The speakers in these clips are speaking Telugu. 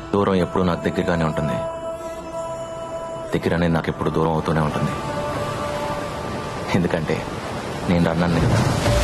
దూరం ఎప్పుడు నాకు దగ్గరగానే ఉంటుంది దగ్గర అనేది నాకు ఎప్పుడు దూరం అవుతూనే ఉంటుంది ఎందుకంటే నేను అన్నాను కదా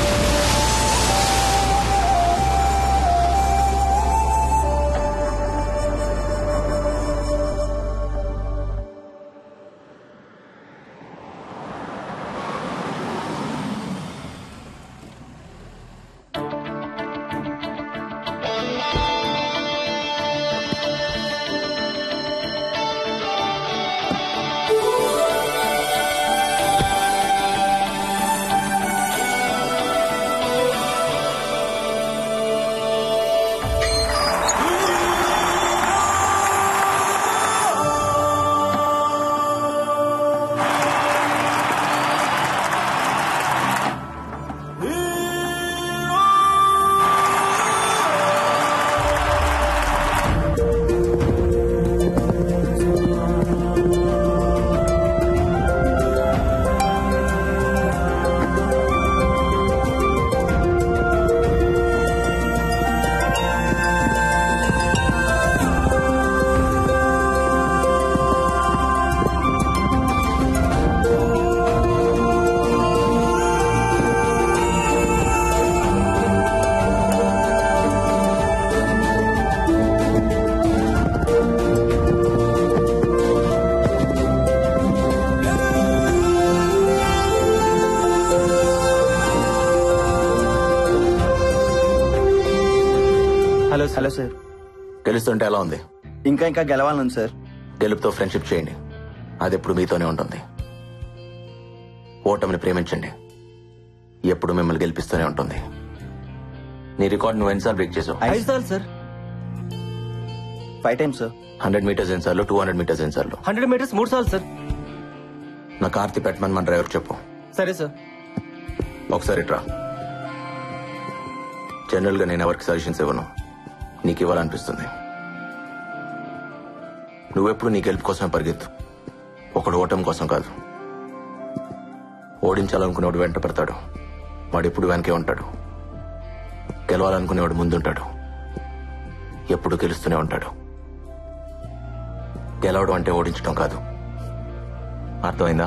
హలో హలో సార్ గెలుస్తుంటే ఎలా ఉంది ఇంకా ఇంకా గెలవాలను సార్ గెలుపుతో ఫ్రెండ్షిప్ చేయండి అది ఎప్పుడు మీతోనే ఉంటుంది ఓటమిని ప్రేమించండి ఎప్పుడు మిమ్మల్ని గెలిపిస్తూనే ఉంటుంది నీ రికార్డ్ నువ్వు ఎన్నిసార్లు బ్రేక్ చేసావు ఐదు సార్లు sir five times sir hundred metres ఎన్నిసార్లు టూ హండ్రెడ్ మీటర్స్ ఎన్నిసార్లు హండ్రెడ్ మీటర్స్ మూడు సార్లు సార్ నా కార్తీ పెట్టమని మన డ్రైవర్ చెప్పు సరే సార్ ఒకసారి ట్రా జనరల్ గా నేను ఎవరికి సజెషన్స్ ఇవ్వను నీకు ఇవ్వాలనిపిస్తుంది నువ్వెప్పుడు నీ గెలుపు కోసమే పరిగెత్తు ఒకడు ఓటమి కోసం కాదు ఓడించాలనుకునేవాడు వెంట పెడతాడు వాడు ఎప్పుడు వెనకే ఉంటాడు గెలవాలనుకునేవాడు ముందుంటాడు ఎప్పుడు గెలుస్తూనే ఉంటాడు గెలవడం అంటే ఓడించడం కాదు అర్థమైందా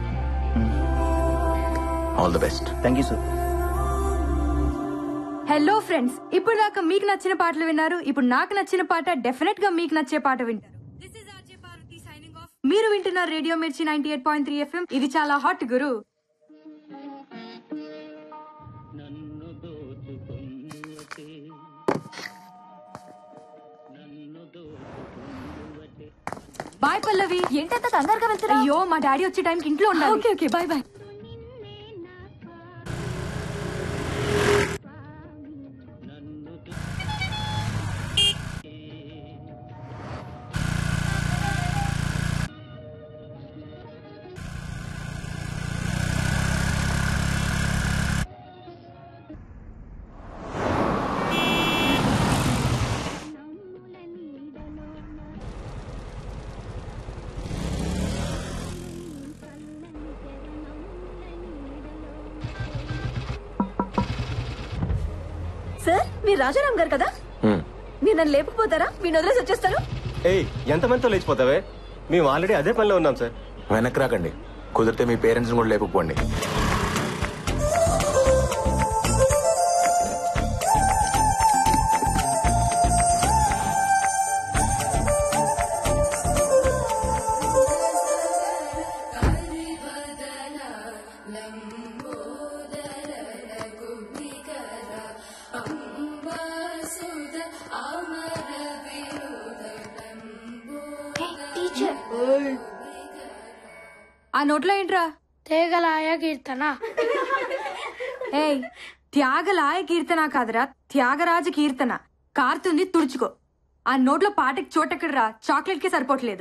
all the best thank you sir hello friends ఇప్పుడు దాకా మీకు నచ్చిన పాటలు విన్నారు ఇప్పుడు నాకు నచ్చిన పాట డెఫినెట్ గా మీకు నచ్చే పాట వింటారు This is RJ Parvati signing off. మీరు వింటున్నారు radio Mirchi ninety eight point three FM ఇది చాలా హాట్ గురు బాయ్ పల్లవి ఏంటంత తొందరగా వెళ్తున్నా అయ్యో మా డాడీ వచ్చే టైంకి ఇంట్లో ఉండాలి okay okay bye bye sir మీరు రాజారాం గారు కదా హ్మ్. మీరు నన్ను లేపకపోతారా మీరు వదిలేసి వచ్చేస్తారు ఏయ్ ఎంతమందితో లేచిపోతావే మేము ఆల్రెడీ అదే పనిలో ఉన్నాం సార్ వెనక్కి రాకండి కుదిరితే మీ పేరెంట్స్ కూడా లేపుకోండి ఆ నోట్లో ఏంట్రా తేగలాయ కీర్తన ఏయ్ త్యాగలాయ కీర్తన కాదురా త్యాగరాజ కీర్తన కారుతుంది తుడుచుకో ఆ నోట్లో పాటకి చోటెక్కడరా చాక్లెట్ కి సరిపోవట్లేదు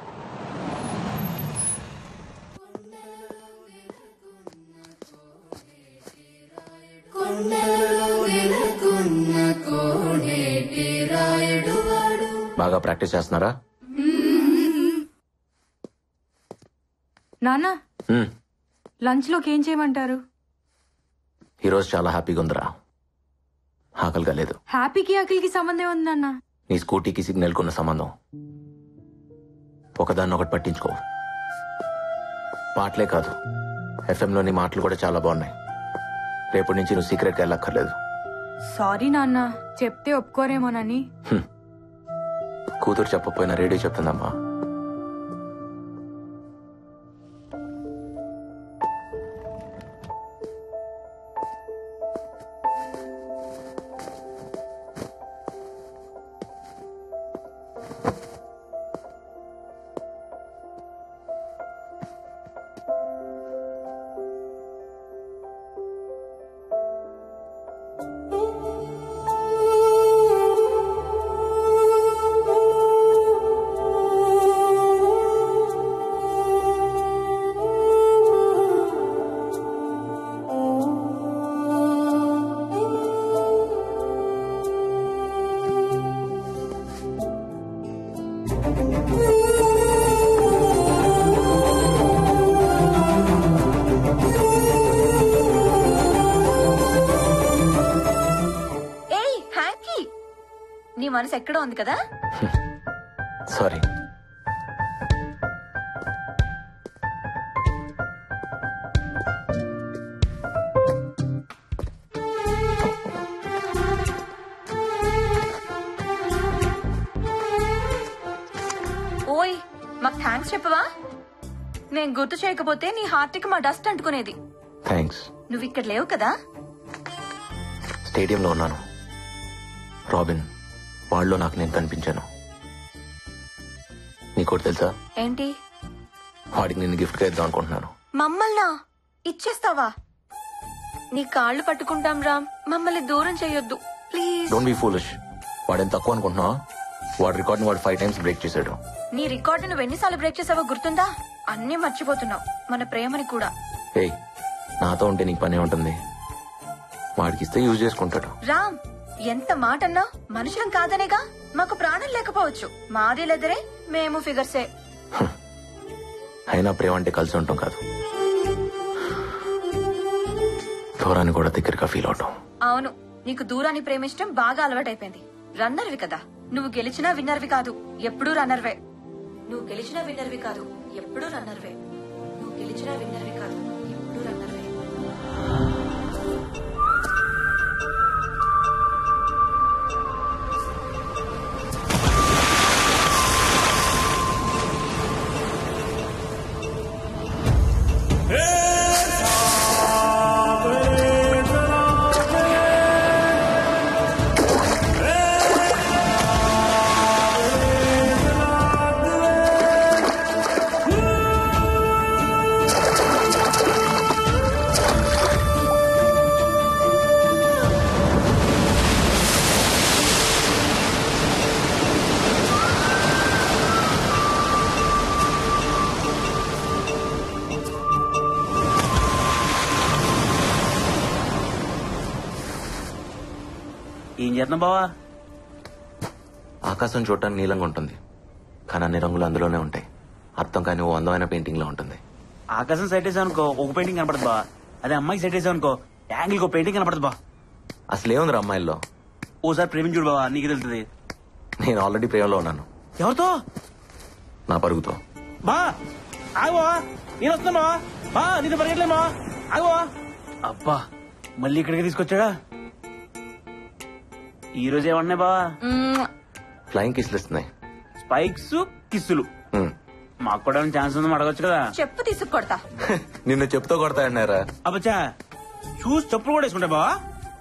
బాగా ప్రాక్టీస్ చేస్తున్నారా నాన్న హ్మ్. లంచ్ లోకి ఏం చేయమంటారు ఈరోజు చాలా హ్యాపీగా ఉందిరా ఆకలిగా లేదు హ్యాపీకి ఆకలికి సంబంధం ఉంది నాన్న నీ స్కూటీకి సిగ్నల్ కున్న సంబంధం ఒకదాన్ని ఒకటి పట్టించుకో పాటలే కాదు ఎఫ్ఎంలోని మాటలు కూడా చాలా బాగున్నాయి రేపటి నుంచి నువ్వు సీక్రెట్గా వెళ్ళక్కర్లేదు సారీ నాన్న చెప్తే ఒప్పుకోరేమోనని కూతురు చెప్పకపోయినా రేడియో చెప్తుందమ్మా ఏయ్ హ్యాంకీ నీ మనసు ఎక్కడో ఉంది కదా సారీ ఓయ్ మాకు థ్యాంక్స్ చెప్పవా నేను గుర్తు చేయకపోతే నీ హార్ట్ కి మా డస్ట్ అంటుకునేది థ్యాంక్స్ నువ్వు ఇక్కడ లేవు కదా స్టేడియంలో ఉన్నాను రాబిన్ వాళ్ళలో నాకు నేను కనిపించాను నీకోటి తెలుసా ఏంటి వాడికి నేను గిఫ్ట్గా ఇద్దాం అనుకుంటున్నాను మమ్మల్నా ఇచ్చేస్తావా నీ కాళ్ళు పట్టుకుంటాం రామ్ మమ్మల్ని దూరం చేయొద్దు ప్లీజ్ డోంట్ బీ ఫూలిష్ వాడేం తక్కువ అనుకుంటున్నావా వాడి రికార్డ్ని వాడు ఫైవ్ టైమ్స్ బ్రేక్ చేశాడు నీ రికార్డు నువ్వు ఎన్నిసార్లు బ్రేక్ చేసావో గుర్తుందా అన్నీ మర్చిపోతున్నావు మన ప్రేమని కూడా ఏయ్ నాతో ఉంటే నీకు పనే ఉంటుంది వాడికి ఇస్తే యూజ్ చేసుకుంటాడు రామ్ ఎంత మాట అన్నా మనుషులం కాదనేగా మాకు ప్రాణం లేకపోవచ్చు మాది లెదరే మేము ఫిగర్సే అయినా ప్రేమ అంటే కలిసి ఉంటాం కాదు దూరాన్ని కూడా దగ్గరగా ఫీల్ అవటం అవును నీకు దూరాన్ని ప్రేమించడం బాగా అలవాటైపోయింది రన్నర్వి కదా నువ్వు గెలిచినా విన్నర్వి కాదు ఎప్పుడూ రన్నర్వే నువ్వు గెలిచినా విన్నర్వి కాదు ఎప్పుడూ రన్నర్వే నువ్వు గెలిచినా విన్నర్వి కాదు ఎప్పుడూ రన్నర్వే ఏం చేస్తున్నావు బావా ఆకాశం చూడటానికి నీలంగా ఉంటుంది కానీ అన్ని రంగులు అందులోనే ఉంటాయి అర్థం కాని ఓ అందమైన పెయింటింగ్ లో ఉంటుంది ఆకాశం సెట్ వేసావు అనుకో ఒక పెయింటింగ్ కనపడదు బా అదే అమ్మాయికి సెట్ వేసావు అనుకో యాంగిల్ ఒక పెయింటింగ్ కనపడదు బా అసలు ఏముంది అమ్మాయిల్లో ఓసారి ప్రేమించుడు బావా నీకు తెలుస్తుంది నేను ఆల్రెడీ ప్రేమలో ఉన్నాను ఎవరితో నా పరుగుతో బా ఆగవా నేను వస్తున్నా బావా బా నీతో పరిగెట్లేదు బావా ఆగవా అబ్బా మళ్ళీ ఇక్కడికి తీసుకొచ్చాడా ఈ రోజు ఏమన్నాయి బావా మ్మ్. ఫ్లయింగ్ కిస్లు ఇస్తున్నాయి స్పైక్స్ కిస్సులు హ్మ్. మాకు కూడా ఛాన్స్ ఉందని అడగచ్చు కదా చెప్పు తీసుకు కొడతా నిన్ను చెప్తూ కొడతాయన్నారా అబ్బచ్చా చూసి చెప్పులు కూడా వేసుకుంటా బావా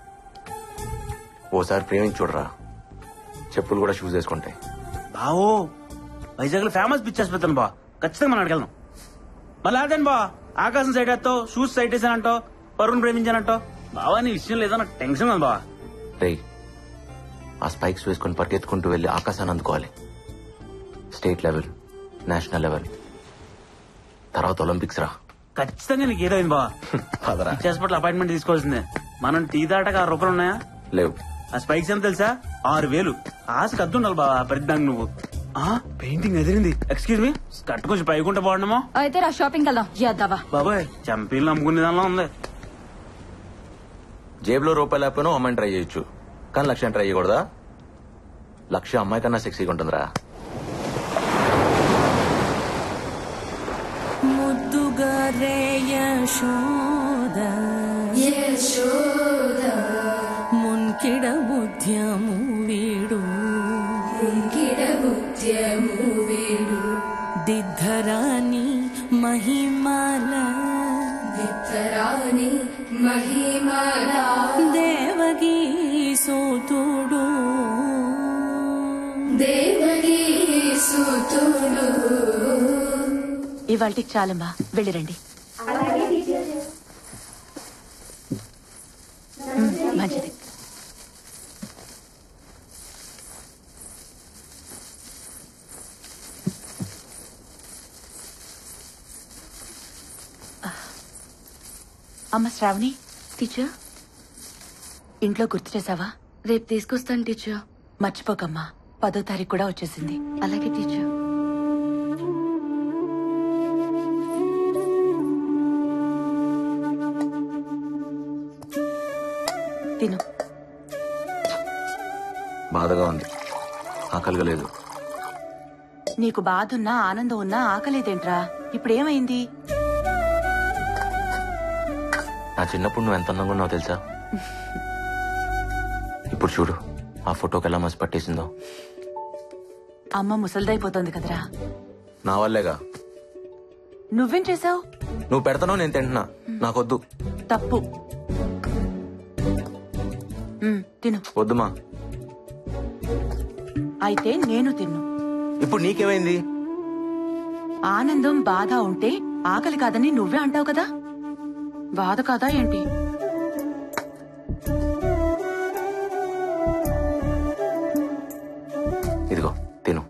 ఓసారి ప్రేమించి చూడరా చెప్పులు కూడా షూస్ వేసుకుంటాయి బావో వైజాగ్ లో ఫేమస్ పిక్చర్స్ పెడతాను బా ఖచ్చితంగా మనం అడగలను మళ్ళీ అదేంటి బా ఆకాశం సైడ్ వేస్తావు షూస్ సైడ్ వేసానంటావు పరుణ్ ప్రేమించానంటావు బావా నీ విషయం లేదో నాకు టెన్షన్ ఉంది బావా రేయ్ ఆ స్పైక్స్ వేసుకుని పరిగెత్తుకుంటూ వెళ్ళి ఆకాశాన్ని అందుకోవాలి స్టేట్ లెవెల్ నేషనల్ లెవెల్ తర్వాత ఒలింపిక్స్ రా ఖచ్చితంగా నీకు ఏదో అయింది బావా పదరా పిక్చర్స్ పట్ల అపాయింట్మెంట్ తీసుకోవాల్సిందే మనం టీ దాటగా ఆరు రూపాయలు ఉన్నాయా లేవు ఆ స్పైక్స్ ఎంత తెలుసా ఆరు వేలు ఆశకు అద్దు ఉండాలి బావా పరిద్దాంగి నువ్వు ఆ పెయింటింగ్ ఎదిరింది ఎక్స్క్యూజ్ మీ కట్టు కొంచెం పైకుంటే బాగుండమో అయితే రా షాపింగ్ వెళ్దాం యాదవా బాబాయ్ చంపీలు నమ్ముకునే దానిలో ఉంది జేబులో రూపాయలు లేకపోయినా అమ్మాయిని ట్రై చేయొచ్చు కానీ లక్ష్యం ట్రై చేయకూడదా లక్ష్య అమ్మాయి కన్నా సెక్సీగా ఉంటుందిరా ముద్దుగా రేయశోద మున్కిడ బుద్ధ్యము వీడు దిద్ధరాని మహిమాల దేవగీ సూతుడు ఇవాళకి చాలమ్మా వెళ్ళిరండి ఉమ్, మంచిది అమ్మ శ్రావణి టీచర్ ఇంట్లో గుర్తు చేసావా రేపు తీసుకొస్తాను టీచర్ మర్చిపోకమ్మా పదో తారీఖు కూడా వచ్చేసింది అలాగే టీచర్ తిను బాధగా ఉంది ఆకలిగా లేదు నీకు బాధున్నా ఆనందం ఉన్నా ఆకలేదేంట్రా ఇప్పుడేమైంది నా చిన్నప్పుడు నువ్వు ఎంత అందంగా ఉన్నావు తెలుసా ఇప్పుడు చూడు ఆ ఫోటోకి ఎలా మసి పట్టేసిందో అమ్మ ముసలిదైపోతోంది కదరా నా వల్లేగా నువ్వేం చేసావు నువ్వు పెడతానో నేను తింటున్నా నాకొద్దు తప్పు ఉమ్, తిను వద్దుమా అయితే నేను తిన్ను ఇప్పుడు నీకేమైంది ఆనందం బాధ ఉంటే ఆకలి కాదని నువ్వే అంటావు కదా బాధ కాదా ఏంటి ఇదిగో తిను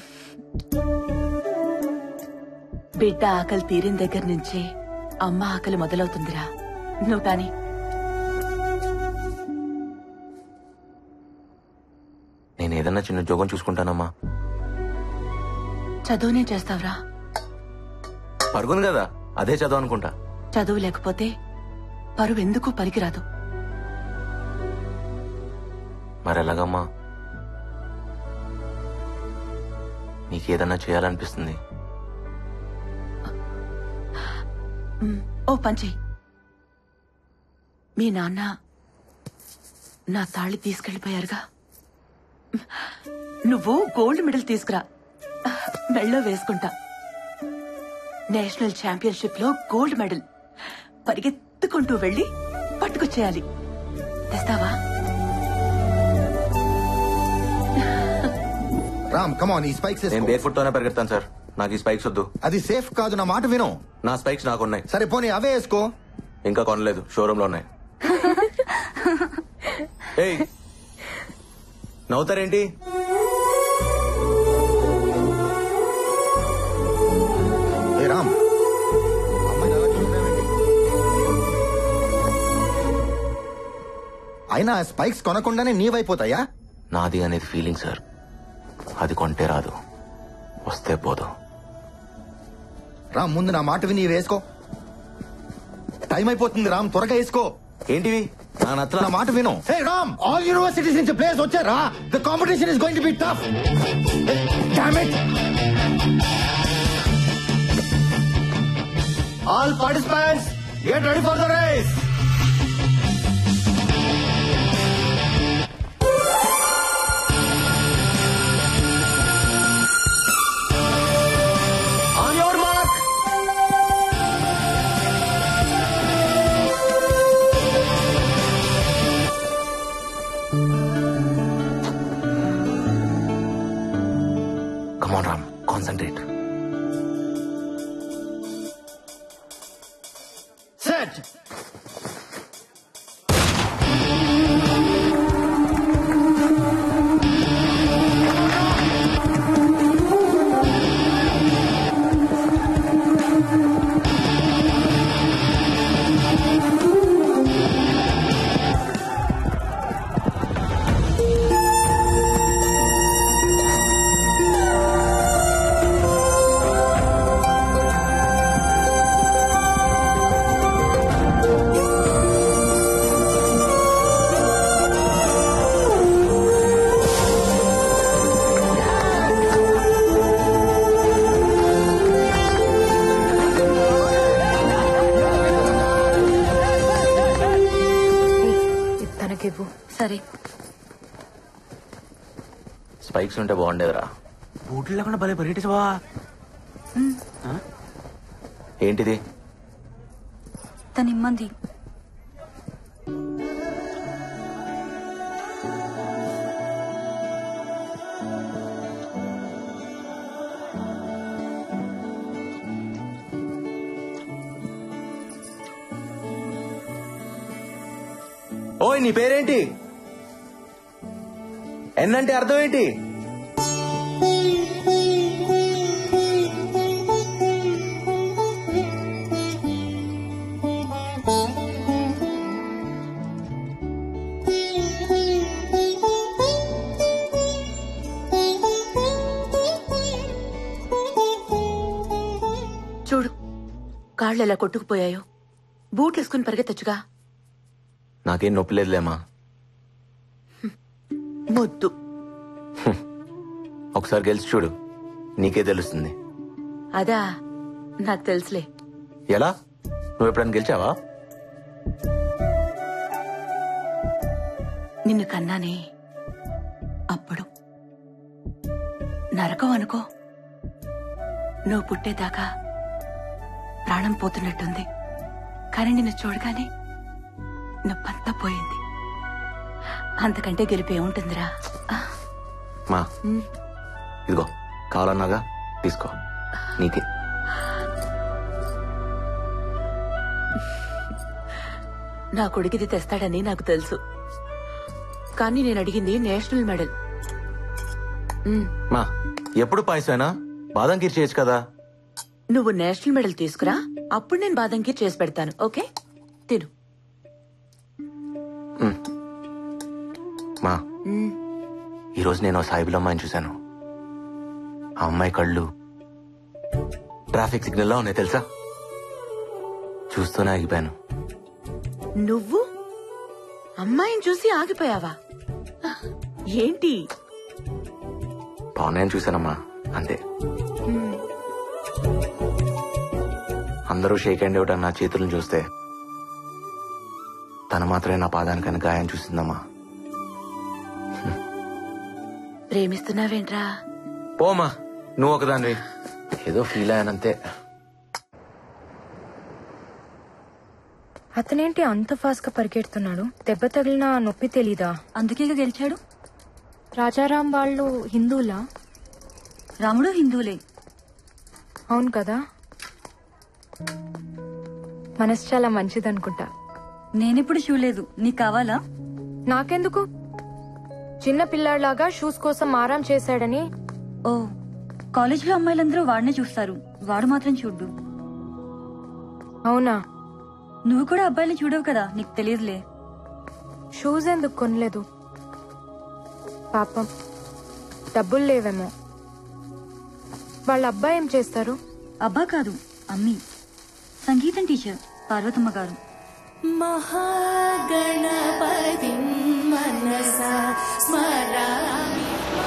బిడ్డ ఆకలి తీరిన దగ్గర నుంచే అమ్మ ఆకలి మొదలవుతుందిరా నువ్వు కాని నేను ఏదన్నా చిన్న జోగం చూసుకుంటానమ్మా చదువునే చేస్తావురా పరుగును కదా అదే చదువు అనుకుంటా చదువు లేకపోతే పరువు ఎందుకు పనికిరాదు మరి ఎలాగమ్మా నీకేదన్నా చేయాలనిపిస్తుంది ఉమ్, ఓ పంచి మీ నాన్న నా తాళి తీసుకెళ్లిపోయారుగా నువ్వు గోల్డ్ మెడల్ తీసుకురా మెళ్ళో వేసుకుంటా నేషనల్ ఛాంపియన్షిప్ లో గోల్డ్ మెడల్ పరిగెత్తుకుంటూ వెళ్ళి పట్టుకొచ్చేయాలి తెస్తావా రామ్ కమాన్ ఈ స్పైక్స్ నేను బేర్ ఫుట్ తోనే పరిగెడతాను సార్ నాకు ఈ స్పైక్స్ వద్దు అది సేఫ్ కాదు నా మాట విను నా స్పైక్స్ నాకున్నాయి సరే పోనీ అవే వేసుకో ఇంకా కొనలేదు షోరూమ్ లో ఉన్నాయి ఏయ్ నవ్వుతారేంటి ఏ రామ్ అమ్మాయిని అలా చూస్తున్నావేంటి? అయినా స్పైక్స్ కొనకుండానే నీవైపోతాయా నాది అనేది ఫీలింగ్ సార్ అది కొంటే రాదు వస్తే పోదు రామ్ ముందు నా మాట విని ఇవి వేసుకో టైం అయిపోతుంది రామ్ త్వరగా వేసుకో ఏంటివి నా నచ్చల నా మాట విను హే రామ్ ఆల్ యూనివర్సిటీస్ నుంచి ప్లేయర్స్ వచ్చారా the competition is going to be tough damn it all participants get ready for the race on your mark come on Ram concentrate set spikes ఉంటే బాగుండేదిరా బూట్లు లేకుండా భలే పరిగెట్టేసి బావా ఏంటిది తన ఇమ్మంది ఓయ్ నీ పేరేంటి ఎన్నంటే అర్థం ఏంటి చూడు కాళ్ళు ఎలా కొట్టుకుపోయాయో బూట్లు వేసుకుని పరిగెత్తచ్చుగా నాకేం నొప్పి లేదులేమా మొద్దు ఒకసారి గెలిచి చూడు నీకే తెలుస్తుంది అదా నాకు తెలుసులే ఎలా నువ్వు ఎప్పుడైనా గెలిచావా నిన్ను కన్నానే అప్పుడు నరకం అనుకో నువ్వు పుట్టేదాకా ప్రాణం పోతున్నట్టుంది కానీ నిన్ను చూడగానే నొప్పంతా పోయింది అంతకంటే గెలిపి ఏముంటుందిరా ఆ, మా ఉమ్. ఇదిగో కావాలన్నాగా తీసుకో నీకే నా కొడుకిది తెస్తాడని నాకు తెలుసు కానీ నేను అడిగింది నేషనల్ మెడల్ ఉమ్, మా ఎప్పుడు పాయసమేనా బాదం కీర్ చేయొచ్చు కదా నువ్వు నేషనల్ మెడల్ తీసుకురా అప్పుడు నేను బాదంకి చేసి పెడతాను ఓకే తిను మా ఉమ్, ఈరోజు నేను ఓ సాయిబుల్ అమ్మాయిని చూశాను ఆ అమ్మాయి కళ్ళు ట్రాఫిక్ సిగ్నల్ లో ఉన్నాయి తెలుసా చూస్తూనే ఆగిపోయాను నువ్వు అమ్మాయిని చూసి ఆగిపోయావా ఏంటి పవన్ చూశానమ్మా అంతే అందరూ షేక్ హ్యాండ్ ఇవ్వటం నా చేతులను చూస్తే తను మాత్రమే నా పాదానికని గాయం చూసిందమ్మా ప్రేమిస్తున్నావేంట్రా పోమా నువ్వు ఒకదానివి ఏదో ఫీల్ అయ్యానంతే అతనేంటి అంత ఫాస్ట్ గా పరిగెడుతున్నాడు దెబ్బ తగిలిన నొప్పి తెలీదా అందుకే గెలిచాడు రాజారాం వాళ్ళు హిందువులా రాముడు హిందువులే అవును కదా మనసు చాలా మంచిదనుకుంటా నేనెప్పుడు చూడలేదు నీకు కావాలా నాకెందుకు చిన్న పిల్లాడిలాగా షూస్ కోసం ఆరాం చేశాడని ఓ కాలేజీలో అమ్మాయిలందరూ వాడినే చూస్తారు వాడు మాత్రం చూడ్డు అవునా నువ్వు కూడా అబ్బాయిని చూడవు కదా నీకు తెలియదులే షూస్ ఎందుకు కొనలేదు పాపం డబ్బులు లేవేమో వాళ్ళ అబ్బాయి ఏం చేస్తారు అబ్బా కాదు అమ్మి సంగీతం టీచర్ పార్వతమ్మ గారు महागणपतिं मनसा स्मरामि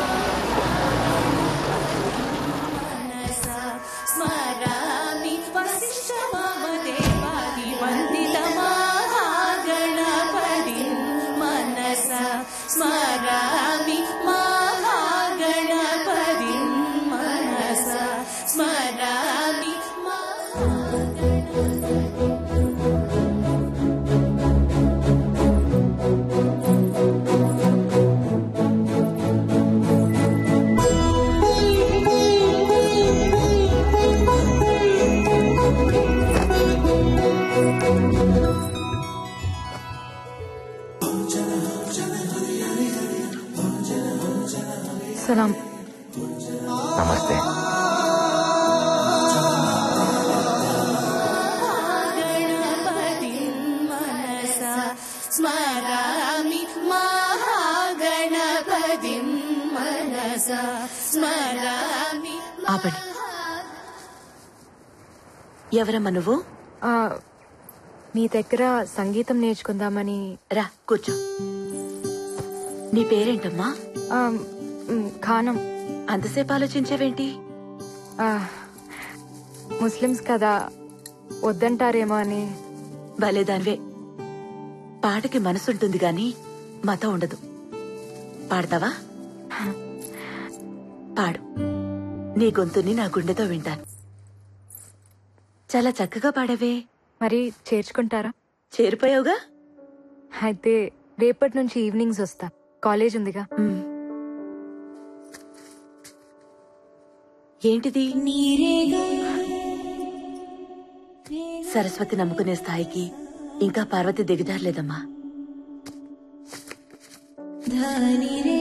मनसा स्मरामि वसिष्ठमदेवादिवन्दितमहागणपतिं मनसा स्मरामि महागणपतिं मनसा स्मरामि సలాం నమస్తే गणपतिं मनसा स्मरामि महागणपतिं मनसा स्मरामि ఆపండి ఎవరమ్మా నువ్వు ఆ, మీ దగ్గర సంగీతం నేర్చుకుందామని రా కూర్చో నీ పేరేంటమ్మా ఆ, మ్, ఖానం అంతసేపు ఆలోచించావేంటి ఆ, ముస్లిమ్స్ కదా వద్దంటారేమో అని భలేదానివే పాటకి మనసుంటుంది గాని మతం ఉండదు పాడతావా పాడు నీ గొంతుని నా గుండెతో వింటాను చాలా చక్కగా పాడవే మరి చేర్చుకుంటారా చేరిపోయావుగా అయితే రేపటి నుంచి ఈవినింగ్స్ వస్తా కాలేజ్ ఉందిగా మ్. ఏంటిది సరస్వతి నమ్ముకునే స్థాయికి ఇంకా పార్వతి దిగజారలేదమ్మా ధని రే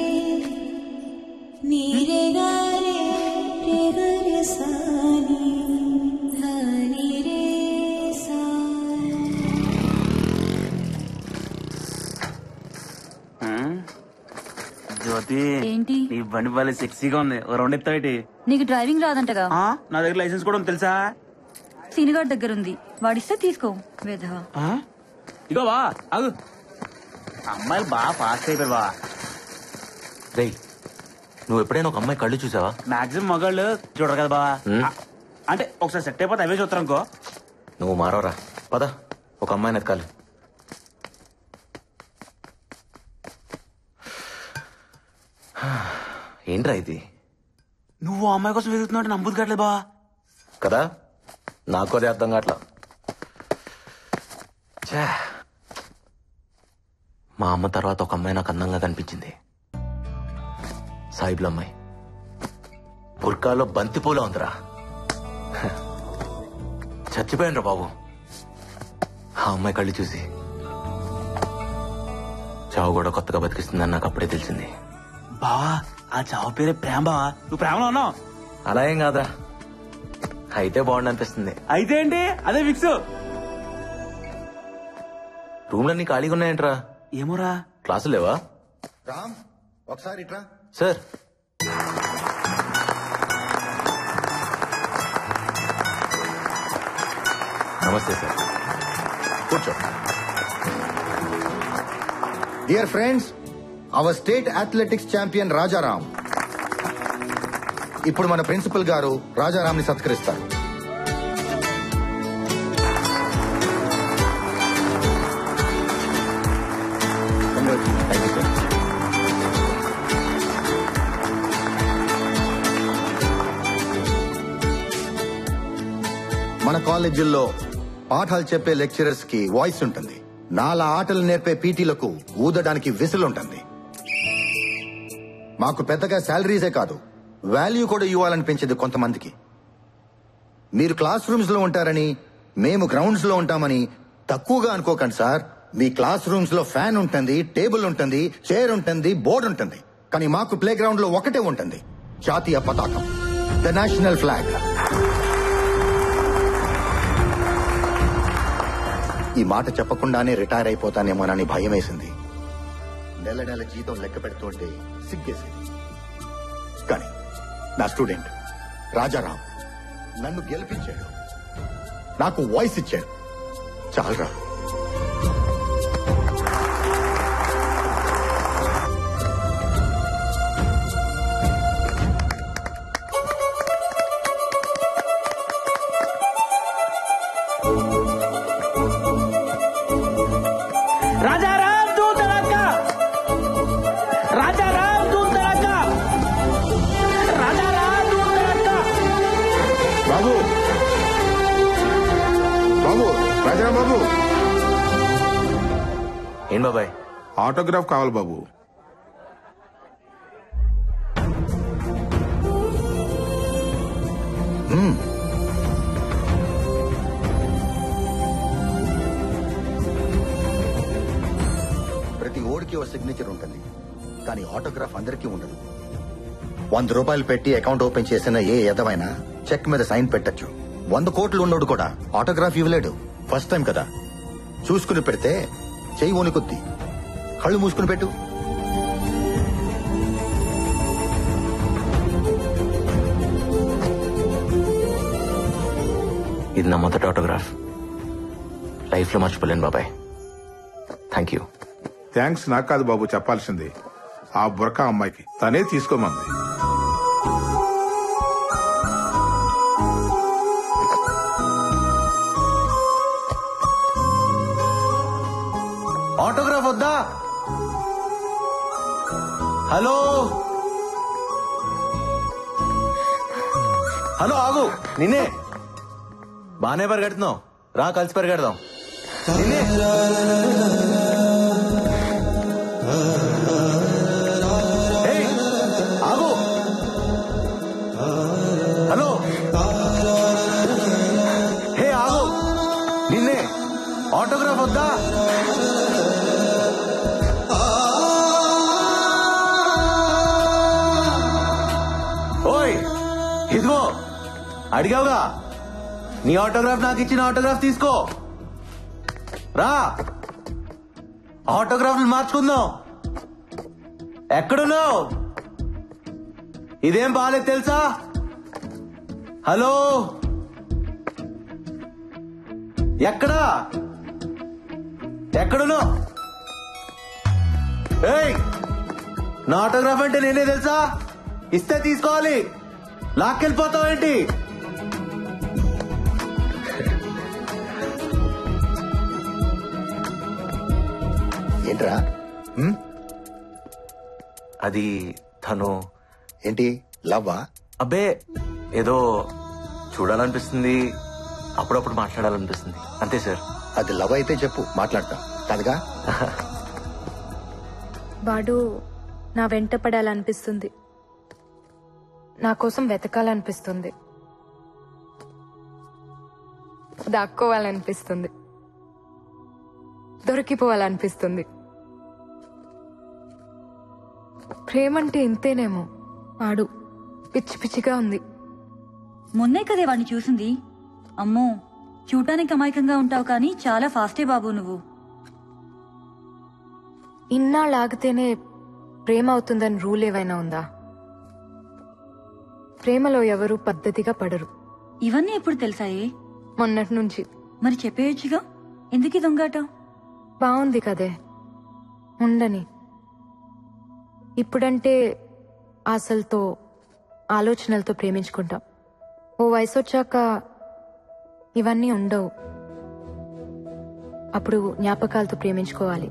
నీరే గారే రే గరే సాని ధని రే సా జ్యోతి ఏంటి నీ బండి బాలే సెక్సీగా ఉంది ఓ రెండు ఎత్తాయిటి నీకు డ్రైవింగ్ రాదంటగా నా దగ్గర లైసెన్స్ కూడా ఉంది తెలుసా సీనిగాడ్ దగ్గర ఉంది వాడిస్తే తీసుకో వేధవా ఆ? ఇగో బా ఆగు అమ్మాయిలు బాగా ఫాస్ట్ అయిపోయారు బా రేయ్ నువ్వు ఎప్పుడైనా ఒక అమ్మాయి కళ్ళు చూసావా మాక్సిమం మగాళ్ళు చూడరు కదా బా మ్. ఆ, అంటే ఒకసారి సెట్ అయిపోతే అవే చూస్తారు అనుకో నువ్వు మారవరా పద ఒక అమ్మాయిని ఎతకాలి ఏంట్రా ఇది నువ్వు ఆ అమ్మాయి కోసం వెతుకుతున్నావు నమ్ముదు కావట్లేదు బా కదా నాకు అదే అర్థం కావట్లా ఛే. మా అమ్మ తర్వాత ఒక అమ్మాయి నాకు అందంగా కనిపించింది సాయిబుల అమ్మాయి బుర్కాలో బంతిపూల ఉందిరా హ. చచ్చిపోయాను బాబు ఆ అమ్మాయి కళ్ళు చూసి చావు కూడా కొత్తగా బతికిస్తుందని నాకు అప్పుడే తెలిసింది బావా ఆ చావు పేరే ప్రేమ బావా నువ్వు ప్రేమలో ఉన్నావు అలా ఏం కాదురా అయితే బాగుండు అనిపిస్తుంది అయితే ఏంటి అదే ఫిక్స్ రూమ్లన్నీ ఖాళీగా ఉన్నాయంట్రా ఏమోరా క్లాసులు లేవా రామ్ ఒకసారి ఇట్రా సార్ నమస్తే సార్ కూర్చో dear friends our state athletics champion Rajaram ఇప్పుడు మన ప్రిన్సిపల్ గారు రాజారాం ని సత్కరిస్తారు థ్యాంక్ యూ సార్ మన కాలేజీల్లో పాఠాలు చెప్పే లెక్చరర్స్ కి వాయిస్ ఉంటుంది నాలా ఆటలు నేర్పే పీటీలకు ఊదడానికి విసులు ఉంటుంది మాకు పెద్దగా శాలరీసే కాదు వాల్యూ కూడా ఇవ్వాలనిపించేది కొంతమందికి మీరు క్లాస్ రూమ్స్ లో ఉంటారని మేము గ్రౌండ్స్ లో ఉంటామని తక్కువగా అనుకోకండి సార్ మీ క్లాస్ రూమ్స్ లో ఫ్యాన్ ఉంటుంది టేబుల్ ఉంటుంది చైర్ ఉంటుంది బోర్డు ఉంటుంది కానీ మాకు ప్లే గ్రౌండ్ లో ఒకటే ఉంటుంది జాతీయ పతాకం ద నేషనల్ ఫ్లాగ్ ఈ మాట చెప్పకుండానే రిటైర్ అయిపోతానేమోనని భయం వేసింది నెల నెల జీతం లెక్క పెడుతుంటే సిగ్గేసింది కానీ నా స్టూడెంట్ రాజారాం నన్ను గెలిపించాడు నాకు వాయిస్ ఇచ్చాడు చాలరా రాజారాం తూ తడక రాజారాం తూ తడక రాజారాం తూ తడక బాబు బాబు రాజారాం బాబు ఏం బాబాయ్ ఆటోగ్రాఫ్ కావాలి బాబు ప్రతి ఓడికి ఒక సిగ్నేచర్ ఉంటుంది కానీ ఆటోగ్రాఫ్ అందరికీ ఉండదు వంద రూపాయలు పెట్టి అకౌంట్ ఓపెన్ చేసిన ఏ ఎదవైనా చెక్ మీద సైన్ పెట్టొచ్చు వంద కోట్లు ఉన్నోడు కూడా ఆటోగ్రాఫ్ ఇవ్వలేడు ఫస్ట్ టైం కదా చూసుకుని పెడితే చెయ్యి వణుకుద్ది కళ్ళు మూసుకుని పెట్టు ఇది నా మొదటి ఆటోగ్రాఫ్ లైఫ్ లో మర్చిపోలేను బాబాయ్ థ్యాంక్ యూ థ్యాంక్స్ నాకు కాదు బాబు చెప్పాల్సింది ఆ బురకా అమ్మాయికి తనే తీసుకోమంది ఆటోగ్రాఫ్ వద్దా హలో హలో ఆగు నిన్నే బానే పరిగెడుతున్నావు రా కలిసి పరిగెడదాం నిన్నే ఏయ్, ఆగు హలో హే ఆగు నిన్నే ఆటోగ్రాఫ్ వద్దా ఓయ్ ఇదిగో అడిగావుగా నీ ఆటోగ్రాఫ్ నాకు ఇచ్చిన ఆటోగ్రాఫ్ తీసుకో రా ఆటోగ్రాఫ్లు మార్చుకుందాం ఎక్కడున్నావు ఇదేం బాగాలేదు తెలుసా హలో ఎక్కడా ఎక్కడున్నావు ఏయ్ నా ఆటోగ్రాఫ్ అంటే నేనే తెలుసా ఇస్తే తీసుకోవాలి లాక్కెళ్ళిపోతావు ఏంటి ఏంట్రా హ్మ్? అది తను ఏంటి లవ్వా అబ్బే ఏదో చూడాలనిపిస్తుంది అప్పుడప్పుడు మాట్లాడాలనిపిస్తుంది అంతే సార్ అది లవ్ అయితే చెప్పు మాట్లాడతా కాదుగా వాడు నా వెంట పడాలనిపిస్తుంది నా కోసం వెతకాలనిపిస్తుంది దాక్కోవాలనిపిస్తుంది దొరికిపోవాలనిపిస్తుంది ప్రేమంటే ఇంతేనేమో వాడు పిచ్చి పిచ్చిగా ఉంది మొన్నే కదే వాడిని చూసింది అమ్మో చూడటానికి అమాయకంగా ఉంటావు కానీ చాలా ఫాస్టే బాబు నువ్వు ఇన్నాళ్ళు ఆగితేనే ప్రేమ అవుతుందని రూల్ ఏవైనా ఉందా ప్రేమలో ఎవరు పద్ధతిగా పడరు ఇవన్నీ ఎప్పుడు తెలుసాయే మొన్నటి నుంచి మరి చెప్పేయచ్చుగా ఎందుకు ఈ దొంగాట బాగుంది కదే ఉండని ఇప్పుడంటే ఆశలతో ఆలోచనలతో ప్రేమించుకుంటాం ఓ వయసు వచ్చాక ఇవన్నీ ఉండవు అప్పుడు జ్ఞాపకాలతో ప్రేమించుకోవాలి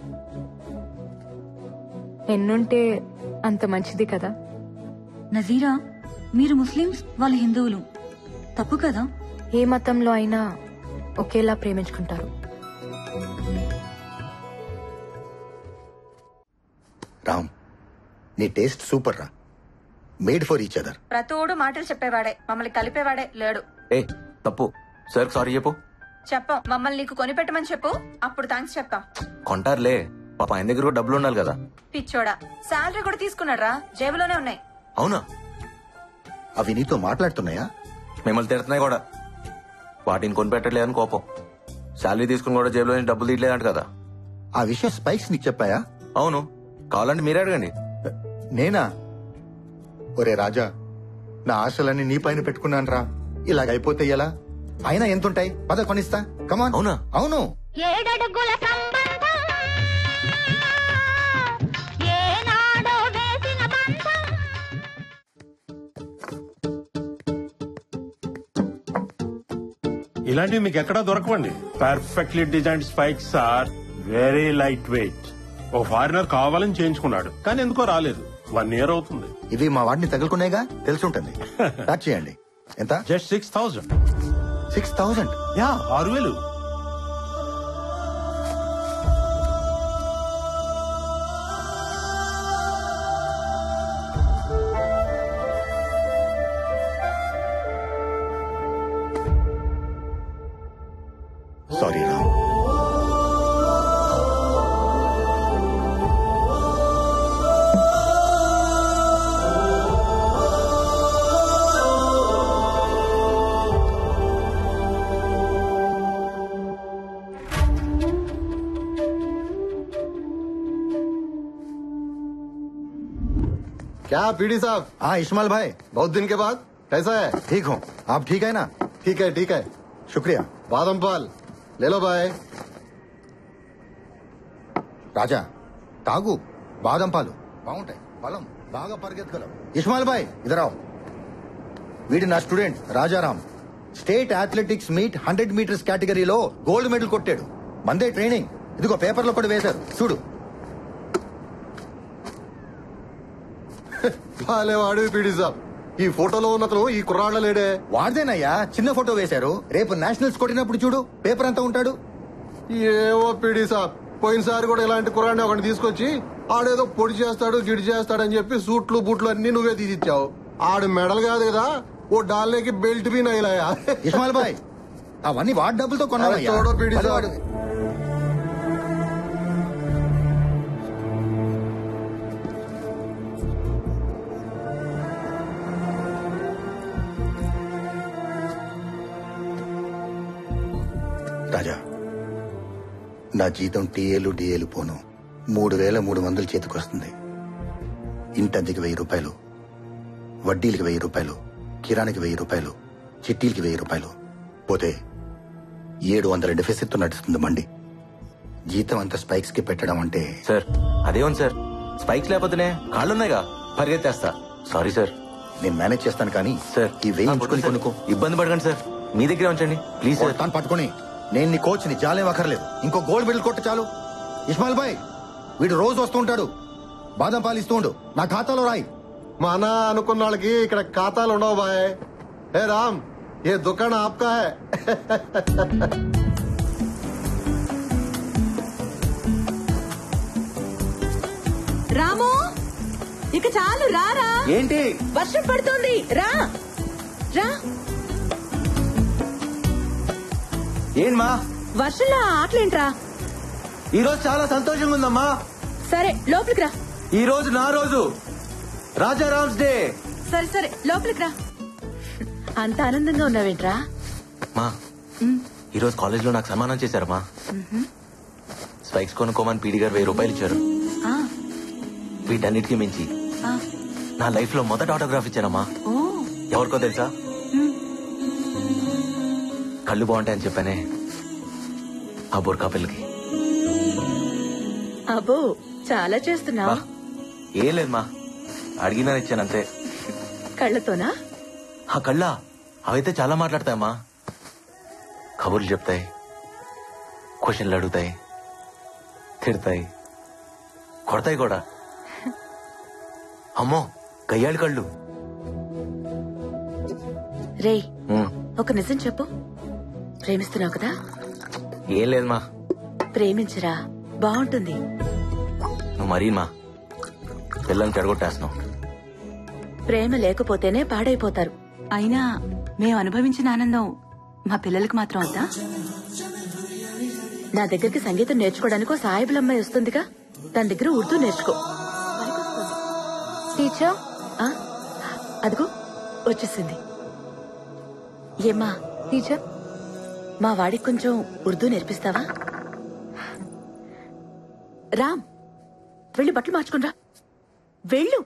ఎన్నుంటే అంత మంచిది కదా నజీరా మీరు ముస్లిమ్స్ వాళ్ళు హిందువులు తప్పు కదా ఏ మతంలో అయినా ఒకేలా ప్రేమించుకుంటారు రామ్ నీ టేస్ట్ సూపర్ రా మేడ్ ఫర్ ఈచ్ అదర్ ప్రతోడు మాటలు చెప్పేవాడే మమ్మల్ని కలిపేవాడే లేడు ఏ తప్పు సార్ సారీ చెప్పు చెప్పం మమ్మల్ని నీకు కొనిపెట్టమని చెప్పు అప్పుడు థ్యాంక్స్ చెప్తాం కొంటారులే పాప ఆయన దగ్గర కూడా డబ్బులు ఉండాలి కదా పిచ్చోడా శాలరీ కూడా తీసుకున్నాడు రా జేబులోనే ఉన్నాయి అవునా అవి నీతో మాట్లాడుతున్నాయా మిమ్మల్ని తిడుతున్నాయి కూడా వాటిని కొనిపెట్టలేదని కోపం శాలరీ తీసుకుని కూడా జేబులో నుంచి డబ్బులు తీయలేదంట కదా ఆ విషయం స్పైక్స్ నీకు చెప్పాయా అవును కావాలంటే మీరే అడగండి నేనా ఒరే రాజా నా ఆశలన్నీ నీ పైన పెట్టుకున్నాను రా ఇలాగైపోతే ఎలా అయినా ఎంతుంటాయి పద కొనిస్తా కమాన్ అవునా అవును ఏడడుగుల సంబంధం ఏనాడో వేసిన బంధం ఇలాంటివి మీకు ఎక్కడా దొరకవండి perfectly design spikes are very lightweight ఓ ఫారినర్ కావాలని చేయించుకున్నాడు కానీ ఎందుకో రాలేదు వన్ ఇయర్ అవుతుంది ఇవి మా వాడిని తగులుకునేగా తెలుసుంటుంది ప్యాక్ చేయండి ఎంత just six thousand six thousand yeah ఆరు వేలు సారీ రామ్ क्या पीडी साहब हाँ इस्माइल भाई बहुत दिन के बाद कैसा है ठीक हूँ आप ठीक है ना ठीक है ठीक है शुक्रिया बादम पाल ले लो भाई రాజా తాగు బాదం పాలు బాగుంటాయి బలం బాగా పరిగెత్తగలవు ఇస్మాయిల్ భాయ్ ఇదరావు వీడి నా student Rajaram state athletics meet hundred metres కేటగిరీలో గోల్డ్ మెడల్ కొట్టాడు మందే ట్రైనింగ్ ఇదిగో పేపర్లో కూడా వేశారు చూడు వాడే వాడు పీడి సాబ్ ఈ ఫోటోలో ఉన్నతను ఈ కుర్రాళ్ళ లేడే వాడిదేనయ్యా చిన్న ఫోటో వేశారు రేపు నేషనల్స్ కొట్టినప్పుడు చూడు పేపర్ అంతా ఉంటాడు ఏవో పీడి సాబ్ పోయినసారి కూడా ఇలాంటి కుర్రాడిని ఒకటి తీసుకొచ్చి ఆడేదో పొడి చేస్తాడు గిడి చేస్తాడని చెప్పి సూట్లు బూట్లు అన్ని నువ్వే తీసిచ్చావు ఆడు మెడల్ కాదు కదా ఓ డాల్లేకి బెల్ట్ బి నైలాయా ఇస్మాయిల్ బాయ్ అవన్నీ వాడి డబ్బులతో కొన్నావయ్యా చూడో పీడి అది సాబ్ వాడు- రాజా నా జీతం టీఏలు డిఏలు పోను మూడు వేల మూడు వందలు చేతికొస్తుంది ఇంటద్దెకి వెయ్యి రూపాయలు వడ్డీలకి వెయ్యి రూపాయలు కిరాణికి వెయ్యి రూపాయలు చిట్టీలకి వెయ్యి రూపాయలు పోతే ఏడు వందల డెఫిసిట్ నడుస్తుంది మండి జీతం అంతా స్పైక్స్ కి పెట్టడం అంటే సార్ అదే ఉంది సార్ స్పైక్స్ లేకపోతేనే కాళ్ళున్నాయిగా పరిగెత్తేస్తా సారీ సార్ నేను మేనేజ్ చేస్తాను కానీ సార్ ఈ వెయ్యి ఉంచుకొని కొనుక్కో ఇబ్బంది పడకండి సార్ మీ దగ్గరే ఉంచండి ప్లీజ్ సార్ తాను పట్టుకొని నేను నీ కోచ్ ని జాలేం అక్కర్లేదు ఇంకో గోల్డ్ మెడల్ కొట్ట చాలు ఇస్మాయిల్ బాయ్ వీడు రోజు వస్తూ ఉంటాడు బాదం పాలు ఇస్తూ ఉండు నా ఖాతాలో రాయి మన అనుకున్న వాళ్ళకి ఇక్కడ ఖాతాలు ఉండవు బాయ్ ఏ రామ్ ఏ దుకాణం ఆప్కా హై రాము ఇక చాలు రారా ఏంటి వర్షం పడుతోంది రా రా ఏం మా వర్షంలో ఆటలేంట్రా ఈ రోజు చాలా సంతోషంగా ఉందమ్మా సరే లోపలికి రా ఈ రోజు నా రోజు రాజారామ్స్ డే సరే సరే లోపలికి రా అంత ఆనందంగా ఉన్నావేంట్రా మా ఈ రోజు కాలేజ్ లో నాకు సన్మానం చేశారమ్మా స్పైక్స్ కొనుక్కోమని పీడి గారు వెయ్యి రూపాయలు ఇచ్చారు ఆ, వీటన్నిటికీ మించి ఆ, నా లైఫ్ లో మొదటి ఆటోగ్రాఫ్ ఇచ్చానమ్మా ఓ ఎవరికో తెలుసా కళ్ళు బాగుంటాయని చెప్పానే ఆ బుర్కా పిల్లకి అబ్బో చాలా చేస్తున్నావు బా ఏం లేదు మా అడిగినా ఇచ్చాను అంతే కళ్ళతోనా ఆ కళ్ళ అవైతే చాలా మాట్లాడతాయమ్మా కబుర్లు చెప్తాయి క్వశ్చన్లు అడుగుతాయి తిడతాయి కొడతాయి కూడా అమ్మో గయ్యాళి కళ్ళు రేయ్ ఉమ్, ఒక నిజం చెప్పు ప్రేమిస్తున్నావు కదా ఏం లేదు మా ప్రేమించరా బాగుంటుంది నువ్వు మరీ మా పిల్లల్ని చెడగొట్టేస్తున్నావు ప్రేమ లేకపోతేనే పాడైపోతారు అయినా మేము అనుభవించిన ఆనందం మా పిల్లలకు మాత్రం వద్దా నా దగ్గరికి సంగీతం నేర్చుకోవడానికి ఓ సాయిబుల అమ్మాయి వస్తుందిగా తన దగ్గర ఉర్దూ నేర్చుకో టీచర్ అదిగో వచ్చేసింది ఏమ్మా టీచర్ మా వాడికి కొంచెం ఉర్దూ నేర్పిస్తావా రామ్ వెళ్ళి బట్టలు మార్చుకునిరా వెళ్ళు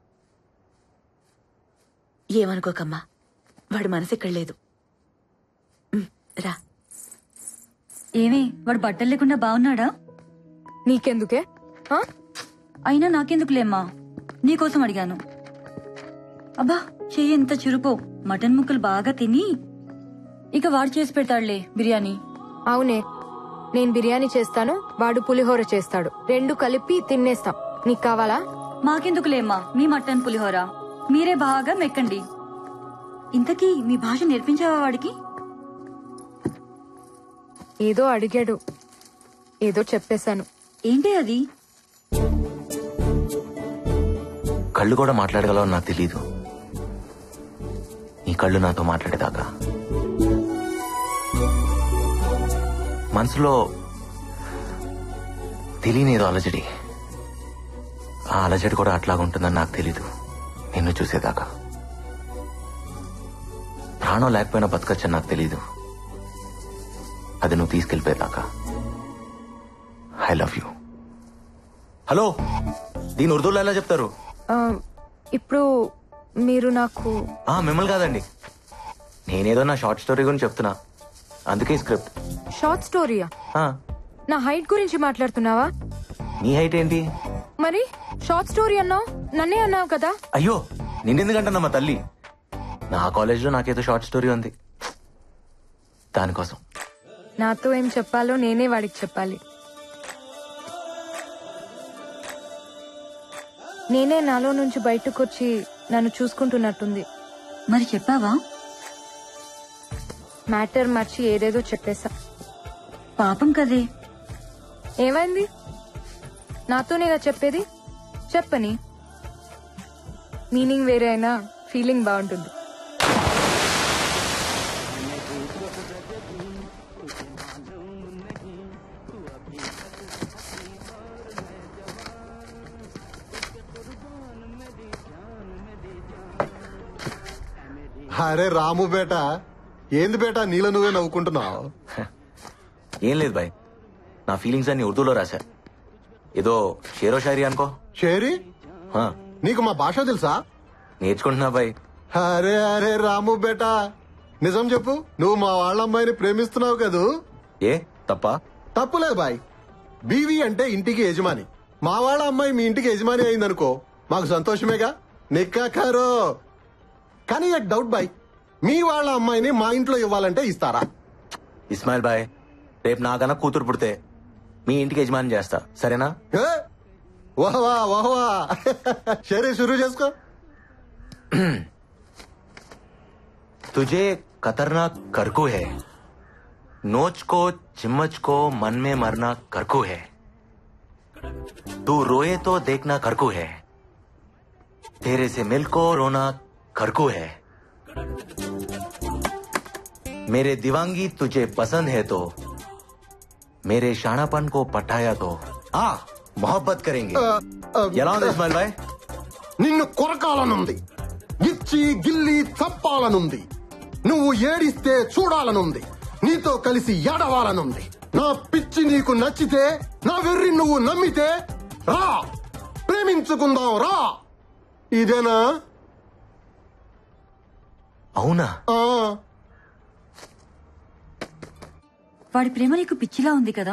ఏమనుకోకమ్మా వాడి మనసు ఇక్కడ లేదు ఉమ్, రా ఏమి వాడు బట్టలు లేకుండా బాగున్నాడా నీకెందుకే అయినా నాకెందుకులేమ్మా నీకోసం అడిగాను అబ్బా చెయ్యి ఎంత చురుకో మటన్ ముక్కలు బాగా తిని ఇక వాడు చేసి పెడతాడులే బిర్యానీ అవునే నేను బిర్యానీ చేస్తాను వాడు పులిహోర చేస్తాడు రెండు కలిపి తినేస్తాం నీకు కావాలా మాకెందుకులేమ్మా మీ మటన్ పులిహోర మీరే బాగా మెక్కండి ఇంతకీ మీ భాష నేర్పించావా వాడికి ఏదో అడిగాడు ఏదో చెప్పేశాను ఏంటి అది కళ్ళు కూడా మాట్లాడగలవని నాకు తెలీదు నీ కళ్ళు నాతో మాట్లాడేదాకా మనసులో తెలియని ఏదో అలజడి ఆ అలజడి కూడా అట్లాగుంటుందని నాకు తెలీదు నిన్ను చూసేదాకా ప్రాణం లేకపోయినా బతకచ్చని నాకు తెలీదు అది నువ్వు తీసుకెళ్ళిపోయేదాకా ఐ లవ్ యూ హలో దీని ఉర్దూలో ఎలా చెప్తారు ఆ, ఇప్పుడు మీరు నాకు ఆ మిమ్మల్ని కాదండి నేనేదో నా షార్ట్ స్టోరీ గురించి చెప్తున్నా అందుకే ఈ స్క్రిప్ట్ షార్ట్ స్టోరీయా ఆ, నా హైట్ గురించి మాట్లాడుతున్నావా నీ హైట్ ఏంటి మరి షార్ట్ స్టోరీ అన్నావు నన్నే అన్నావు కదా అయ్యో నిన్నెందుకంటున్నా మా తల్లి నా కాలేజ్లో నాకేదో షార్ట్ స్టోరీ ఉంది దానికోసం నాతో ఏం చెప్పాలో నేనే వాడికి చెప్పాలి నేనే నాలో నుంచి బయటకు వచ్చి నన్ను చూసుకుంటున్నట్టుంది మరి చెప్పావా మ్యాటర్ మర్చి ఏదేదో చెప్పేశా పాపం కదే ఏమైంది నాతోనేగా చెప్పేది చెప్పని మీనింగ్ వేరే అయినా ఫీలింగ్ బాగుంటుంది అరే రాము బేట ఏంది బేట నీలో నువ్వే నవ్వుకుంటున్నావు ఏం లేదు బాయ్ నా ఫీలింగ్స్ అన్ని ఉర్దూలో రాశా ఏదో షేరో షాయరీ అనుకో షేరి హా, నీకు మా భాష తెలుసా నేర్చుకుంటున్నా బాయ్ అరే అరే రాము బేట నిజం చెప్పు నువ్వు మా వాళ్ళ అమ్మాయిని ప్రేమిస్తున్నావు కదూ ఏ తప్ప తప్పులేదు బాయ్ బీవీ అంటే ఇంటికి యజమాని మా వాళ్ళ అమ్మాయి మీ ఇంటికి యజమాని అయిందనుకో మాకు సంతోషమేగా నిక్కాకారో కానీ ఒక డౌట్ బాయ్ మీ వాళ్ళ అమ్మాయిని మా ఇంట్లో ఇవ్వాలంటే ఇస్తారా ఇస్మాయిల్ బాయ్ రేపు నాకన్నా కూతురు పుడితే మీ ఇంటికి యజమాని చేస్తా సరేనా ఏ? వాహ్వా వాహ్వా సరే షురూ చేసుకో तुझे खतरनाक करकू है नोच को चिम्मच को मन में मरना करकू है तू रोए तो देखना करकू है तेरे से मिल को रोना करकू है मेरे दीवांगी तुझे पसंद है तो मेरे शाणापन को पटाया तो आ मोहब्बत करेंगे ఎలా ఉంది ఇస్మాయిల్ భాయ్ నిన్ను కొరకాలనుంది గిచ్చి గిల్లి చంపాలనుంది నువ్వు ఏడిస్తే చూడాలనుంది నీతో కలిసి ఏడవాలనుంది నా పిచ్చి నీకు నచ్చితే నా వెర్రి నువ్వు నమ్మితే రా ప్రేమించుకుందాం రా ఇదేనా అవునా ఆ, వాడి ప్రేమ నీకు పిచ్చిలా ఉంది కదా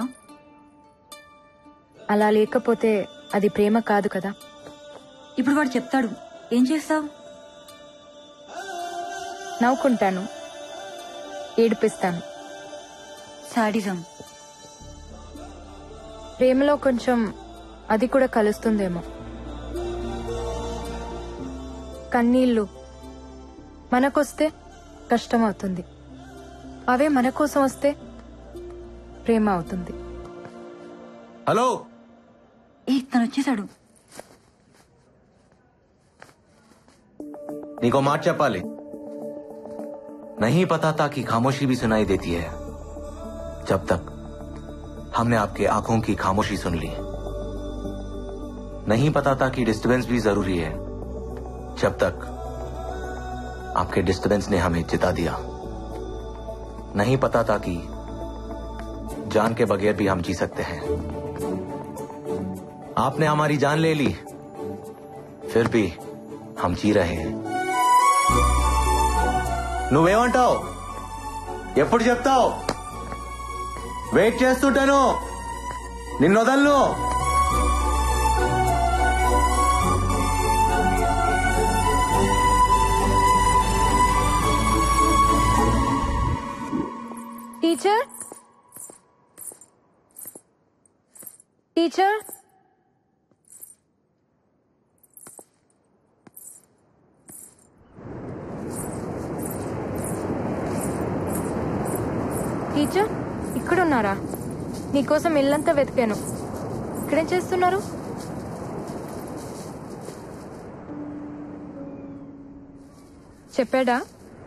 అలా లేకపోతే అది ప్రేమ కాదు కదా ఇప్పుడు వాడు చెప్తాడు ఏం చేస్తావు నవ్వుకుంటాను ఏడిపిస్తాను సాడిజం ప్రేమలో కొంచెం అది కూడా కలుస్తుందేమో కన్నీళ్లు మనకొస్తే కష్టం అవుతుంది అవే మన కోసం వస్తే ప్రేమ అవుతుంది హలో ఏ తను వచ్చేసాడు నీకో మాట చెప్పాలి नहीं पता था कि खामोशी भी सुनाई देती है जब तक हमने आपके आंखों की खामोशी सुन ली नहीं पता था कि डिस्टरबेंस भी जरूरी है जब तक आपके डिस्टरबेंस ने हमें जिता दिया नहीं पता था कि जान के बगैर भी हम जी सकते हैं आपने हमारी जान ले ली फिर भी हम जी रहे हैं నువ్వేమంటావు ఎప్పుడు చెప్తావు వెయిట్ చేస్తుంటాను నిన్ను వదలను టీచర్ టీచర్ టీచర్ ఇక్కడున్నారా నీకోసం ఇల్లంతా వెతికాను ఇక్కడేం చేస్తున్నారు చెప్పాడా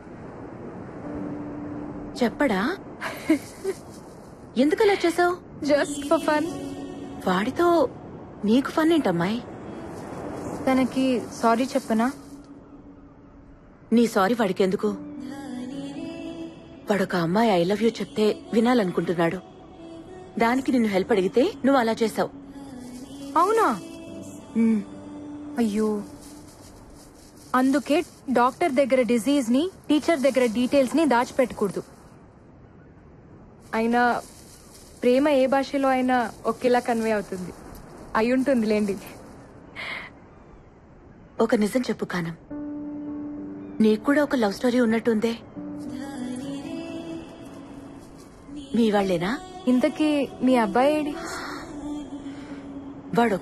చెప్పడా ఎందుకలా చేసావు జస్ట్ ఫర్ ఫన్ వాడితో నీకు ఫన్ ఏంటమ్మాయి తనకి సారీ చెప్పనా నీ సారీ వాడికెందుకు వాడొక అమ్మాయి ఐ లవ్ యూ చెప్తే వినాలనుకుంటున్నాడు దానికి నిన్ను హెల్ప్ అడిగితే నువ్వు అలా చేసావు అవునా అయ్యో అందుకే డాక్టర్ దగ్గర డిజీజ్ ని టీచర్ దగ్గర డీటెయిల్స్ ని దాచిపెట్టకూడదు అయినా ప్రేమ ఏ భాషలో అయినా ఒకేలా కన్వే అవుతుంది అయి ఉంటుందిలేండి ఒక నిజం చెప్పు కానం నీకు కూడా ఒక లవ్ స్టోరీ ఉన్నట్టుందే మీ వాళ్ళేనా ఇంతకీ మీ అబ్బాయి ఏడి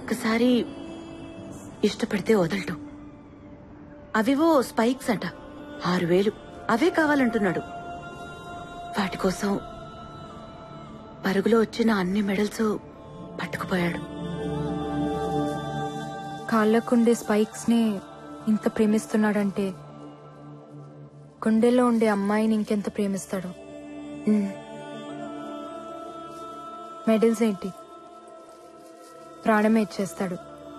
వాడొక్కసారి ఇష్టపడితే వదలటం అవివో స్పైక్స్ అంట ఆరు వేలు అవే కావాలంటున్నాడు వాటి కోసం పరుగులో వచ్చిన అన్ని మెడల్స్ పట్టుకుపోయాడు కాళ్ళకుండే స్పైక్స్ ని ఇంత ప్రేమిస్తున్నాడంటే గుండెల్లో ఉండే అమ్మాయిని ఇంకెంత ప్రేమిస్తాడు మెడల్స్ ఏంటి ప్రాణమే ఇచ్చేస్తాడు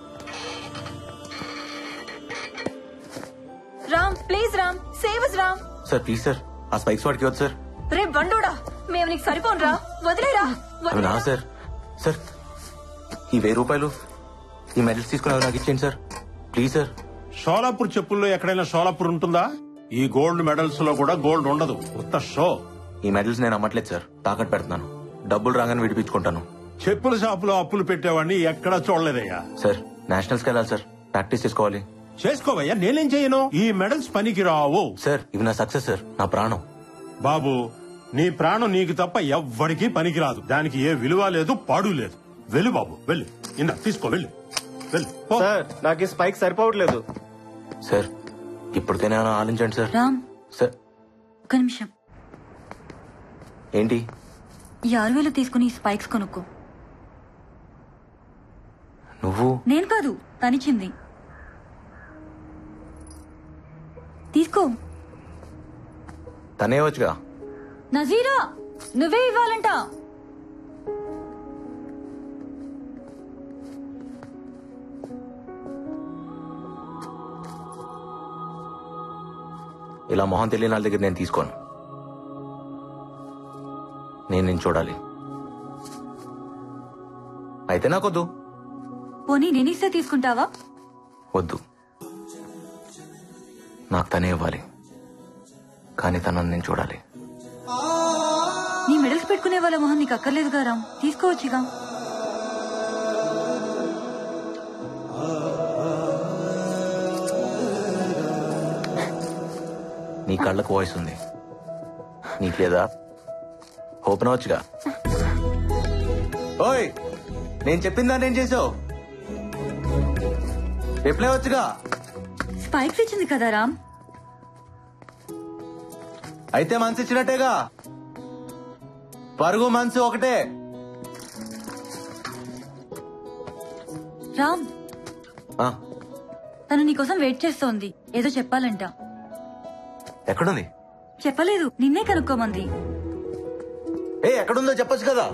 రామ్ ప్లీజ్ రామ్ సేవస్ రామ్ సార్ ప్లీజ్ సార్ ఆ స్పైక్స్ వాడికి వద్దు సార్ రే బండోడా మేము నీకు సరిపోనరా వదిలేరా అవి నా సార్ సార్ ఈ వెయ్యి రూపాయలు ఈ మెడల్స్ తీసుకుని అవి నాకు ఇచ్చేయండి సార్ ప్లీజ్ సార్ షోలాపూర్ చెప్పుల్లో ఎక్కడైనా షోలాపూర్ ఉంటుందా ఈ గోల్డ్ మెడల్స్ లో కూడా గోల్డ్ ఉండదు ఉత్త షో ఈ మెడల్స్ నేను అమ్మట్లేదు సార్ తాకట్టు పెడుతున్నాను డబ్బులు రాగానే విడిపించుకుంటాను చెప్పుల షాపులో అప్పులు పెట్టేవాడిని ఎక్కడా చూడలేదయ్యా సార్ నేషనల్స్కి వెళ్ళాలి సార్ ప్రాక్టీస్ చేసుకోవాలి చేసుకోవయ్యా నేనేం చేయను ఈ మెడల్స్ పనికి రావు సార్ ఇవి నా సక్సెస్ సార్ నా ప్రాణం బాబు నీ ప్రాణం నీకు తప్ప ఎవ్వడికి పనికిరాదు దానికి ఏ విలువ లేదు పాడు లేదు వెళ్ళు బాబు వెళ్ళు ఇందా తీసుకో వెళ్ళు వెళ్ళు పో. సార్ నాకు ఈ స్పైక్ సరిపోవట్లేదు సార్ ఇప్పటికైనా ఏమైనా ఆలోచించండి సార్ రామ్ సార్ ఒక నిమిషం ఏంటి ఈ ఆరు వేలు తీసుకుని స్పైక్స్ కొనుక్కో నువ్వు నేను కాదు తనిచ్చింది తీసుకో తనే వచ్చుగా నజీరా నువ్వే ఇవ్వాలంట ఇలా మొహం తెలియని వాళ్ళ దగ్గర నేను తీసుకోను నేను నేను చూడాలి అయితే నాకొద్దు పోనీ నేనిస్తే తీసుకుంటావా వద్దు నాకు తనే ఇవ్వాలి కానీ తనని నేను చూడాలి నీ మెడల్స్ పెట్టుకునే వాళ్ళ మొహం నీకు అక్కర్లేదుగా రామ్ తీసుకోవచ్చుగా నీ కళ్ళకు వాయిస్ ఉంది నీకు లేదా ఓపెన్ అవచ్చుగా ఓయ్ నేను చెప్పిన దాన్ని ఏం చేసావు రిప్లై వచ్చుగా స్పైక్స్ ఇచ్చింది కదా రామ్ అయితే మనసు ఇచ్చినట్టేగా పరుగు మనసు ఒకటే రామ్ ఆ, తను నీకోసం వెయిట్ చేస్తోంది ఏదో చెప్పాలంట ఎక్కడుంది చెప్పలేదు నిన్నే కనుక్కోమంది ఏ ఎక్కడుందో చెప్పొచ్చు కదా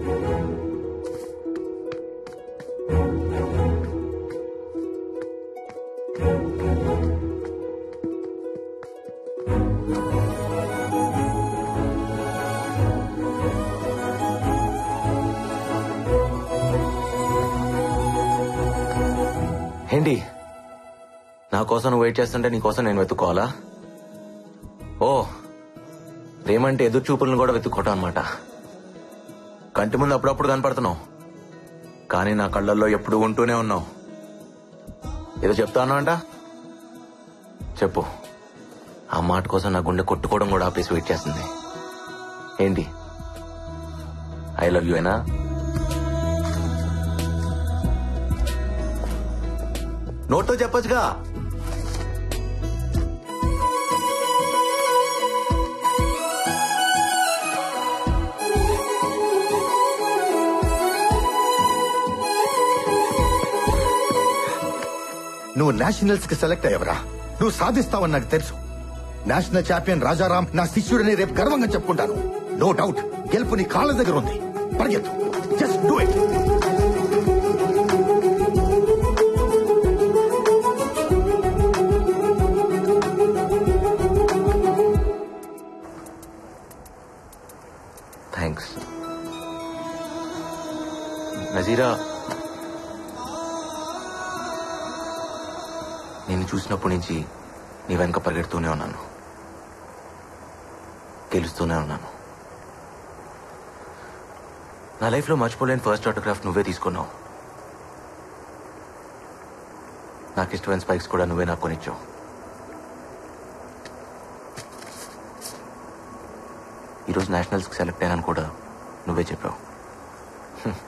ఏంటి నా కోసం నువ్వు వెయిట్ చేస్తుంటే నీ కోసం నేను వెతుక్కోవాలా ఓ ప్రేమంటే ఎదురు చూపులను కూడా వెతుక్కోవటం అనమాట కంటి ముందు అప్పుడప్పుడు కనపడుతున్నావు కానీ నా కళ్ళల్లో ఎప్పుడు ఉంటూనే ఉన్నావు ఏదో చెప్తాను అంట చెప్పు ఆ మాట కోసం నా గుండె కొట్టుకోవడం కూడా ఆపేసి వెయిట్ చేస్తుంది ఏంటి ఐ లవ్ యూ అయినా నోట్తో చెప్పొచ్చుగా నువ్వు నేషనల్స్ కి సెలెక్ట్ అయ్యవరా నువ్వు సాధిస్తావని నాకు తెలుసు నేషనల్ ఛాంపియన్ రాజారాం నా శిష్యుడని రేపు గర్వంగా చెప్పుకుంటాను నో డౌట్ గెలుపు నీ కాళ్ళ దగ్గర ఉంది పరిగెత్తు just do it thanks Nazeera నేను చూసినప్పటి నుంచి నీ వెనక పరిగెడుతూనే ఉన్నాను గెలుస్తూనే ఉన్నాను నా లైఫ్లో మర్చిపోలేని ఫస్ట్ ఆటోగ్రాఫ్ నువ్వే తీసుకున్నావు నాకు ఇష్టమైన స్పైక్స్ కూడా నువ్వే నాకు కొనిచ్చావు ఈరోజు నేషనల్స్కి సెలెక్ట్ అయ్యానని కూడా నువ్వే చెప్పావు హ్మ్.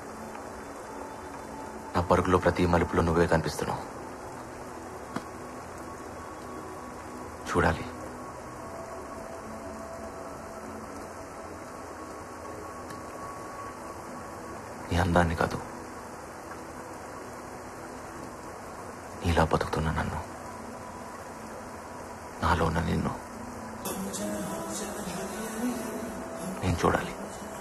నా పరుగులో ప్రతి మలుపులో నువ్వే కనిపిస్తున్నావు చూడాలి నీ అందాన్ని కాదు నీలా బతుకుతున్న నన్ను నాలో ఉన్న నిన్ను నేను చూడాలి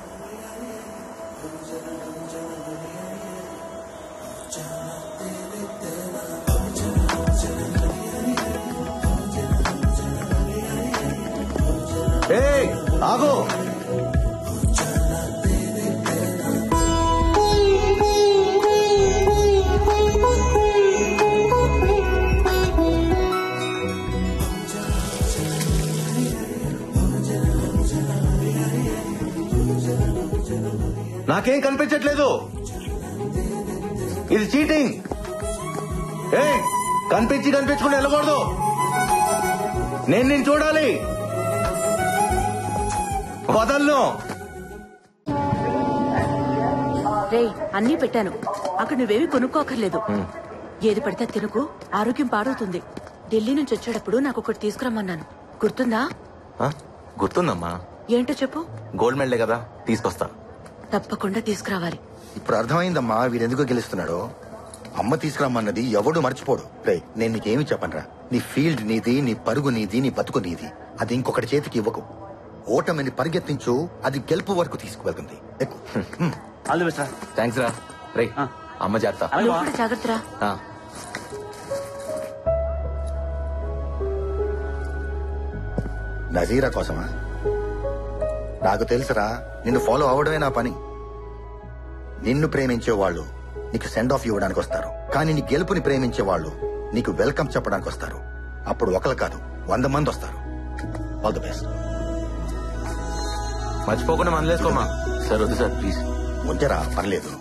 ఏయ్ ఆగు నాకేం కనిపించట్లేదు ఇది చీటింగ్ ఏ కనిపించి కనిపించకుండా వెళ్ళకూడదు నేను నేను చూడాలి వదలను రేయ్ అన్నీ పెట్టాను అక్కడ నువ్వేమి కొనుక్కోకర్లేదు ఏది పడితే అది తినుకు ఆరోగ్యం పాడవుతుంది ఢిల్లీ నుంచి వచ్చేటప్పుడు నాకు ఒకటి తీసుకురమ్మన్నాను గుర్తుందా ఆ? గుర్తుందమ్మా ఏంటో చెప్పు గోల్డ్ మెడలే కదా తీసుకొస్తా తప్పకుండా తీసుకురావాలి ఇప్పుడు అర్థమైందమ్మా వీడెందుకు గెలుస్తున్నాడో అమ్మ తీసుకురమ్మన్నది ఎవడు మర్చిపోడు రే నేను నీకేమి చెప్పనరా నీ ఫీల్డ్ నీది నీ పరుగు నీది నీ బతుకు నీది అది ఇంకొకటి చేతికి ఇవ్వకు ఓటమిని పరిగెత్తించు అది గెలుపు వరకు తీసుకువెళ్తుంది ఎక్కు. హ్మ్. ఆల్ ది బెస్ట్ రా థ్యాంక్స్ రా రే అమ్మ చేస్తా నువ్వు కూడా జాగ్రత్తరా నజీరా కోసమా నాకు తెలుసురా నిన్ను ఫాలో అవడమే నా పని నిన్ను ప్రేమించే వాళ్ళు నీకు సెండ్ ఆఫ్ ఇవ్వడానికి వస్తారు కానీ నీ గెలుపుని ప్రేమించే వాళ్ళు నీకు వెల్కమ్ చెప్పడానికి వస్తారు అప్పుడు ఒకరు కాదు వంద మంది వస్తారు ఆల్ ది బెస్ట్ మర్చిపోకుండా మనలేసుకోమా సార్ వద్దు సార్ ప్లీజ్ ఉంచరా పర్లేదు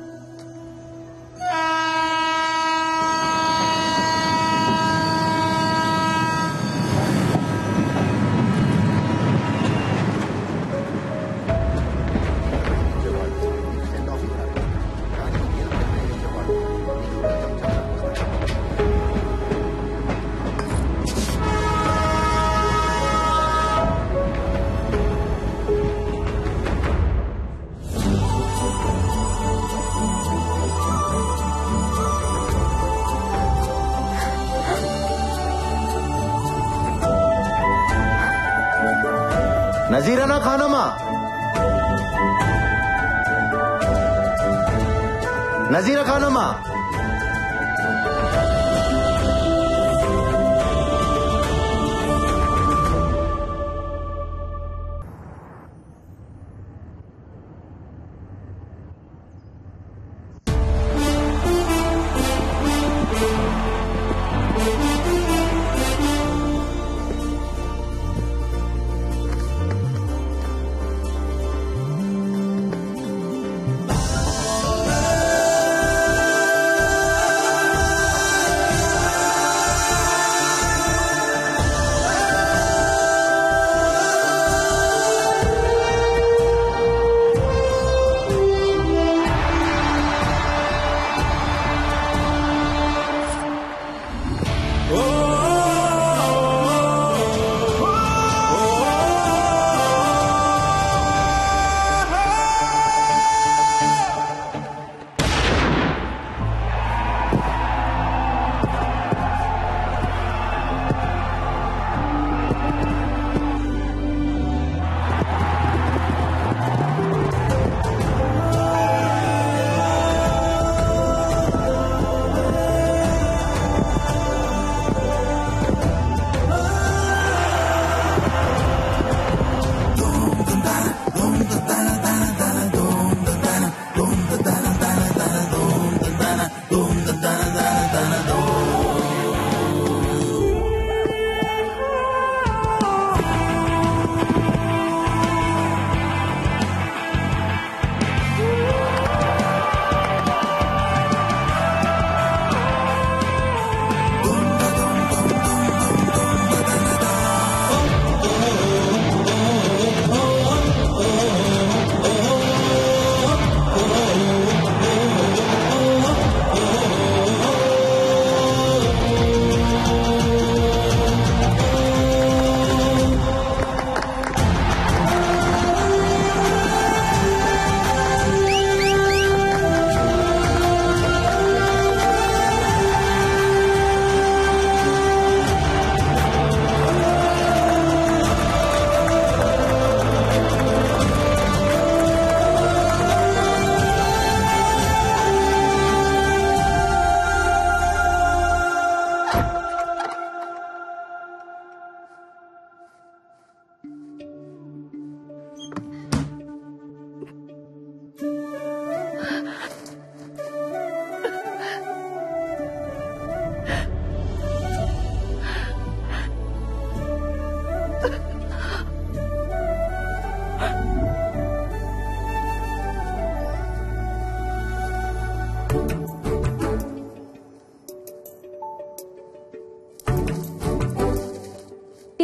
నజీరానా ఖానమా నజీరా ఖానమా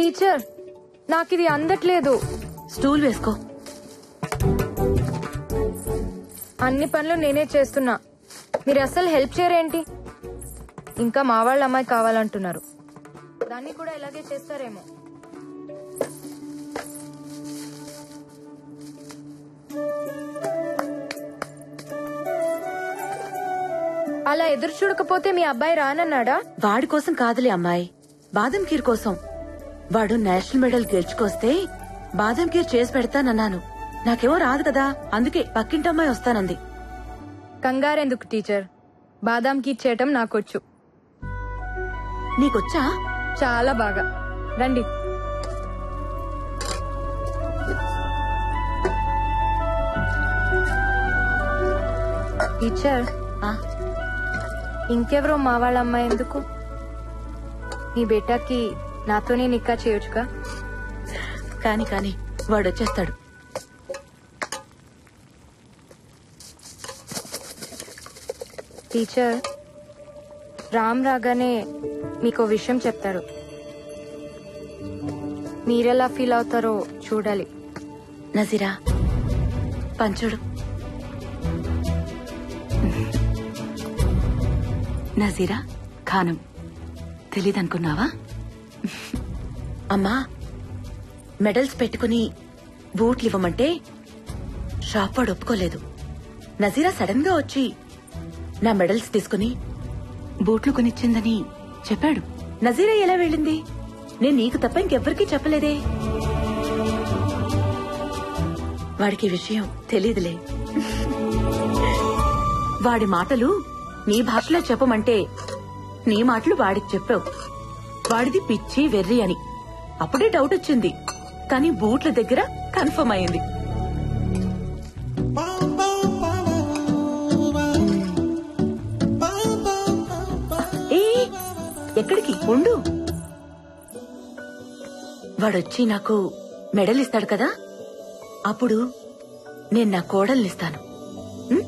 టీచర్ నాకు ఇది అందట్లేదు స్టూల్ వేసుకో అన్ని పనులు నేనే చేస్తున్నా మీరు అసలు హెల్ప్ చేయరేంటి ఇంకా మా వాళ్ళ అమ్మాయి కావాలంటున్నారు దాన్ని కూడా ఇలాగే చేస్తారేమో అలా ఎదురు చూడకపోతే మీ అబ్బాయి రానన్నాడా వాడి కోసం కాదులే అమ్మాయి బాదం కీర్ కోసం వాడు నేషనల్ మెడల్ గెలుచుకొస్తే బాదం కీర్ చేసి పెడతానన్నాను నాకేమో రాదు కదా అందుకే పక్కింటమ్మాయి వస్తానంది కంగారెందుకు టీచర్ బాదాం కీర్ చేయటం నాకొచ్చు నీకొచ్చా చాలా బాగా రండి టీచర్ ఇంకెవరో మా వాళ్ళ అమ్మాయి ఎందుకు మీ బేటాకి నాతోనే నిక్కా చేయొచ్చుగా కాని కాని వాడు వచ్చేస్తాడు టీచర్ రామ్ రాగానే మీకు విషయం చెప్తారు మీరెలా ఫీల్ అవుతారో చూడాలి నజీరా పంచుడు నజీరా ఖానం తెలీదనుకున్నావా అమ్మా మెడల్స్ పెట్టుకుని బూట్లు ఇవ్వమంటే షాప్ వాడు ఒప్పుకోలేదు నజీరా సడన్ గా వచ్చి నా మెడల్స్ తీసుకుని బూట్లు కొనిచ్చిందని చెప్పాడు నజీరా ఎలా వెళ్ళింది నేను నీకు తప్ప ఇంకెవ్వరికీ చెప్పలేదే వాడికి ఈ విషయం తెలీదులే వాడి మాటలు నీ భాషలో చెప్పమంటే నీ మాటలు వాడికి చెప్పావు వాడిది పిచ్చి వెర్రి అని అప్పుడే డౌట్ వచ్చింది కానీ బూట్ల దగ్గర కన్ఫర్మ్ అయింది ఏ ఎక్కడికి ఉండు వాడొచ్చి నాకు మెడల్ ఇస్తాడు కదా అప్పుడు నేను నా కోడల్నిస్తాను ఉం?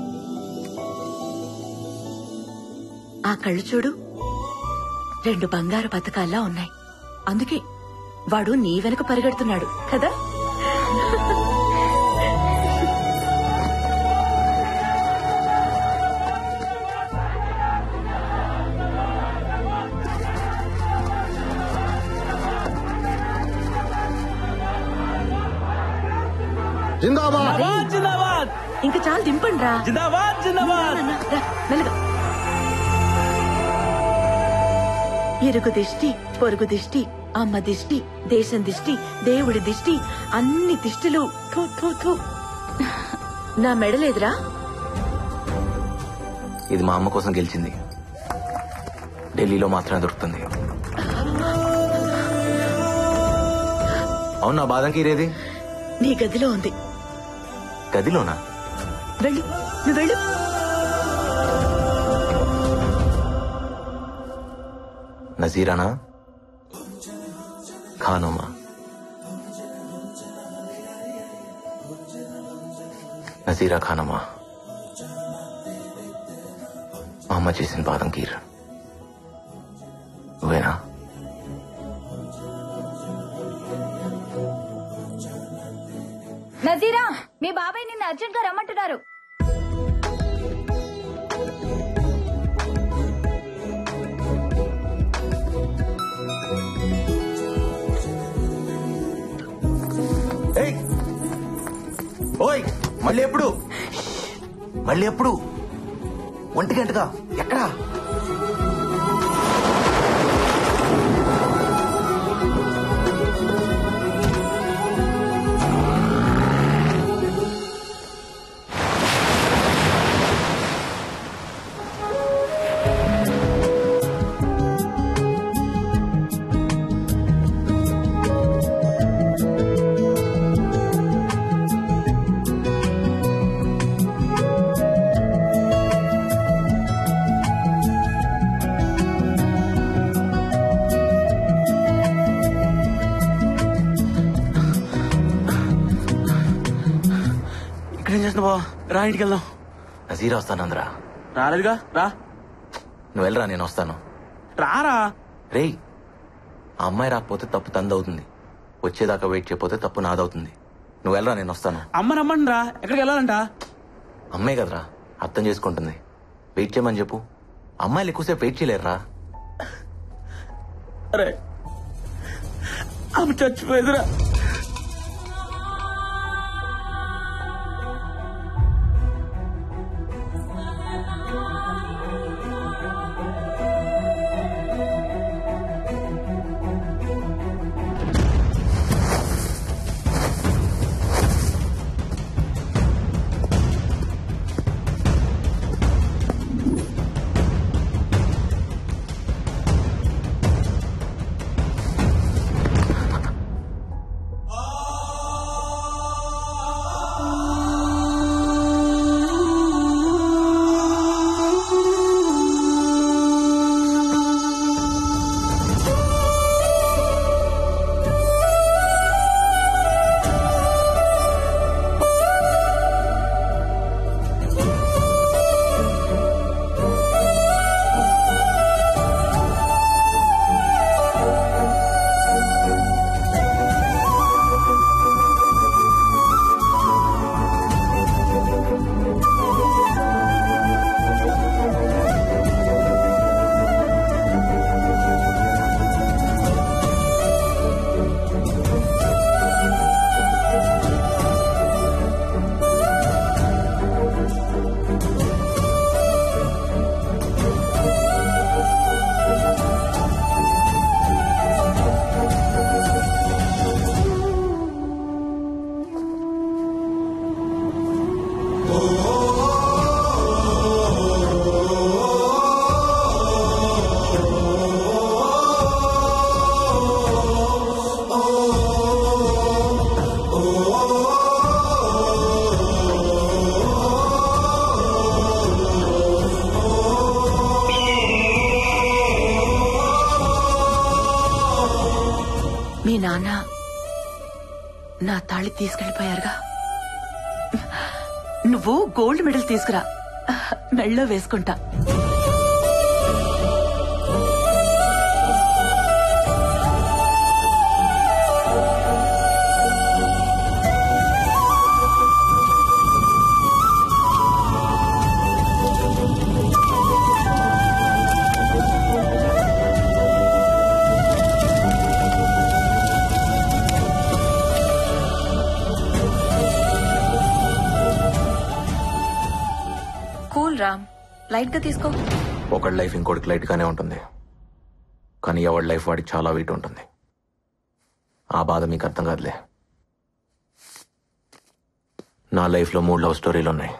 ఆ కళ్ళు చూడు రెండు బంగారు పథకాల్లా ఉన్నాయి అందుకే వాడు నీ వెనక పరిగెడుతున్నాడు కదా జిందాబాద్ జిందాబాద్ ఇంకా చాలు దింపండి రా జిందాబాద్ జిందాబాద్ మెల్లగా ఇరుగు దిష్టి పొరుగు దిష్టి అమ్మ దిష్టి దేశం దిష్టి దేవుడి దిష్టి అన్ని దిష్టిలు థూ, థూ, థూ. నా మెడలేదురా ఇది మా అమ్మ కోసం గెలిచింది ఢిల్లీలో మాత్రమే దొరుకుతుంది అవునా బాదం కీరేది నీ గదిలో ఉంది గదిలోనా వెళ్ళు నువ్వు వెళ్ళు నజీరానా ఖానోమా నజీరా ఖానమా మా అమ్మ చేసిన బాదం కీర్ నువ్వేనా నజీరా మీ బాబాయ్ నిన్ను అర్జెంట్ గా రమ్మంటున్నారు ఏయ్ ఓయ్ మళ్ళీ ఎప్పుడు మళ్ళీ ఎప్పుడు ఒంటి గంటగా ఎక్కడా ఇక్కడ ఏం చేస్తున్నా బావ రా ఇంటికి వెళ్దాం నజీరా వస్తానందరా రాలేదుగా రా నువ్వు వెళ్ళరా నేను వస్తాను రారా రేయ్ ఆ అమ్మాయి రాకపోతే తప్పు తందవుతుంది వచ్చేదాకా వెయిట్ చేయకపోతే తప్పు నాదవుతుంది నువ్వు వెళ్ళరా నేను వస్తాను అమ్మ రమ్మని రా ఎక్కడికి వెళ్ళాలంట అమ్మాయి కదరా అర్థం చేసుకుంటుంది వెయిట్ చేయమని చెప్పు అమ్మాయిలు ఎక్కువసేపు వెయిట్ చేయలేరురా అరే అమ్మ చచ్చిపోయేదిరా మీ నాన్న నా తాళి తీసుకెళ్లిపోయారుగా నువ్వు గోల్డ్ మెడల్ తీసుకురా మెళ్ళో వేసుకుంటా కూల్ రామ్ లైట్ గా తీసుకో ఒకడి లైఫ్ ఇంకోటికి లైట్ గానే ఉంటుంది కానీ ఎవడి లైఫ్ వాడికి చాలా వెయిట్ ఉంటుంది ఆ బాధ మీకు అర్థం కాదులే నా లైఫ్లో మూడు లవ్ స్టోరీలు ఉన్నాయి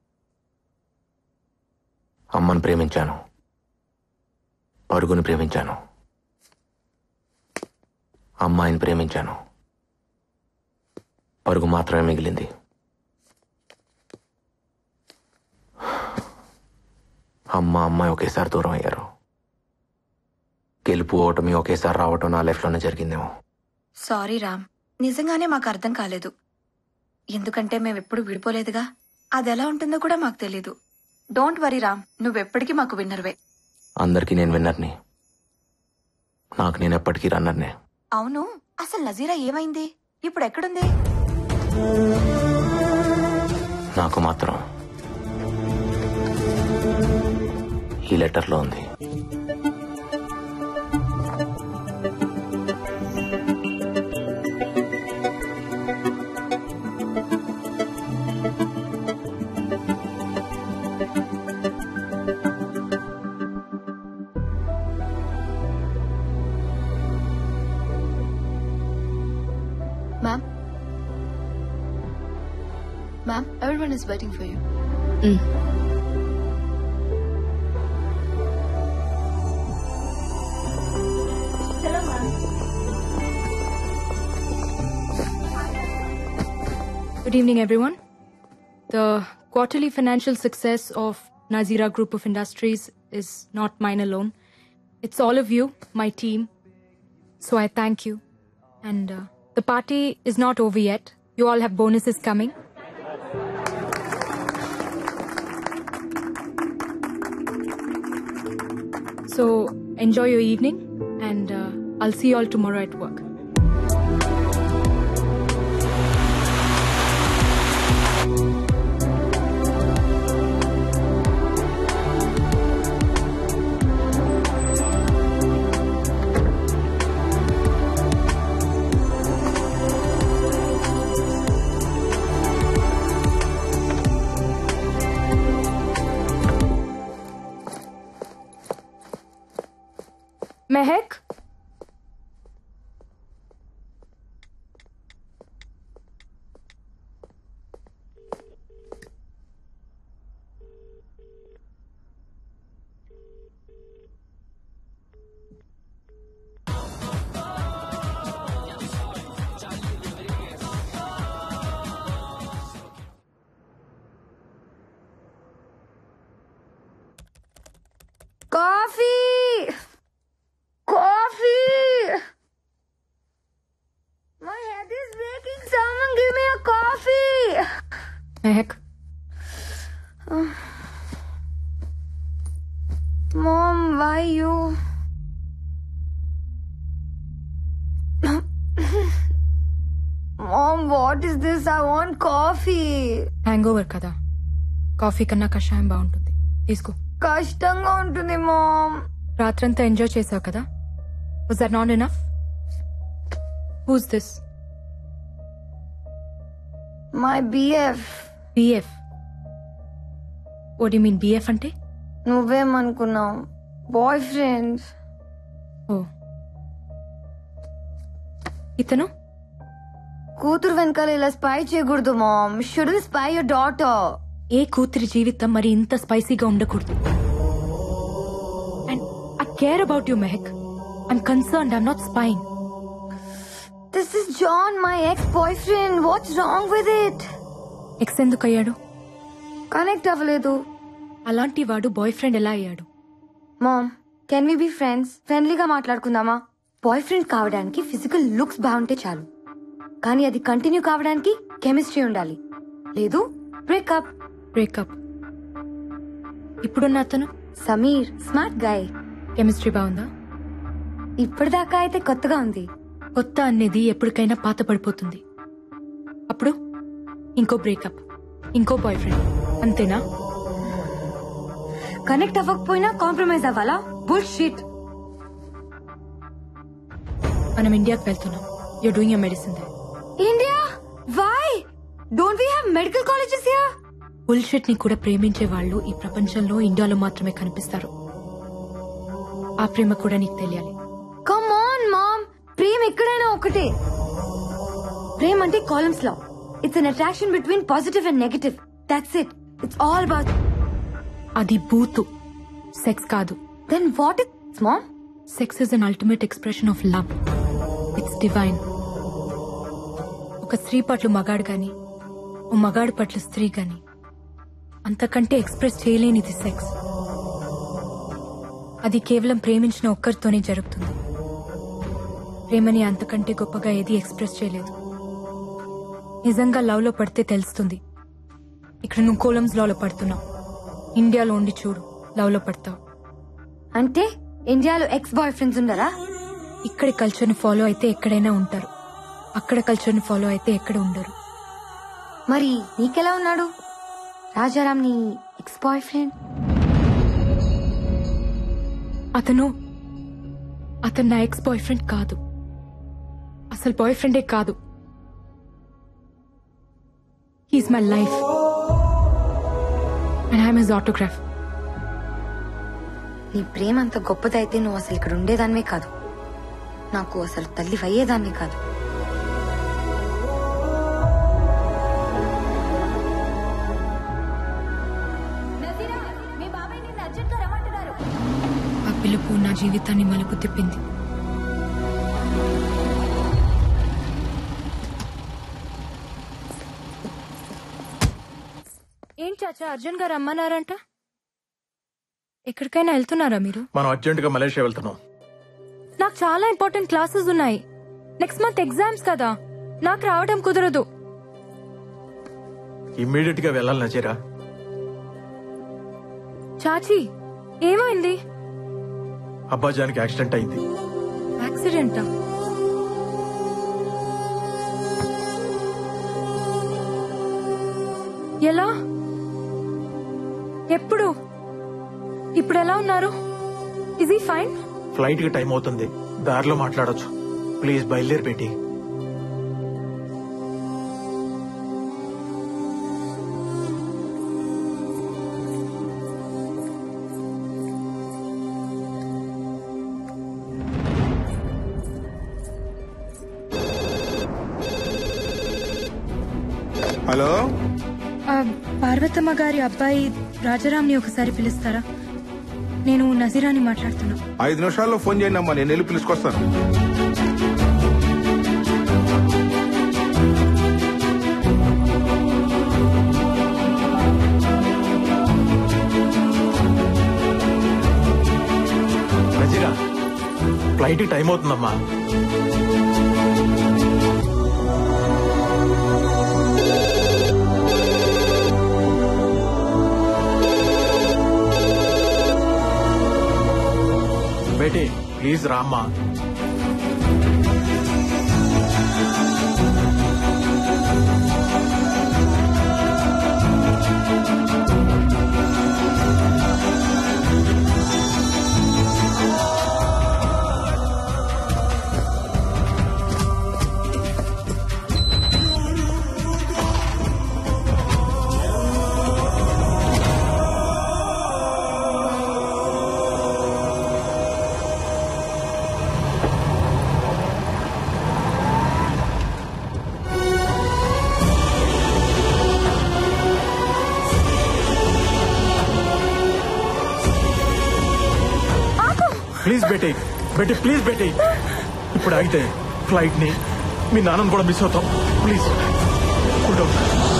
అమ్మని ప్రేమించాను పరుగుని ప్రేమించాను అమ్మాయిని ప్రేమించాను పరుగు మాత్రమే మిగిలింది అమ్మ అమ్మాయి ఒకేసారి దూరం అయ్యారు గెలుపు ఓటమి ఒకేసారి రావటం నా లైఫ్లోనే జరిగిందేమో సారీ రామ్ నిజంగానే మాకు అర్థం కాలేదు ఎందుకంటే మేమెప్పుడు విడిపోలేదుగా అది ఎలా ఉంటుందో కూడా మాకు తెలీదు డోంట్ వరీ రామ్ నువ్వెప్పటికీ మాకు విన్నర్వే అందరికీ నేను విన్నర్ని నాకు నేను ఎప్పటికీ రన్నర్నే అవును అసలు నజీరా ఏమైంది ఇప్పుడు ఎక్కడుంది నాకు మాత్రం ఈ లెటర్లో ఉంది Ma'am? Ma'am, everyone is waiting for you. Good evening, everyone. The quarterly financial success of Nazira Group of Industries is not mine alone. It's all of you, my team. So I thank you. And uh, the party is not over yet. You all have bonuses coming. So enjoy your evening, and uh, I'll see you all tomorrow at work. Mehek? Coffee! Coffee! My head is breaking. Someone give me a coffee! Mehek, Mom, why you? Mom, what is this? I want coffee. Hangover కదా కాఫీ కన్నా కషాయం బాగుంటుంది తీసుకో కష్టంగా ఉంటుంది మామ్ రాత్రంతా ఎంజాయ్ చేసావు కదా was that not enough who's this my BF BF ఓడి మీన్ బిఎఫ్ అంటే నువ్వేమనుకున్నావు బాయ్ ఫ్రెండ్ ఓ ఇతను కూతురు వెనకాల ఇలా స్పై చేయకూడదు mom should spy your daughter ఏ కూతురి జీవితం మరి ఇంత స్పైసీగా ఉండకూడదు and I care about you Mehak I'm concern I'm not spying this is John my ex boyfriend what's wrong with it ex ఎందుకు అయ్యాడు కనెక్ట్ అవ్వలేదు అలాంటి వాడు బాయ్ ఫ్రెండ్ ఎలా అయ్యాడు mom can we be friends ఫ్రెండ్లీగా మాట్లాడుకుందామా బాయ్ ఫ్రెండ్ కావడానికి ఫిజికల్ లుక్స్ బాగుంటే చాలు కానీ అది కంటిన్యూ కావడానికి కెమిస్ట్రీ ఉండాలి లేదు బ్రేకప్ బ్రేకప్ ఇప్పుడున్న అతను సమీర్ స్మార్ట్ గాయ్ కెమిస్ట్రీ బాగుందా ఇప్పటిదాకా అయితే కొత్తగా ఉంది కొత్త అనేది ఎప్పటికైనా పాత పడిపోతుంది అప్పుడు ఇంకో బ్రేకప్ ఇంకో బాయ్ ఫ్రెండ్ అంతేనా కనెక్ట్ అవ్వకపోయినా కాంప్రమైజ్ అవ్వాలా బుల్ షీట్ మనం ఇండియాకి వెళ్తున్నాం you're doing your medicine the India why don't we have medical colleges here bullshit ని కూడా ప్రేమించే వాళ్ళు ఈ ప్రపంచంలో ఇండియాలో మాత్రమే కనిపిస్తారు ఆ ప్రేమ కూడా నీకు తెలియాలి కమ్ ఆన్ మామ్ ప్రేమ ఎక్కడైనా ఒకటే ప్రేమ అంటే కాలమ్స్ లో it's an attraction between positive and negative that's it it's all about అది బూతు సెక్స్ కాదు then what is mom sex is an ultimate expression of love it's divine ఒక స్త్రీ పట్ల మగాడు గాని ఓ మగాడు పట్ల స్త్రీ గాని అంతకంటే ఎక్స్ప్రెస్ చేయలేనిది సెక్స్ అది కేవలం ప్రేమించిన ఒక్కరితోనే జరుగుతుంది ప్రేమని అంతకంటే గొప్పగా ఏది ఎక్స్ప్రెస్ చేయలేదు నిజంగా లవ్ లో పడితే తెలుస్తుంది ఇక్కడ నువ్వు కోలమ్స్ లో పడుతున్నావు ఇండియాలో ఉండి చూడు లవ్ లో పడతావు అంటే ఇండియాలో ఎక్స్ బాయ్ ఫ్రెండ్స్ ఉండరా ఇక్కడి కల్చర్ ని ఫాలో అయితే ఎక్కడైనా ఉంటారు అక్కడ కల్చర్ ని ఫాలో అయితే ఎక్కడ ఉండరు మరి నీకెలా ఉన్నాడు రాజారాం నీ ఎక్స్ బాయ్ ఫ్రెండ్ అతను అతను నా ఎక్స్ బాయ్ ఫ్రెండ్ కాదు అసలు బాయ్ ఫ్రెండే కాదు he's my life and I'm his autograph నీ ప్రేమ అంత గొప్పదైతే నువ్వు అసలు ఇక్కడ ఉండేదానివే కాదు నాకు అసలు తల్లి అయ్యేదానివే కాదు ఆ పిలుపు నా జీవితాన్ని మలుపు తిప్పింది ఏం చాచా అర్జున్ గారు రమ్మన్నారంట ఎక్కడికైనా వెళ్తున్నారా మీరు మనం అర్జెంట్ గా మలేషియా వెళ్తున్నాం నాకు చాలా ఇంపార్టెంట్ క్లాసెస్ ఉన్నాయి నెక్స్ట్ మంత్ ఎగ్జామ్స్ కదా నాకు రావడం కుదరదు ఇమ్మీడియట్ గా వెళ్ళాలి నజీరా చాచి ఏమైంది అబ్బాజానికి యాక్సిడెంట్ అయింది యాక్సిడెంట్ యాక్సిడెంటా ఎలా ఎప్పుడు ఇప్పుడు ఎలా ఉన్నారు ఇజ్ ఈ ఫైన్ ఫ్లైట్ కి టైం అవుతుంది దారిలో మాట్లాడొచ్చు ప్లీజ్ బయలుదేరి పెట్టి హలో ఆ, పార్వతమ్మ గారి అబ్బాయి రాజారాంని ఒకసారి పిలుస్తారా నేను నజీరాని మాట్లాడుతున్నా ఐదు నిమిషాల్లో ఫోన్ చేయండి అమ్మా నేను వెళ్ళి పిలుచుకొస్తాను నజీరా ఫ్లైట్ కి టైం అవుతుందమ్మా బేటీ ప్లీజ్ రామ్మా ప్లీజ్ బేటీ బేటీ ప్లీజ్ బేటీ ఇప్పుడు ఆగితే ఫ్లైట్ ని మీ నాన్నని కూడా మిస్ అవుతాం ప్లీజ్ కూల్ డౌన్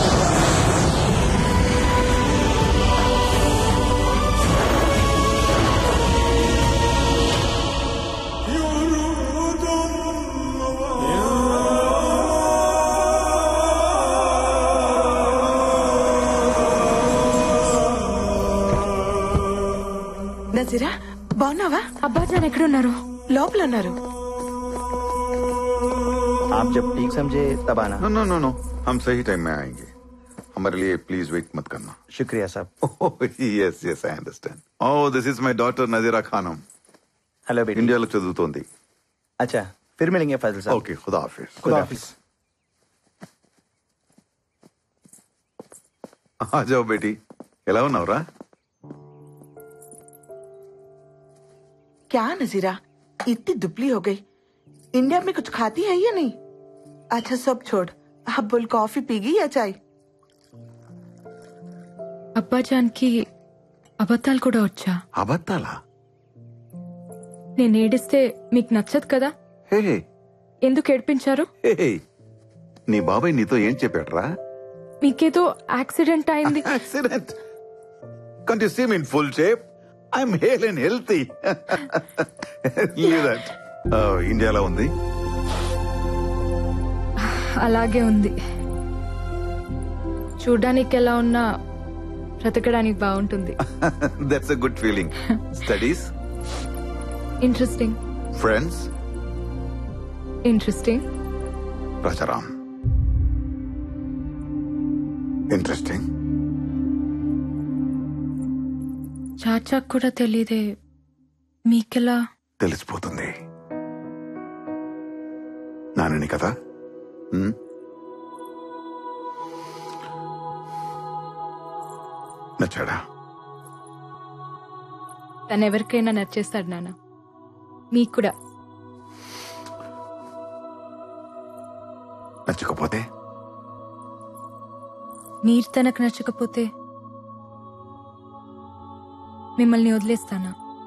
నజీరా బాగున్నావా అబ్బాజాన్ ఎక్కడున్నారు లోపల ఉన్నారు आप जब ठीक समझे तब आना नो नो नो नो हम सही टाइम में आएंगे हमारे लिए प्लीज वेट मत करना शुक्रिया साहब yes yes I understand oh this is my daughter Nazeera Khanam hello बेटी ఇండియాలో చదువుతోంది अच्छा फिर मिलेंगे फैजल साहब ఓకే ఖుదా హాఫిజ్ खुदा हाफिज ఆ జాओ బేటీ ఎలా ఉన్నావురా क्या नजीरा इतनी दुबली हो गई इंडिया में कुछ खाती है या नहीं अच्छा सब छोड़ अब बोल कॉफी पीगी या चाय అబ్బాజాన్కి అబద్ధాలు కూడా వచ్చా అబద్ధాలా నేను ఏడిస్తే మీకు నచ్చదు కదా హే ఎందుకు ఏడిపించారు హే నీ బాబాయ్ నీతో ఏం చెప్పాడ్రా మీకేదో యాక్సిడెంట్ అయింది accident can't you see me in full shape I'm hale and healthy that ఇండియాలో ఉంది అలాగే ఉంది చూడ్డానికి ఎలా ఉన్నా బ్రతకడానికి బాగుంటుంది that's a good feeling studies interesting friends interesting Rajaram interesting చాచాకు కూడా తెలియదే మీకెలా తెలిసిపోతుంది నానని కదా హ్మ్? నచ్చాడా తను ఎవరికైనా నచ్చేస్తాడు నాన్న మీకు కూడా నచ్చకపోతే మీరు తనకు నచ్చకపోతే మిమ్మల్ని వదిలేస్తానా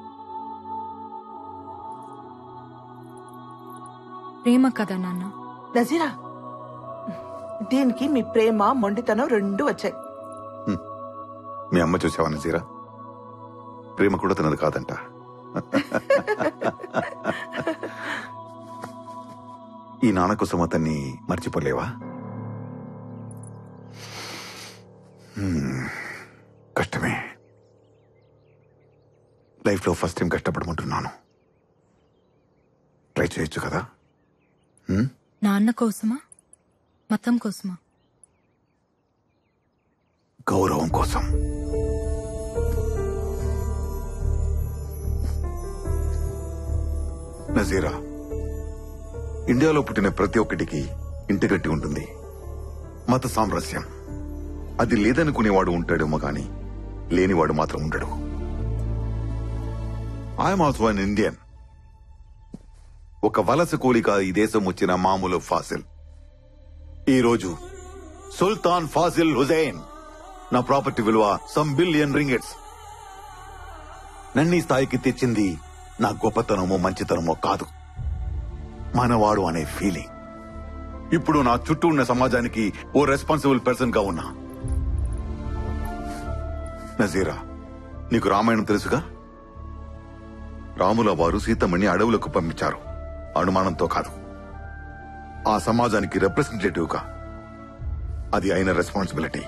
ప్రేమ కదా నాన్న నజీరా దీనికి మీ ప్రేమ మొండితనం రెండు వచ్చాయి మీ అమ్మ చూసావా నజీరా ప్రేమ కూడా తనది కాదంట ఈ నాన్న కోసం అతన్ని మర్చిపోలేవా హ్మ్, కష్టమే లైఫ్లో ఫస్ట్ టైం కష్టపడమంటున్నాను ట్రై చేయొచ్చు కదా నాన్న కోసమా మతం కోసమా గౌరవం కోసం నజీరా ఇండియాలో పుట్టిన ప్రతి ఒక్కటికి ఇంటి గట్టి ఉంటుంది మత సామరస్యం అది లేదనుకునేవాడు ఉంటాడేమో గాని లేనివాడు మాత్రం ఉండడు ఐఎమ్ ఆల్సో అన్ ఇండియన్ ఒక వలస కూలిక ఈ దేశం వచ్చిన మామూలు ఫాసిల్ ఈ రోజు సుల్తాన్ ఫాసిల్ హుజైన్ నా ప్రాపర్టీ విలువ సమ్ బిలియన్ రింగెట్స్ నన్ను ఈ స్థాయికి తెచ్చింది నా గొప్పతనమో మంచితనమో కాదు మనవాడు అనే ఫీలింగ్ ఇప్పుడు నా చుట్టూ ఉన్న సమాజానికి ఓ రెస్పాన్సిబుల్ పర్సన్ గా ఉన్నా నజీరా నీకు రామాయణం తెలుసుగా రాముల వారు సీతమ్మని అడవులకు పంపించారు అనుమానంతో కాదు ఆ సమాజానికి రిప్రజెంటేటివ్ గా అది అయిన రెస్పాన్సిబిలిటీ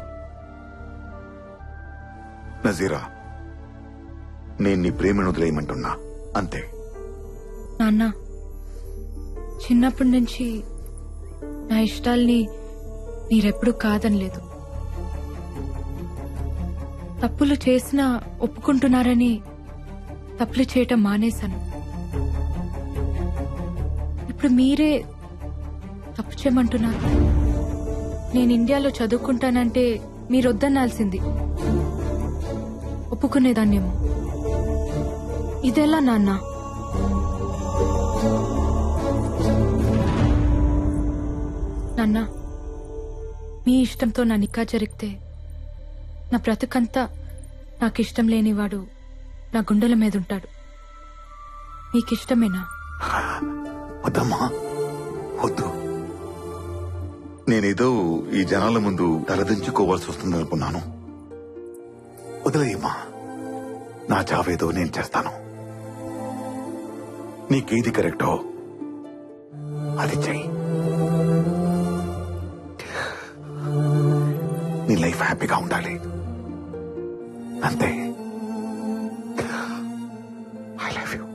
నజీరా నేను నీ ప్రేమను వదిలేయమంటున్నా అంతే నాన్న చిన్నప్పటి నుంచి నా ఇష్టాల్ని మీరెప్పుడు కాదనలేదు తప్పులు చేసినా ఒప్పుకుంటున్నారని తప్పులు చేయటం మానేశాను ఇప్పుడు మీరే తప్పు చేయమంటున్నారు నేను ఇండియాలో చదువుకుంటానంటే మీరు వద్దన్నాల్సింది ఒప్పుకునేదాన్నేమో ఇదెలా నాన్న నాన్న మీ ఇష్టంతో నా నిక్కా జరిగితే నా బ్రతుకంతా నాకు ఇష్టం లేనివాడు నా గుండెల మీద ఉంటాడు మీకిష్టమేనా వద్దమ్మా వద్దు నేనేదో ఈ జనాల ముందు తలదించుకోవాల్సి వస్తుంది అనుకున్నాను వదిలేయమ్మా నా చావేదో నేను చేస్తాను నీకేది కరెక్టో అది చెయ్యి నీ లైఫ్ హ్యాపీగా ఉండాలి అంతే ఐ లవ్ యూ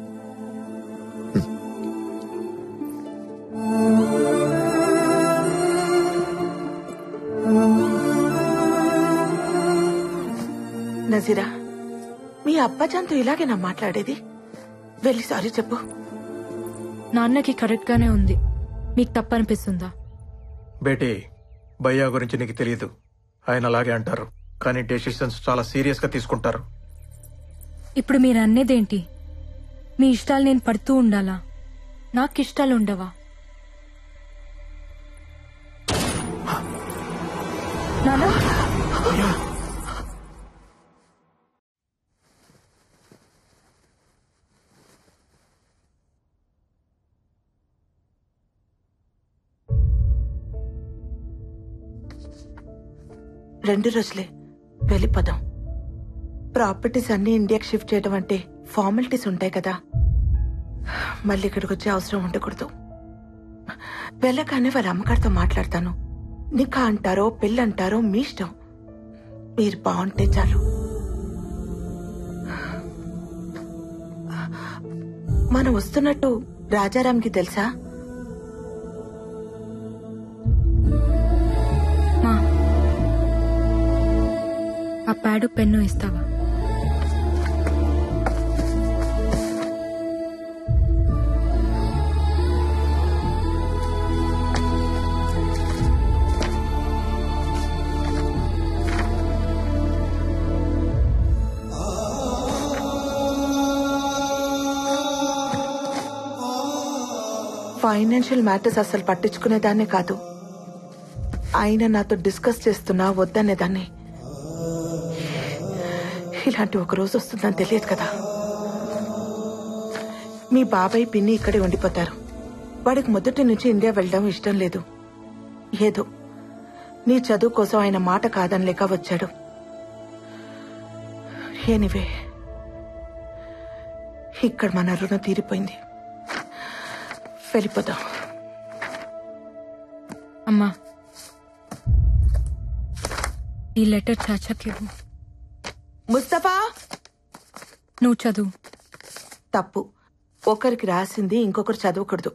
నజీరా మీ అబ్బాజాన్తో ఇలాగేనా మాట్లాడేది వెళ్ళి సారీ చెప్పు నాన్నకి కరెక్ట్ గానే ఉంది మీకు తప్పనిపిస్తుందా బేటీ భయ్యా గురించి నీకు తెలియదు ఆయన అలాగే అంటారు కానీ డెసిషన్స్ చాలా సీరియస్ గా తీసుకుంటారు ఇప్పుడు మీరు అన్నేదేంటి మీ ఇష్టాలు నేను పడుతూ ఉండాలా నాకు ఇష్టాలు ఉండవా నానా రెండు రోజులే వెళ్ళిపోదాం ప్రాపర్టీస్ అన్ని ఇండియాకి షిఫ్ట్ చేయడం అంటే ఫార్మాలిటీస్ ఉంటాయి కదా మళ్ళీ ఇక్కడికి వచ్చే అవసరం ఉండకూడదు వెళ్ళగానే వాళ్ళ అమ్మగారితో మాట్లాడతాను నికా అంటారో పెళ్ళి అంటారో మీ ఇష్టం మీరు బాగుంటే చాలు మనం వస్తున్నట్టు రాజారాంకి తెలుసా మా ఆ ప్యాడు పెన్ను ఇస్తావా ఫైనాన్షియల్ మ్యాటర్స్ అసలు పట్టించుకునేదాన్నే కాదు ఆయన నాతో డిస్కస్ చేస్తున్నా వద్దనేదాన్ని ఇలాంటి ఒక రోజు వస్తుందని తెలియదు కదా మీ బాబాయ్ పిన్ని ఇక్కడే ఉండిపోతారు వాడికి మొదటి నుంచి ఇండియా వెళ్ళడం ఇష్టం లేదు ఏదో నీ చదువు కోసం ఆయన మాట కాదనలేక వచ్చాడు ఎనివే ఇక్కడ మన రుణం తీరిపోయింది వెళ్ళిపోదాం అమ్మా ఈ లెటర్ చాచాకి ఇవ్వు. ముస్తఫా నువ్వు చదువు తప్పు ఒకరికి రాసింది ఇంకొకరు చదవకూడదు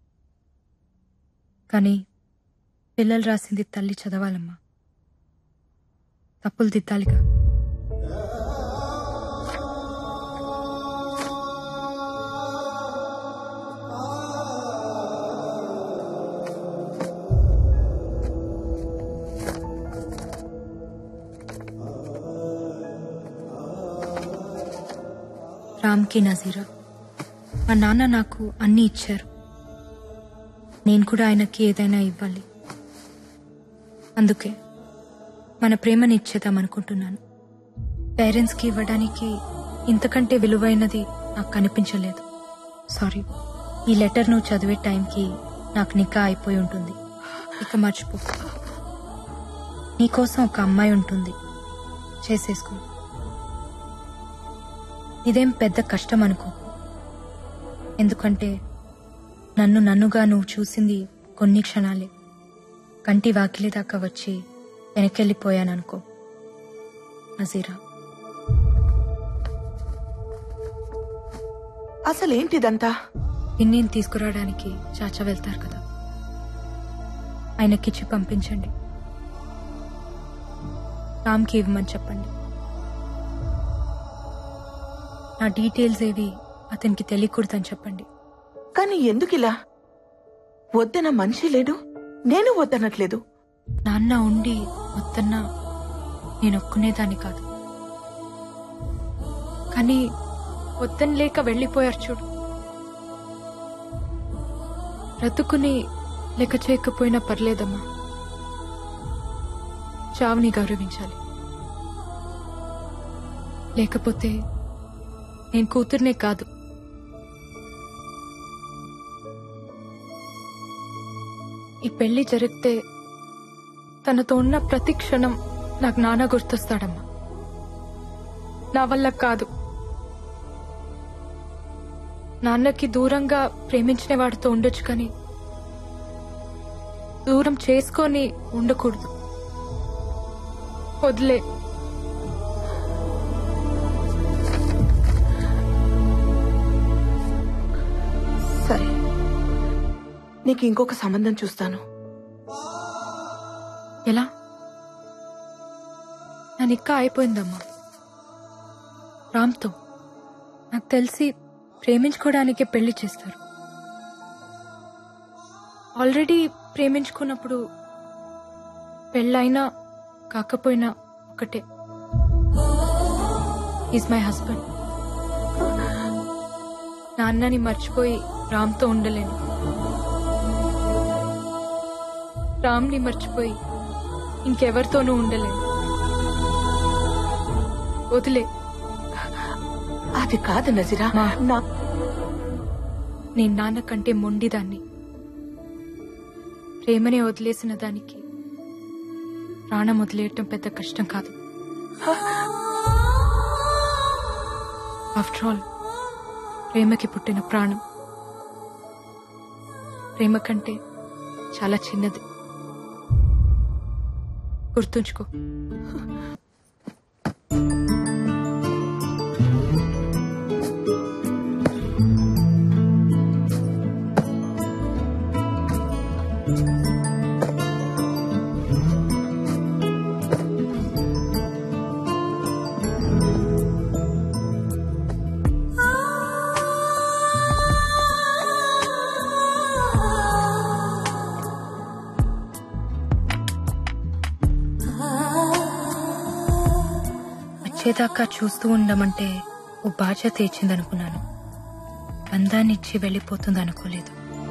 కానీ పిల్లలు రాసింది తల్లి చదవాలమ్మా తప్పులు దిద్దాలిగా రామ్కి నజీరా మా నాన్న నాకు అన్నీ ఇచ్చారు నేను కూడా ఆయనకి ఏదైనా ఇవ్వాలి అందుకే మన ప్రేమని ఇచ్చేద్దాం అనుకుంటున్నాను పేరెంట్స్కి ఇవ్వడానికి ఇంతకంటే విలువైనది నాకు కనిపించలేదు సారీ ఈ లెటర్ నువ్వు చదివే టైంకి నాకు నికా అయిపోయి ఉంటుంది ఇక మర్చిపో నీకోసం ఒక అమ్మాయి ఉంటుంది చేసేసుకో ఇదేం పెద్ద కష్టం అనుకో ఎందుకంటే నన్ను నన్నుగా నువ్వు చూసింది కొన్ని క్షణాలే కంటి వాకిలి దాకా వచ్చి వెనకెళ్ళిపోయాననుకో నజీరా అసలేంటిదంతా పిన్నిని తీసుకురావడానికి చాచా వెళ్తారు కదా ఆయనకిచ్చి పంపించండి రామ్కి ఇవ్వమని చెప్పండి నా డీటెయిల్స్ ఏవి అతనికి తెలియకూడదని చెప్పండి కానీ ఎందుకిలా వద్దన మనిషి లేడు నేను వద్దనట్లేదు నాన్న ఉండి వద్దన్నా నేను ఒక్కునేదాన్ని కాదు కానీ వద్దని లేక వెళ్ళిపోయారు చూడు బ్రతుకుని లెక్క చేయకపోయినా పర్లేదమ్మా చావుని గౌరవించాలి లేకపోతే నేను కూతుర్నే కాదు ఈ పెళ్లి జరిగితే తనతో ఉన్న ప్రతి క్షణం నాకు నాన్న గుర్తొస్తాడమ్మా నా వల్ల కాదు నాన్నకి దూరంగా ప్రేమించిన వాడితో ఉండొచ్చు కానీ దూరం చేసుకొని ఉండకూడదు వదిలే సరే నీకు ఇంకొక సంబంధం చూస్తాను ఎలా నా నిక్క అయిపోయిందమ్మా రామ్తో నాకు తెలిసి ప్రేమించుకోవడానికే పెళ్లి చేస్తారు ఆల్రెడీ ప్రేమించుకున్నప్పుడు పెళ్ళైనా కాకపోయినా ఒకటే ఈజ్ మై హస్బెండ్ నాన్నని మర్చిపోయి రామ్తో ఉండలేను రామ్ని మర్చిపోయి ఇంకెవరితోనూ ఉండలేను వదిలే అది కాదు నజీరా నా నేను నాన్న కంటే మొండిదాన్ని ప్రేమనే వదిలేసిన దానికి ప్రాణం వదిలేయటం పెద్ద కష్టం కాదు ఆఫ్టర్ ఆల్ ప్రేమకి పుట్టిన ప్రాణం ప్రేమ కంటే చాలా చిన్నది గుర్తుంచుకో వచ్చేదాకా చూస్తూ ఉండమంటే ఓ బాధ్యత ఇచ్చిందనుకున్నాను బంధాన్నిచ్చి వెళ్ళిపోతుంది అనుకోలేదు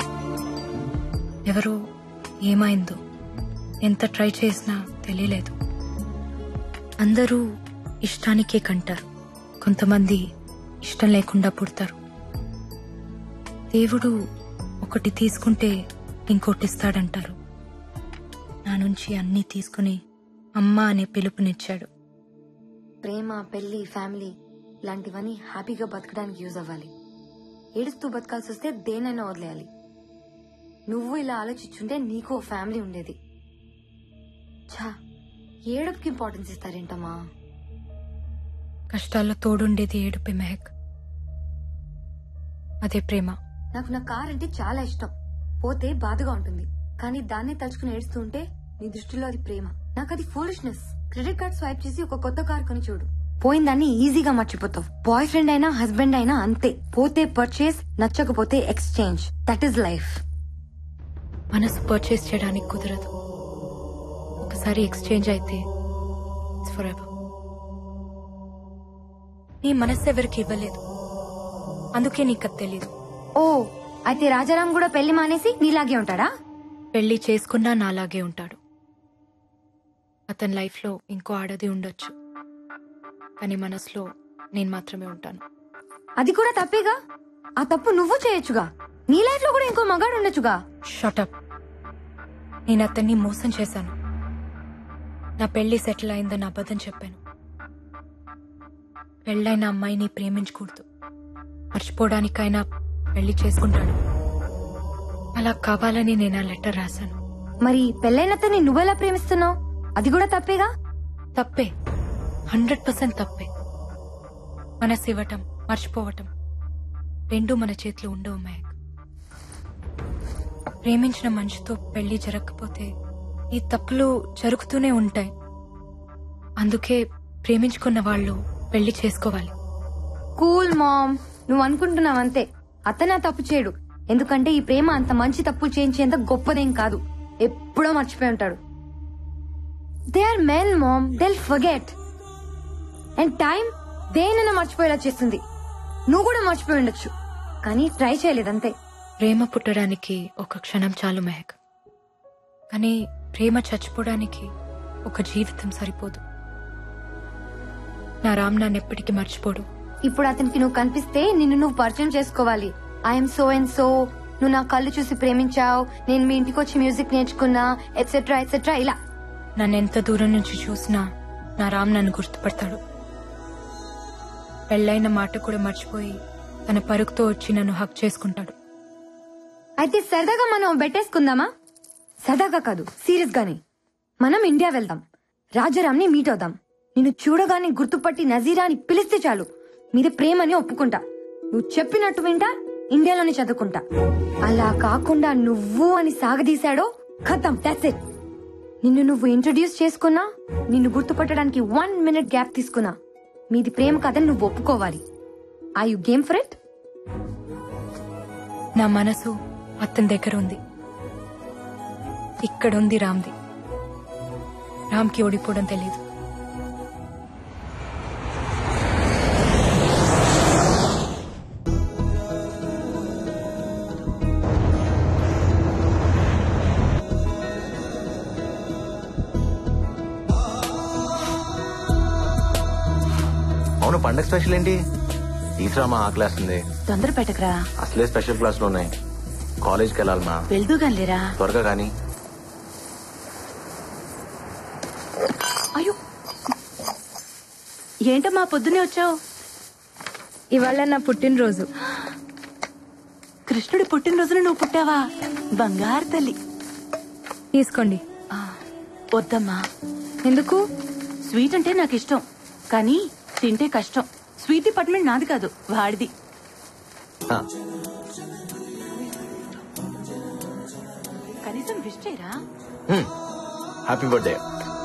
ఎవరో ఏమైందో ఎంత ట్రై చేసినా తెలియలేదు అందరూ ఇష్టానికే కంటారు కొంతమంది ఇష్టం లేకుండా పుడతారు దేవుడు ఒకటి తీసుకుంటే ఇంకోటి ఇస్తాడంటారు నా నుంచి అన్నీ తీసుకుని అమ్మ అనే పిలుపునిచ్చాడు ప్రేమ పెళ్లి ఫ్యామిలీ ఇలాంటివన్నీ హ్యాపీగా బతకడానికి యూజ్ అవ్వాలి ఏడుస్తూ బతకాల్సి వస్తే దేనైనా వదిలేయాలి నువ్వు ఇలా ఆలోచించుంటే నీకు ఓ ఫ్యామిలీ ఉండేది ఛా ఏడుపుకి ఇంపార్టెన్స్ ఇస్తారేంటమ్మా కష్టాల్లో తోడుండేది ఏడుపే మెహక్ అదే ప్రేమ నాకు నా కార్ అంటే చాలా ఇష్టం పోతే బాధగా ఉంటుంది కానీ దాన్నే తలుచుకుని ఏడుస్తూ ఉంటే నీ దృష్టిలో అది ప్రేమ నాకు అది ఫోలిష్నెస్ క్రెడిట్ కార్డ్ స్వైప్ చేసి ఒక కొత్త కార్ కొని చూడు పోయిన దాన్ని ఈజీగా మర్చిపోతావు బాయ్ ఫ్రెండ్ అయినా హస్బెండ్ అయినా అంతే పోతే పర్చేస్ నచ్చకపోతే ఎక్స్చేంజ్ దట్ ఈస్ లైఫ్ మనసు పర్చేస్ చేయడానికి కుదరదు ఒకసారి ఎక్స్చేంజ్ అయితే ఫర్ ఎవర్ నీ మనసు ఎవరికి ఇవ్వలేదు అందుకే నీకు అది తెలీదు ఓ అయితే రాజారాం కూడా పెళ్లి మానేసి నీలాగే ఉంటాడా పెళ్లి చేసుకున్నా నాలాగే ఉంటాడు అతని లైఫ్లో ఇంకో ఆడది ఉండొచ్చు కానీ మనసులో నేను మాత్రమే ఉంటాను అది కూడా తప్పేగా ఆ తప్పు నువ్వు చేయొచ్చుగా నీ లైఫ్ లో కూడా ఇంకో మగాడు ఉండొచ్చుగా షటప్ నేను అతన్ని మోసం చేశాను నా పెళ్లి సెటిల్ అయిందని అబద్ధం చెప్పాను పెళ్ళైన అమ్మాయిని ప్రేమించకూడదు మర్చిపోవడానికైనా పెళ్లి చేసుకుంటాడు అలా కావాలని నేను ఆ లెటర్ రాశాను మరి పెళ్ళైనతని నువ్వెలా ప్రేమిస్తున్నావు అది కూడా తప్పేగా తప్పే హండ్రెడ్ పర్సెంట్ తప్పే మనసు ఇవ్వటం మర్చిపోవటం రెండు మన చేతిలో ఉండవు మహక్ ప్రేమించిన మనిషితో పెళ్లి జరగకపోతే ఈ తప్పులు జరుగుతూనే ఉంటాయి అందుకే ప్రేమించుకున్న వాళ్ళు పెళ్లి చేసుకోవాలి కూల్ మామ్ నువ్వు అనుకుంటున్నావు అంతే అతను ఆ తప్పు చేయడు ఎందుకంటే ఈ ప్రేమ అంత మంచి తప్పులు చేయించేంత గొప్పదేం కాదు ఎప్పుడో మర్చిపోయి ఉంటాడు they are men mom they'll forget and time దేనైనా మర్చిపోయేలా చేస్తుంది నువ్వు కూడా మర్చిపోయి ఉండొచ్చు కానీ ట్రై చేయలేదంతే ప్రేమ పుట్టడానికి ఒక క్షణం చాలు మెహక్ కానీ ప్రేమ చచ్చిపోవడానికి ఒక జీవితం సరిపోదు నా రామ్ నన్ను ఎప్పటికీ మర్చిపోడు ఇప్పుడు అతనికి నువ్వు కనిపిస్తే నిన్ను నువ్వు పరిచయం చేసుకోవాలి ఐఎమ్ సో అండ్ సో నువ్వు నా కళ్ళు చూసి ప్రేమించావు నేను మీ ఇంటికి వచ్చి మ్యూజిక్ నేర్చుకున్నా ఎట్సెట్రా ఎట్సెట్రా ఇలా నన్ను ఎంత దూరం నుంచి చూసినా నా రామ్ నన్ను గుర్తుపడతాడు పెళ్ళైన మాట కూడా మర్చిపోయి తన పరుగుతో వచ్చి నన్ను హక్ చేసుకుంటాడు అయితే సరదాగా మనం బెట్టేసుకుందామా సరదాగా కాదు సీరియస్ గానే మనం ఇండియా వెళ్దాం రాజారాంని మీట్ అవుదాం నిన్ను చూడగానే గుర్తుపట్టి నజీరాని పిలిస్తే చాలు మీద ప్రేమని ఒప్పుకుంటా నువ్వు చెప్పినట్టు వింటా ఇండియాలోనే చదువుకుంటా అలా కాకుండా నువ్వు అని సాగదీశాడో ఖతం that's it నిన్ను నువ్వు ఇంట్రడ్యూస్ చేసుకున్నా నిన్ను గుర్తుపట్టడానికి వన్ మినిట్ గ్యాప్ తీసుకున్నా మీది ప్రేమ కథని నువ్వు ఒప్పుకోవాలి I you game for it నా మనసు అతని దగ్గర ఉంది ఇక్కడుంది రామ్ది రామ్కి ఓడిపోవడం తెలీదు అవును పండగ స్పెషల్ ఏంటి తీసురామా ఆ క్లాస్ ఉంది తొందర పెట్టకరా అసలే స్పెషల్ క్లాసులు ఉన్నాయి కాలేజ్కి వెళ్ళాలమ్మా వెళ్తూ లేరా త్వరగా కానీ అయ్యో ఏంటమ్మా పొద్దునే వచ్చావు ఇవాళ నా పుట్టినరోజు కృష్ణుడి పుట్టినరోజున నువ్వు పుట్టావా బంగారు తల్లి తీసుకోండి వద్దమ్మా ఎందుకు స్వీట్ అంటే నాకు ఇష్టం కానీ తింటే కష్టం స్వీట్ డిపార్ట్మెంట్ నాది కాదు వాడిది ఆ, కనీసం విష్ చేయరా హ్మ్. Happy birthday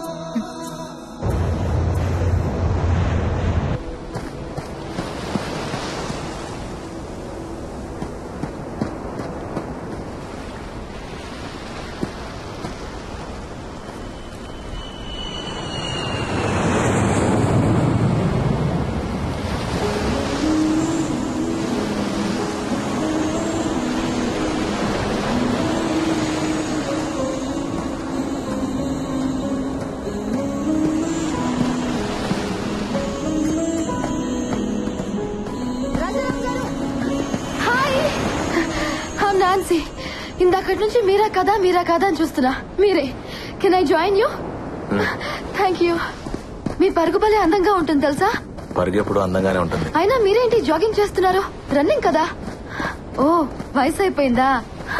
hi hmm Nancy ఇందాకటి నుంచి మీరా కదా మీరా కదా అని చూస్తున్నా మీరే can I join you thank you మీ పరుగు భలే అందంగా ఉంటుంది తెలుసా పరుగు ఎప్పుడు అందంగానే ఉంటుంది అయినా మీరేంటి జాగింగ్ చేస్తున్నారు రన్నింగ్ కదా ఓ వయసు అయిపోయిందా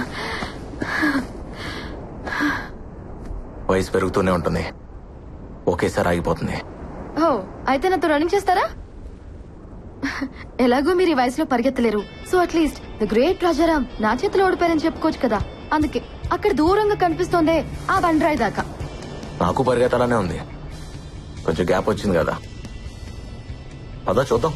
వయసు పెరుగుతూనే ఉంటుంది ఒకేసారి ఆగిపోతుంది ఓ అయితే నాతో రన్నింగ్ చేస్తారా ఎలాగో మీరు ఈ వయసులో పరిగెత్తలేరు so at least the great Rajaram నా చేతిలో ఓడిపోయారని చెప్పుకోవచ్చు కదా అందుకే అక్కడ దూరంగా కనిపిస్తోందే ఆ బండరాయి దాకా నాకు పరిగెత్తాలనే ఉంది కొంచెం గ్యాప్ వచ్చింది కదా పదా చూద్దాం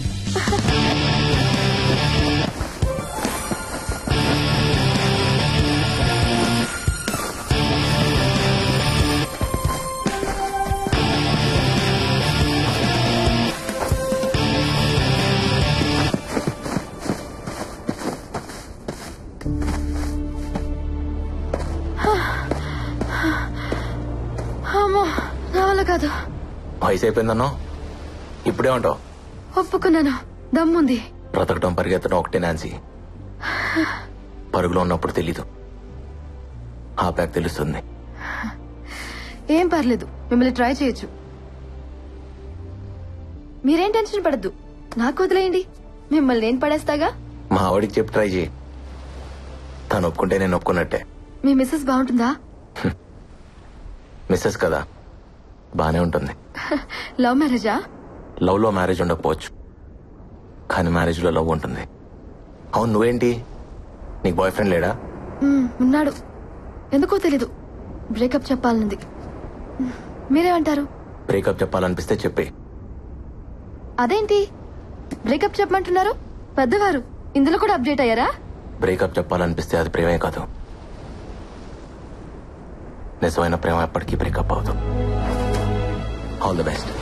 అమ్మో నా వల్ల కాదు వయసు అయిపోయిందన్నో ఇప్పుడే ఉంటావు ఒప్పుకున్నాను దమ్ముంది బ్రతకడం పరిగెత్తడం ఒకటే నాన్సీ పరుగులో ఉన్నప్పుడు తెలీదు ఆ ప్యాక్ తెలుస్తుంది ఏం పర్లేదు మిమ్మల్ని ట్రై చేయొచ్చు మీరేం టెన్షన్ పడద్దు నాకు వదిలేయండి మిమ్మల్ని నేను పడేస్తాగా మా ఆవిడికి చెప్పి ట్రై చేయి తను ఒప్పుకుంటే నేను ఒప్పుకున్నట్టే మీ మిస్సెస్ బాగుంటుందా మిస్సెస్ కదా బానే ఉంటుంది లవ్ మ్యారేజా లవ్ లో మ్యారేజ్ ఉండకపోవచ్చు కానీ మ్యారేజ్ లో లవ్ ఉంటుంది అవును నువ్వేంటి నీకు బాయ్ ఫ్రెండ్ లేడా మ్మ్, ఉన్నాడు ఎందుకో తెలీదు బ్రేకప్ చెప్పాలనుంది మ్మ్, మీరేమంటారు బ్రేకప్ చెప్పాలనిపిస్తే చెప్పే అదేంటి బ్రేకప్ చెప్పమంటున్నారు పెద్దవారు ఇందులో కూడా అప్డేట్ అయ్యారా బ్రేకప్ చెప్పాలనిపిస్తే అది ప్రేమే కాదు నిజమైన ప్రేమ ఎప్పటికీ బ్రేకప్ అవదు all the best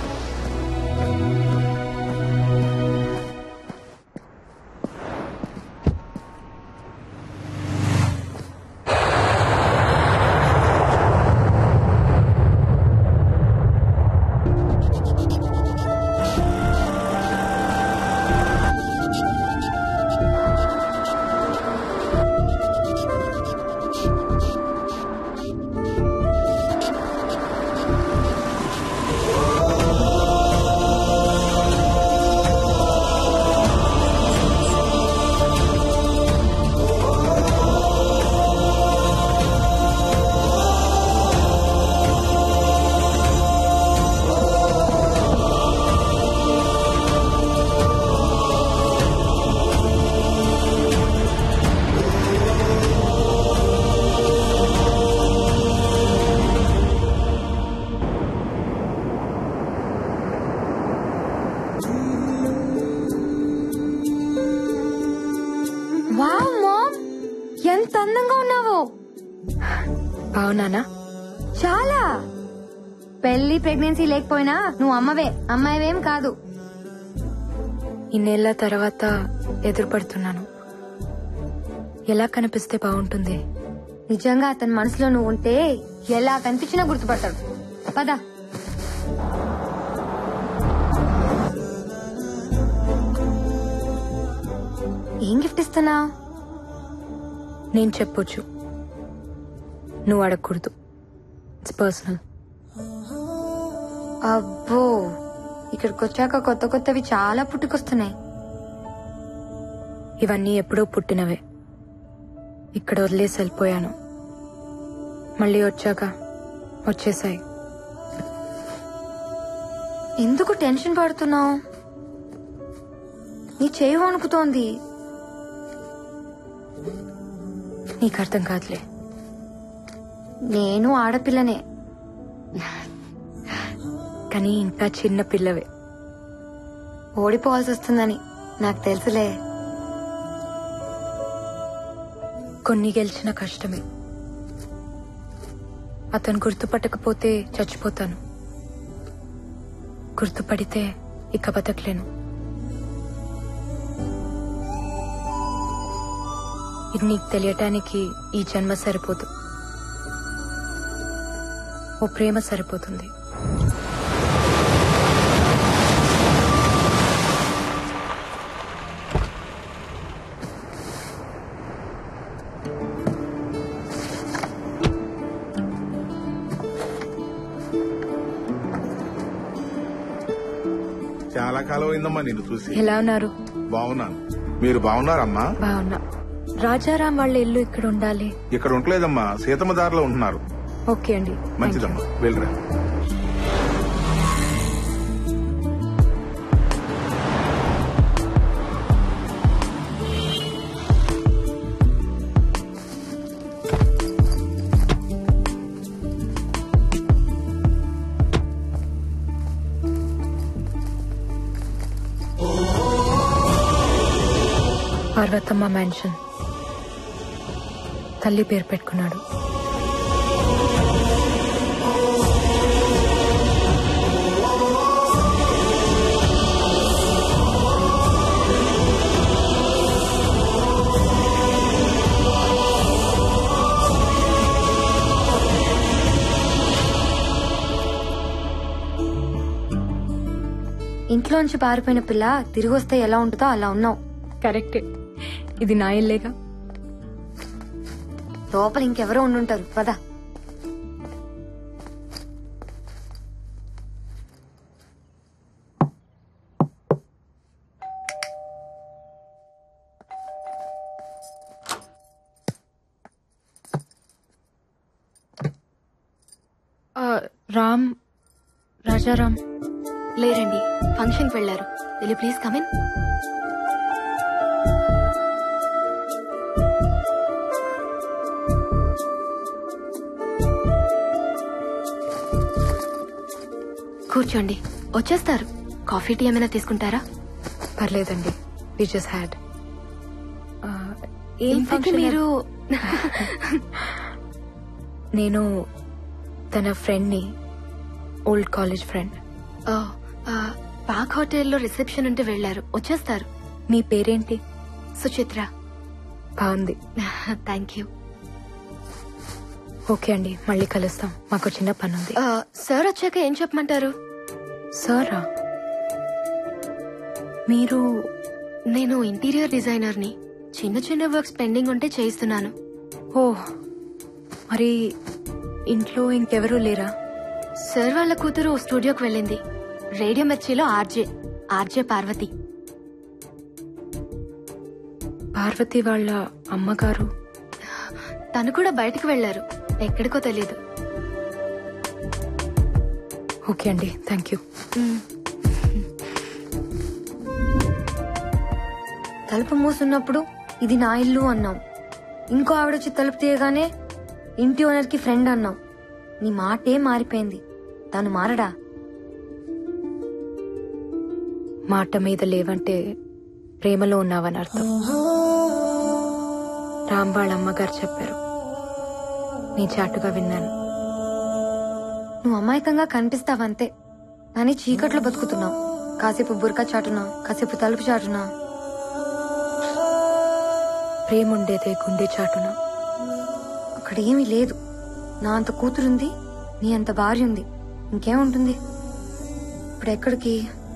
wow mom ఎంత అందంగా ఉన్నావు అవునానా చాలా పెళ్లి ప్రెగ్నెన్సీ లేకపోయినా నువ్వు అమ్మవే అమ్మాయివేం కాదు ఇన్నేళ్ల తర్వాత ఎదురుపడుతున్నాను ఎలా కనిపిస్తే బాగుంటుంది నిజంగా అతని మనసులో నువ్వు ఉంటే ఎలా కనిపించినా గుర్తుపడతాడు పద ఏం గిఫ్ట్ ఇస్తున్నావు నేను చెప్పొచ్చు నువ్వు అడగకూడదు ఇట్స్ పర్సనల్ అబ్బో ఇక్కడికి వచ్చాక కొత్త కొత్తవి చాలా పుట్టుకొస్తున్నాయి ఇవన్నీ ఎప్పుడో పుట్టినవే ఇక్కడ వదిలేసి వెళ్ళిపోయాను మళ్ళీ వచ్చాక వచ్చేసాయి ఎందుకు టెన్షన్ పడుతున్నావు నీ చేయి వణుకుతోంది నీకు అర్థం కాదులే నేను ఆడపిల్లనే కానీ ఇంకా చిన్న పిల్లవే ఓడిపోవాల్సి వస్తుందని నాకు తెలుసులే కొన్ని గెలిచిన కష్టమే అతను గుర్తుపట్టకపోతే చచ్చిపోతాను గుర్తుపడితే ఇక బతకలేను ఇది నీకు తెలియటానికి ఈ జన్మ సరిపోదు ఓ ప్రేమ సరిపోతుంది చాలా కాలం అయిందమ్మా నిన్ను చూసి ఎలా ఉన్నారు బాగున్నాను మీరు బాగున్నారమ్మా బాగున్నా రాజారాం వాళ్ళ ఇల్లు ఇక్కడ ఉండాలి ఇక్కడ ఉండలేదమ్మా సీతమ్మ దారిలో ఉంటున్నారు ఓకే అండి మంచిదమ్మా వెళ్ళరా పార్వతమ్మ మ్యాన్షన్ తల్లి పేరు పెట్టుకున్నాడు ఇంట్లోంచి పారిపోయిన పిల్ల తిరిగి వస్తే ఎలా ఉంటుందో అలా ఉన్నావు కరెక్టే ఇది నా ఇల్లేగా లోపల ఇంకెవరో ఉండుంటారు పదా ఆ, రామ్ రాజారాం లేరండి ఫంక్షన్కి వెళ్లారు వెళ్ళి ప్లీజ్ కమిన్ కూర్చోండి వచ్చేస్తారు కాఫీ టీ ఏమైనా తీసుకుంటారా పర్లేదండి వి జస్ట్ హ్యాడ్ ఇంతకీ మీరు నేను తన ఫ్రెండ్ని ఓల్డ్ కాలేజ్ ఫ్రెండ్ ఓ, ఆ, పాక్ హోటల్లో రిసెప్షన్ ఉంటే వెళ్లారు వచ్చేస్తారు మీ పేరేంటి సుచిత్ర బాగుంది థ్యాంక్ యూ ఓకే అండి మళ్ళీ కలుస్తాం మాకు చిన్న పని ఉంది ఆ, సార్ వచ్చాక ఏం చెప్పమంటారు సారా మీరు నేను ఇంటీరియర్ డిజైనర్ని చిన్న చిన్న వర్క్స్ పెండింగ్ ఉంటే చేయిస్తున్నాను ఓ మరి ఇంట్లో ఇంకెవరూ లేరా సార్ వాళ్ళ కూతురు స్టూడియోకి వెళ్ళింది రేడియో మిర్చిలో ఆర్జే ఆర్జే పార్వతి పార్వతి వాళ్ళ అమ్మగారు తను కూడా బయటకు వెళ్లారు ఎక్కడికో తెలియదు ఓకే అండి థ్యాంక్ యూ తలుపు మూసున్నప్పుడు ఇది నా ఇల్లు అన్నాం ఇంకో ఆవిడొచ్చి తలుపు తీయగానే ఇంటి ఓనర్ కి ఫ్రెండ్ అన్నాం నీ మాటే మారిపోయింది తను మారడా మాట మీద లేవంటే ప్రేమలో ఉన్నావని అర్థం రామ్ వాళ్ళ అమ్మగారు చెప్పారు నీ చాటుగా విన్నాను నువ్వు అమాయకంగా కనిపిస్తావంతే కానీ చీకట్లో బతుకుతున్నావు కాసేపు బురకా చాటునా కాసేపు తలుపు చాటునా ప్రేమ ఉండేదే గుండె చాటున అక్కడ ఏమీ లేదు నా అంత కూతురుంది నీ అంత భార్య ఉంది ఇంకేముంటుంది ఇప్పుడు ఎక్కడికి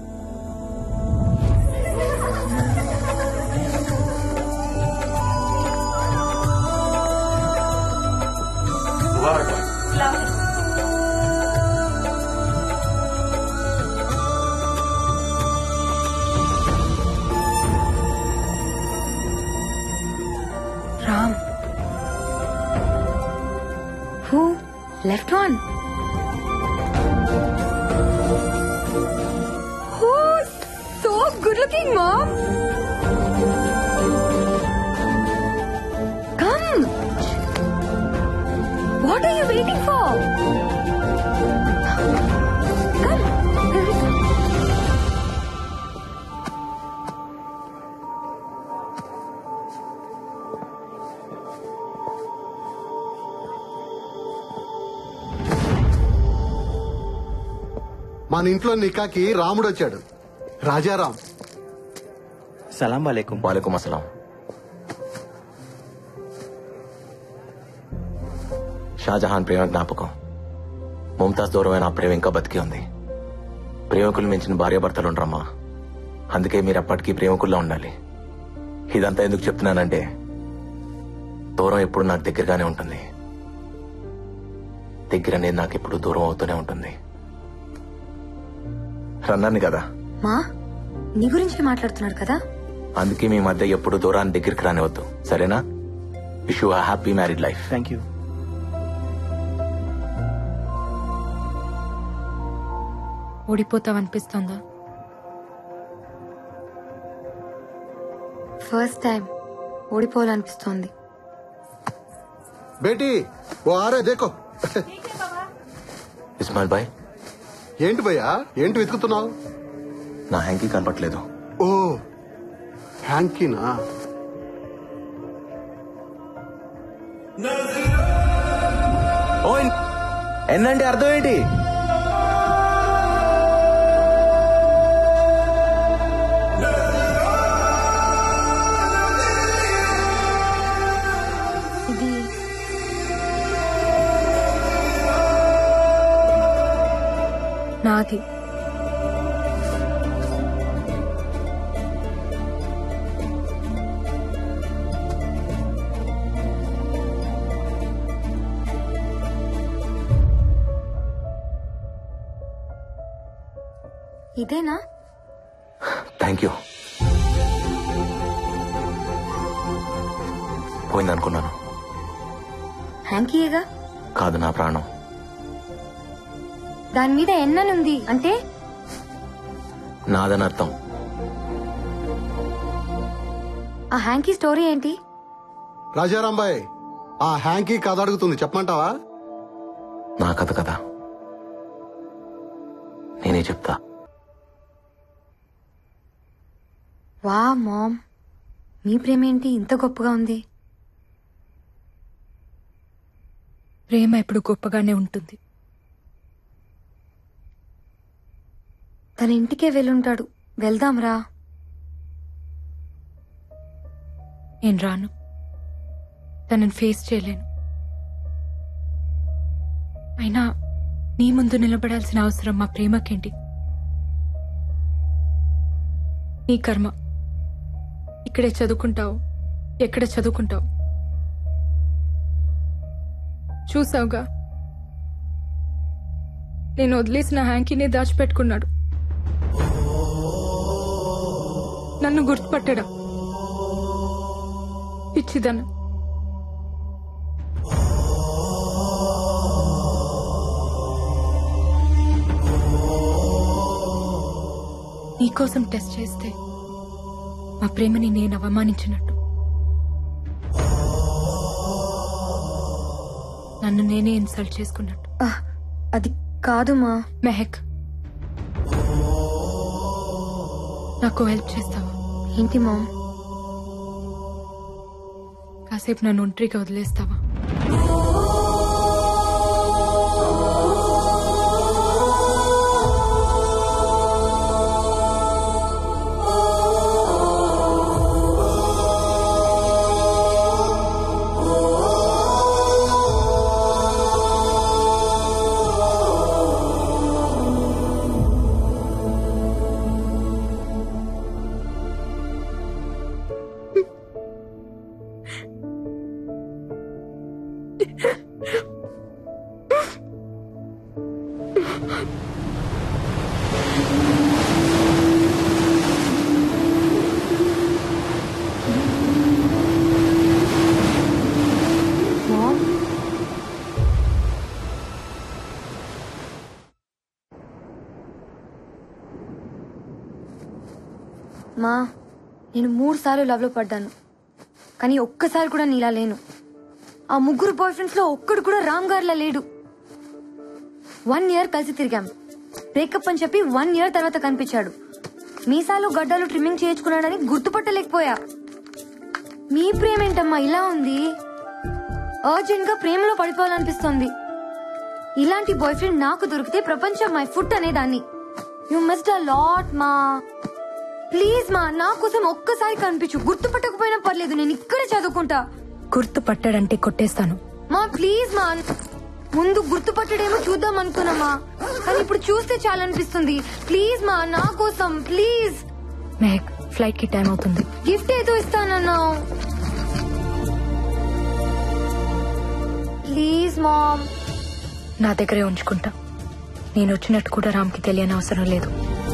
Ram who left one so good looking mom come what are you waiting for మన ఇంట్లో నికాకి రాముడు వచ్చాడు రాజారాం సలాం వాలేకుం వాలేకుం అసలాం షాజహాన్ ప్రేమ జ్ఞాపకం ముంతాజ్ దూరమైన ఆ ప్రేమ ఇంకా బతికి ఉంది ప్రేమికులు మించిన భార్యాభర్తలు ఉండరమ్మా అందుకే మీరు ఎప్పటికీ ప్రేమికుల్లో ఉండాలి ఇదంతా ఎందుకు చెప్తున్నానంటే దూరం ఎప్పుడు నాకు దగ్గరగానే ఉంటుంది దగ్గర అనేది నాకు ఎప్పుడు దూరం అవుతూనే ఉంటుంది రన్నాను కదా మా నీ గురించి మాట్లాడుతున్నాడు కదా అందుకే మీ మధ్య ఎప్పుడు దూరాన్ని దగ్గరికి రానివద్దు సరేనా wish you happy married life thank you ఓడిపోతావనిపిస్తోందా ఫస్ట్ టైం ఓడిపోవాలనిపిస్తోంది బేటీ ఓ ఆరే దేకో ఇస్మాయిల్ బాయ్ ఏంటి భయ్యా ఏంటి వెతుకుతున్నావు నా హ్యాంకీ కనపట్లేదు ఓ హ్యాంకీనా ఓ ఎన్ అంటే అర్థం ఏంటి ఇది నాది ఇదేనా థ్యాంక్ యూ పోయిందనుకున్నాను హ్యాంకీయేగా కాదు నా ప్రాణం దాని మీద ఎన్ననుంది అంటే నాదని అర్థం ఆ హ్యాంకీ స్టోరీ ఏంటి రాజారాంబాయ్ ఆ హ్యాంకీ కథ అడుగుతుంది చెప్పమంటావా నా కథ కదా నేనే చెప్తా వా మామ్ మీ ప్రేమ ఏంటి ఇంత గొప్పగా ఉంది ప్రేమ ఎప్పుడు గొప్పగానే ఉంటుంది తన ఇంటికే వెళ్ళుంటాడు వెళ్దాంరా నేను రాను తనని ఫేస్ చేయలేను అయినా నీ ముందు నిలబడాల్సిన అవసరం మా ప్రేమకేంటి నీ కర్మ ఇక్కడే చదువుకుంటావు ఎక్కడ చదువుకుంటావు చూసావుగా నేను వదిలేసిన హ్యాంకీనే దాచిపెట్టుకున్నాడు నన్ను గుర్తుపట్టడా పిచ్చిదన్న నీకోసం టెస్ట్ చేస్తే మా ప్రేమని నేను అవమానించినట్టు నన్ను నేనే ఇన్సల్ట్ చేసుకున్నట్టు అది కాదు మా మెహక్ నాకు హెల్ప్ చేస్తావా ఏంటి మామ్ కాసేపు నన్ను ఒంటరిగా వదిలేస్తావా మామ్ మా నేను మూడు సార్లు లవ్ లో పడ్డాను కానీ ఒక్కసారి కూడా నీలా లేను ఆ ముగ్గురు బాయ్ ఫ్రెండ్స్ లో ఒక్కడు కూడా రామ్ గారిలా లేడు వన్ ఇయర్ కలిసి తిరిగాం బ్రేకప్ అని చెప్పి వన్ ఇయర్ తర్వాత కనిపించాడు మీసాలు గడ్డలు ట్రిమ్మింగ్ చేయించుకున్నాడని గుర్తుపట్టలేకపోయా మీ ప్రేమ ఏంటమ్మా ఇలా ఉంది అర్జెంట్ గా ప్రేమలో పడిపోవాలనిపిస్తోంది ఇలాంటి బాయ్ ఫ్రెండ్ నాకు దొరికితే ప్రపంచం మై ఫుట్ అనేదాన్ని యు మస్ట్ అ లాట్ మా ప్లీజ్ మా నా కోసం ఒక్కసారి కనిపించు గుర్తుపట్టకపోయినా పర్లేదు నేను ఇక్కడే చదువుకుంటా గుర్తు పట్టాడంటే కొట్టేస్తాను మా ప్లీజ్ మా ముందు గుర్తుపట్టడేమో చూద్దాం అనుకున్నామా కానీ ఇప్పుడు చూస్తే చాలా అనిపిస్తుంది ప్లీజ్ మా నా కోసం ప్లీజ్ మెహక్ ఫ్లైట్ కి టైం అవుతుంది గిఫ్ట్ ఏదో ఇస్తానన్నావు ప్లీజ్ మామ్ నా దగ్గరే ఉంచుకుంటా నేను వచ్చినట్టు కూడా రామ్కి తెలియని అవసరం లేదు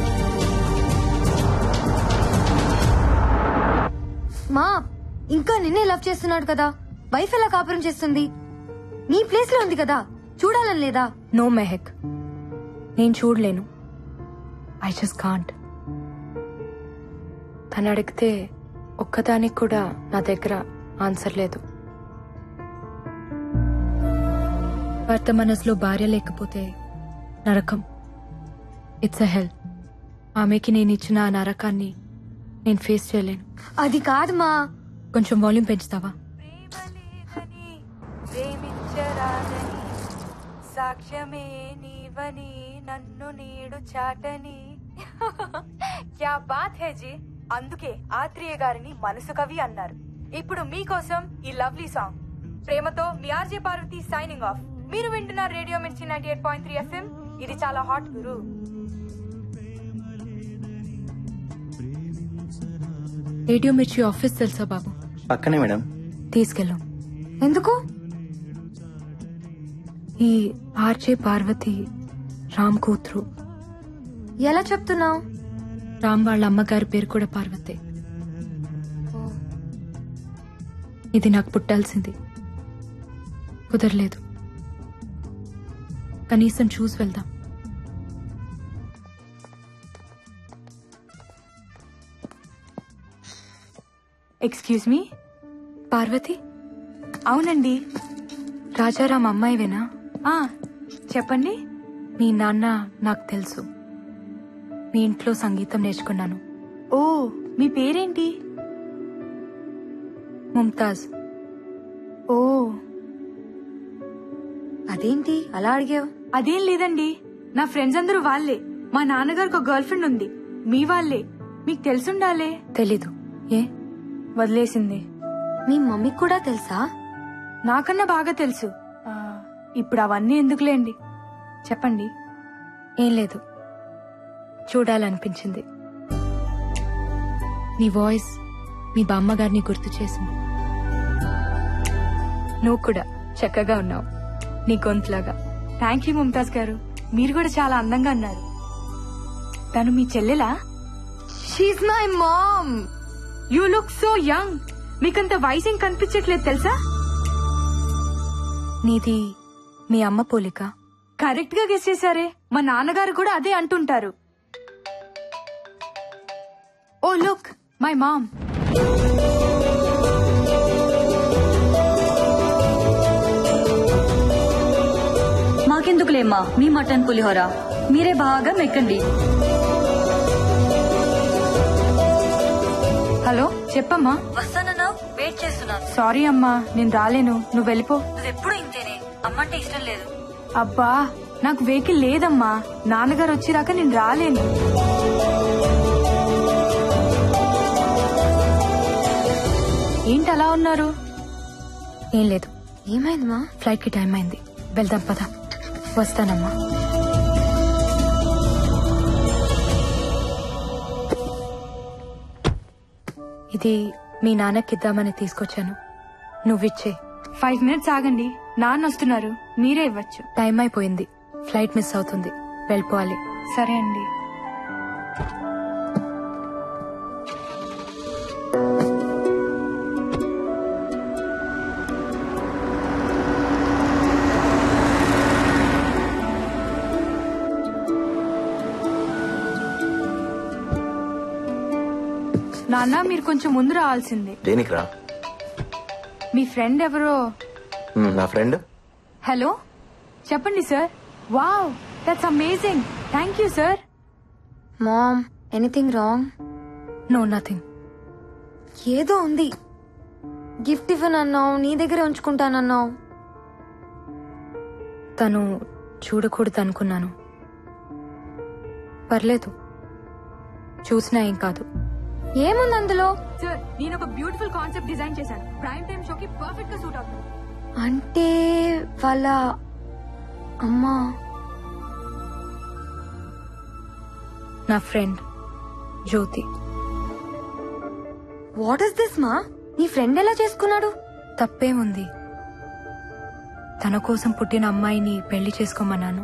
మా ఇంకా నిన్నే లవ్ చేస్తున్నాడు కదా వైఫ్ ఎలా కాపురం చేస్తుంది నీ ప్లేస్ లో ఉంది కదా చూడాలని లేదా నో మెహక్ నేను చూడలేను ఐ జస్ట్ కాంట్ తను అడిగితే ఒక్కదానికి కూడా నా దగ్గర ఆన్సర్ లేదు భర్త మనసులో భార్య లేకపోతే నరకం ఇట్స్ అ హెల్ ఆమెకి నేను ఇచ్చిన ఆ నరకాన్ని నేను ఫేస్ చేయలేను అది కాదు మా కొంచెం వాల్యూమ్ పెంచుతావా సాక్ష్యమే నీవని నన్ను నీడు చాటని క్యా బాత్ హే జీ అందుకే ఆత్రేయ గారిని మనసు కవి అన్నారు ఇప్పుడు మీకోసం ఈ లవ్లీ సాంగ్ ప్రేమతో మీ ఆర్జే పార్వతి సైనింగ్ ఆఫ్ మీరు వింటున్నారు radio Mirchi ninety eight point three FM ఇది చాలా హాట్ గురు రేడియో మిర్చి ఆఫీస్ తెలుసా బాబు పక్కనే మేడం తీసుకెళ్ళు ఎందుకు ఈ ఆర్జే పార్వతి రామ్ కూతురు ఎలా చెప్తున్నావు రామ్ వాళ్ళ అమ్మగారి పేరు కూడా పార్వతే ఇది నాకు పుట్టాల్సింది కుదరలేదు కనీసం చూసి వెళ్దాం ఎక్స్క్యూజ్ మీ పార్వతి అవునండి రాజారాం అమ్మాయివేనా ఆ చెప్పండి మీ నాన్న నాకు తెలుసు మీ ఇంట్లో సంగీతం నేర్చుకున్నాను ఓ మీ పేరేంటి ముంతాజ్ ఓ అదేంటి అలా అడిగావు అదేం లేదండి నా ఫ్రెండ్స్ అందరూ వాళ్ళే మా నాన్నగారికి ఒక గర్ల్ ఫ్రెండ్ ఉంది మీ వాళ్ళే మీకు తెలుసుండాలే తెలీదు ఏ వదిలేసింది మీ మమ్మీకి కూడా తెలుసా నాకన్నా బాగా తెలుసు ఆ, ఇప్పుడు అవన్నీ ఎందుకులేండి చెప్పండి ఏం లేదు చూడాలనిపించింది నీ వాయిస్ మీ బామ్మగారిని గుర్తు చేసింది నువ్వు కూడా చక్కగా ఉన్నావు నీ గొంతులాగా థ్యాంక్ యూ ముంతాజ్ గారు మీరు కూడా చాలా అందంగా అన్నారు తను మీ చెల్లెలా she's my mom you look so young మీకంత వయసు ఏం కనిపించట్లేదు తెలుసా నీది మీ అమ్మ పోలిక కరెక్ట్ గా గెస్ చేశారే మా నాన్నగారు కూడా అదే అంటుంటారు ఓ లుక్ మై మామ్ మాకెందుకులేమ్మా మీ మటన్ పులిహోర మీరే బాగా మెక్కండి హలో చెప్పమ్మా వస్తానన్నావు వెయిట్ చేస్తున్నాను సారీ అమ్మా నేను రాలేను నువ్వు వెళ్ళిపో నువ్వెప్పుడు ఇంతేనే అమ్మంటే ఇష్టం లేదు అబ్బా నాకు వెహికల్ లేదమ్మా నాన్నగారు వచ్చిరాక నేను రాలేను ఏంటి అలా ఉన్నారు ఏం లేదు ఏమైందమ్మా ఫ్లైట్ కి టైం అయింది వెళ్దాం పద వస్తానమ్మా ఇది మీ నాన్నకిద్దామని తీసుకొచ్చాను నువ్విచ్చే ఫైవ్ మినిట్స్ ఆగండి నాన్న వస్తున్నారు మీరే ఇవ్వచ్చు టైం అయిపోయింది ఫ్లైట్ మిస్ అవుతుంది వెళ్ళిపోవాలి సరే అండి నాన్న మీరు కొంచెం ముందు రావాల్సిందే దేనికి రా మీ ఫ్రెండ్ ఎవరో మ్, నా ఫ్రెండ్ హలో చెప్పండి sir wow that's amazing thank you sir mom anything wrong no nothing ఏదో ఉంది గిఫ్ట్ ఇవ్వనన్నావు నీ దగ్గరే ఉంచుకుంటానన్నావు తను చూడకూడదు అనుకున్నాను పర్లేదు చూసినా ఏం కాదు ఏముంది అందులో సార్ నేను ఒక బ్యూటిఫుల్ కాన్సెప్ట్ డిజైన్ చేశాను ప్రైమ్ టైం షోకి పర్ఫెక్ట్ గా సూట్ అవుతుంది అంటే వాళ్ళ అమ్మా నా friend Jyothi what is this మా నీ ఫ్రెండ్ ఎలా చేసుకున్నాడు తప్పేముంది తన కోసం పుట్టిన అమ్మాయిని పెళ్లి చేసుకోమన్నాను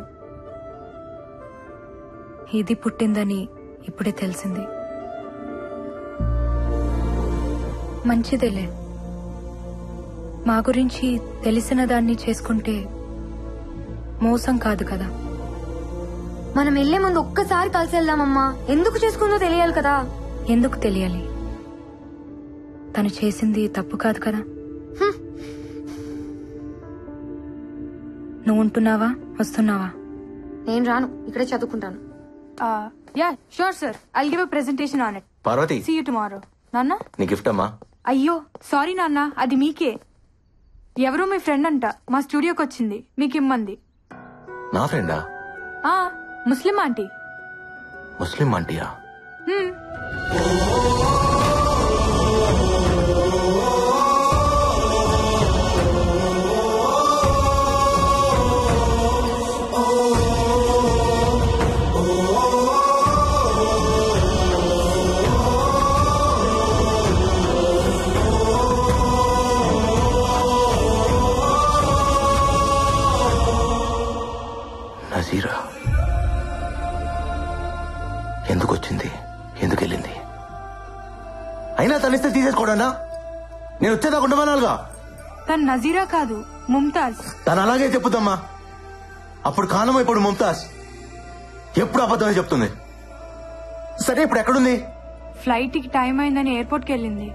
ఇది పుట్టిందని ఇప్పుడే తెలిసింది మంచిదేలే మా గురించి తెలిసిన దాన్ని చేసుకుంటే మోసం కాదు కదా మనం వెళ్లే ముందు ఒక్కసారి కలిసి వెళ్దామమ్మా ఎందుకు చేసుకుందో తెలియాలి కదా ఎందుకు తెలియాలి తను చేసింది తప్పు కాదు కదా నువ్వు ఉంటున్నావా వస్తున్నావా నేను రాను ఇక్కడే చదువుకుంటాను yeah sure sir I give a presentation on it Parvathi see you tomorrow నాన్న నీ గిఫ్ట్ అమ్మా అయ్యో సారీ నాన్న అది మీకే ఎవరో మీ ఫ్రెండ్ అంట మా స్టూడియోకి వచ్చింది మీకు ఇమ్మంది నా ఫ్రెండా ఆ ముస్లిం ఆంటీ ముస్లిం ఆంటీయా హ్మ్. నజీరా ఎందుకు వచ్చింది ఎందుకు వెళ్ళింది అయినా తనిస్తే తీసేసుకోవడానా నేను వచ్చేదాకా ఉండమనాలుగా తను నజీరా కాదు ముంతాజ్ తను అలాగే చెప్పుదమ్మా అప్పుడు కానమో ఇప్పుడు ముంతాజ్ ఎప్పుడు అబద్ధమే చెప్తుంది సరే ఇప్పుడు ఎక్కడుంది ఫ్లైట్ కి టైం అయిందని ఎయిర్పోర్ట్ కి వెళ్ళింది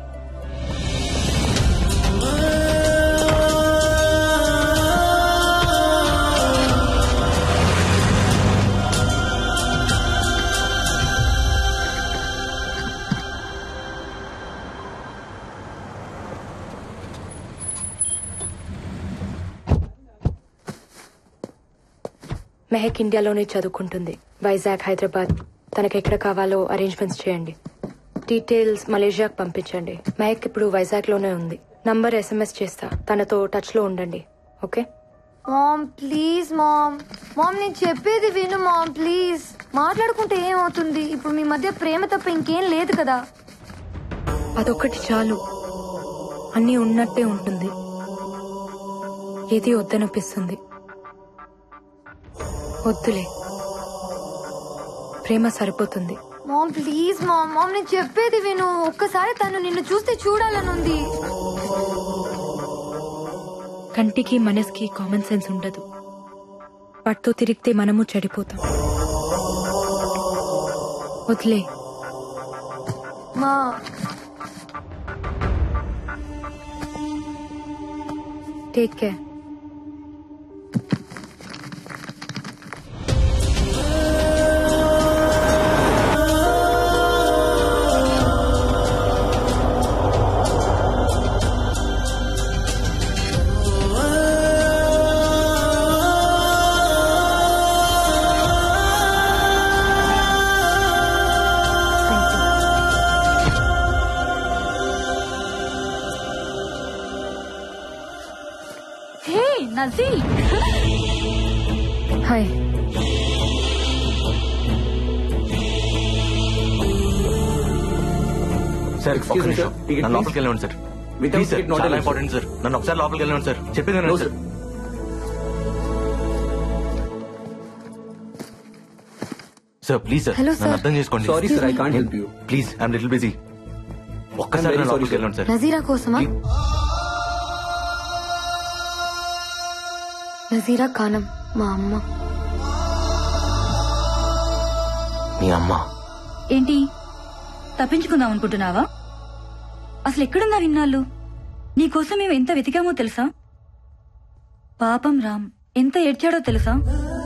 మెహక్ ఇండియాలోనే చదువుకుంటుంది వైజాగ్ హైదరాబాద్ తనకి ఎక్కడ కావాలో అరేంజ్మెంట్స్ చేయండి డీటెయిల్స్ మలేషియాకి పంపించండి మెహక్ ఇప్పుడు వైజాగ్ లోనే ఉంది నంబర్ ఎస్ఎంఎస్ చేస్తా తనతో టచ్ లో ఉండండి okay mom please mom mom నేను చెప్పేది విను మామ్ ప్లీజ్ మాట్లాడుకుంటే ఏమవుతుంది ఇప్పుడు మీ మధ్య ప్రేమ తప్ప ఇంకేం లేదు కదా అదొక్కటి చాలు అన్నీ ఉన్నట్టే ఉంటుంది ఏది వద్దనిపిస్తుంది వద్దులే ప్రేమ సరిపోతుంది మామ్ ప్లీజ్ మామ్ మామ్ నేను చెప్పేది విను ఒక్కసారి తను నిన్ను చూస్తే చూడాలనుంది కంటికి మనసుకి కామన్ సెన్స్ ఉండదు వాటితో తిరిగితే మనము చెడిపోతాం వదిలే మా టేక్ కేర్ హే నజీ హాయ్ సార్ Excuse ఒక్క me, నిమిషం. sir. Ticket, నన్ను please. లోపలికి వెళ్ళండి sir Without please sir ticket, not చాలా allowed, ఇంపార్టెంట్ సార్ నన్ను ఒకసారి లోపలికి వెళ్ళండి సార్ చెప్పింది No, వినండి sir. Sir sir please sir Hello, నన్ను sir. అర్థం చేసుకోండి Sorry, sir, I can't help you. Please I'm little busy ఒక్కసారి very నన్ను sorry, లోపలికి sir. వెళ్ళండి సార్ నజీరా కోసమా నజీరా కానం మా అమ్మ మీ అమ్మ ఏంటి తప్పించుకుందాం అనుకుంటున్నావా అసలు ఎక్కడున్నారు ఇన్నాళ్ళు నీకోసం మేము ఎంత వెతికామో తెలుసా పాపం రామ్ ఎంత ఏడ్చాడో తెలుసా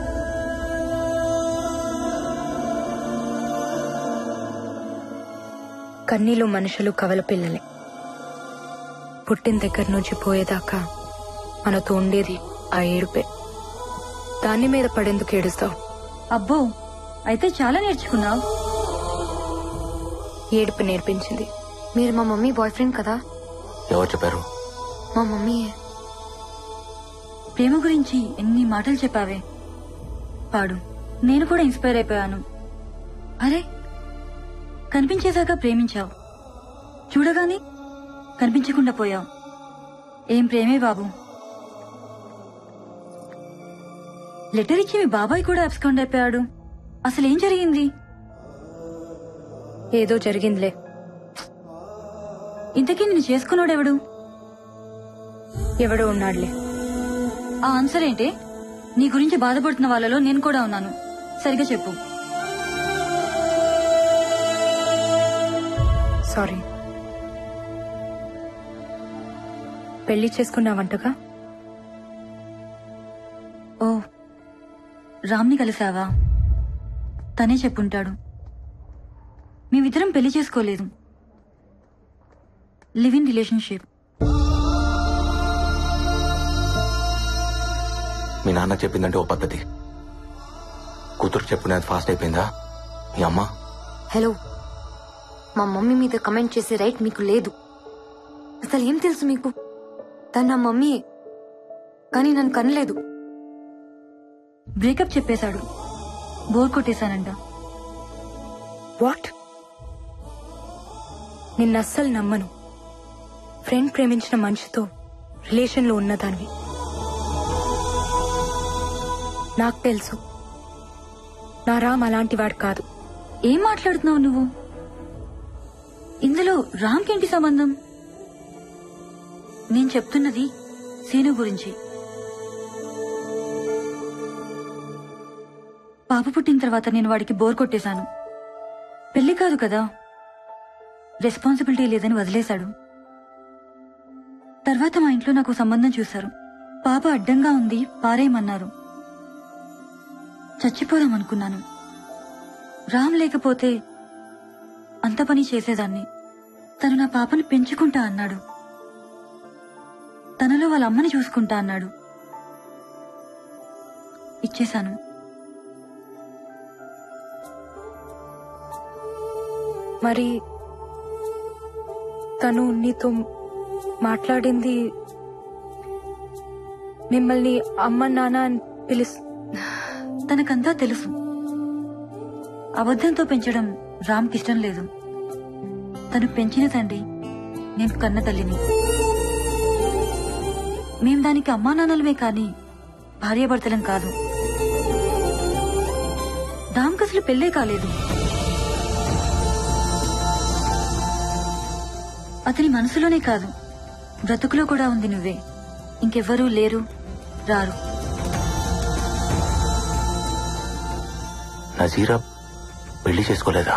కన్నీలు మనుషులు కవల పిల్లలే పుట్టిన దగ్గర నుంచి పోయేదాకా మనతో ఉండేది ఆ ఏడుపే దాని మీద పడేందుకు ఏడుస్తావు అబ్బో అయితే చాలా నేర్చుకున్నావు ఏడుపు నేర్పించింది మీరు మా మమ్మీ బాయ్ ఫ్రెండ్ కదా ఎవరు చెప్పారు మా మమ్మీ ప్రేమ గురించి ఎన్ని మాటలు చెప్పావే పాడు నేను కూడా ఇన్స్పైర్ అయిపోయాను అరే కనిపించేశాక ప్రేమించావు చూడగానే కనిపించకుండా పోయావు ఏం ప్రేమే బాబు లెటర్ ఇచ్చి మీ బాబాయ్ కూడా అబ్స్కౌండ్ అయిపోయాడు అసలు ఏం జరిగింది ఏదో జరిగిందిలే ఇంతకీ నేను చేసుకున్నాడెవడు ఎవడో ఉన్నాడులే ఆ ఆన్సర్ ఏంటే నీ గురించి బాధపడుతున్న వాళ్ళలో నేను కూడా ఉన్నాను సరిగా చెప్పు సారీ పెళ్లి చేసుకున్నావంటగా ఓ రామ్ని కలిసావా తనే చెప్పుంటాడు మేమిద్దరం పెళ్లి చేసుకోలేదు లివ్ ఇన్ రిలేషన్షిప్ మీ నాన్న చెప్పిందంటే ఓ పద్ధతి కూతురు చెప్పుకునేది ఫాస్ట్ అయిపోయిందా మీ అమ్మ హలో మా మమ్మీ మీద కమెంట్ చేసే రైట్ మీకు లేదు అసలు ఏం తెలుసు మీకు తను నా మమ్మీయే కానీ నన్ను కనలేదు బ్రేకప్ చెప్పేశాడు బోర్ కొట్టేశానంట వాట్ నిన్న అస్సలు నమ్మను ఫ్రెండ్ ప్రేమించిన మనిషితో రిలేషన్లో ఉన్నదానివి నాకు తెలుసు నా రామ్ అలాంటి వాడు కాదు ఏం మాట్లాడుతున్నావు నువ్వు ఇందులో రామ్కేంటి సంబంధం నేను చెప్తున్నది సీను గురించి పాప పుట్టిన తర్వాత నేను వాడికి బోర్ కొట్టేశాను పెళ్లి కాదు కదా రెస్పాన్సిబిలిటీ లేదని వదిలేశాడు తర్వాత మా ఇంట్లో నాకు సంబంధం చూశారు పాప అడ్డంగా ఉంది పారేయమన్నారు చచ్చిపోదాం అనుకున్నాను రామ్ లేకపోతే అంత పని చేసేదాన్ని తను నా పాపను పెంచుకుంటా అన్నాడు తనలో వాళ్ళ అమ్మని చూసుకుంటా అన్నాడు ఇచ్చేశాను మరి తను నీతో మాట్లాడింది మిమ్మల్ని అమ్మ నాన్న అని పిలుస్ తనకంతా తెలుసు అబద్ధంతో పెంచడం రామ్కి ఇష్టం లేదు తను పెంచిన తండ్రి నేను కన్న తల్లిని మేం దానికి అమ్మా నాన్నలమే కాని భార్యాభర్తలం కాదు రామ్కి అసలు పెళ్ళే కాలేదు అతని మనసులోనే కాదు బ్రతుకులో కూడా ఉంది నువ్వే ఇంకెవ్వరూ లేరు రారు నజీరా పెళ్లి చేసుకోలేదా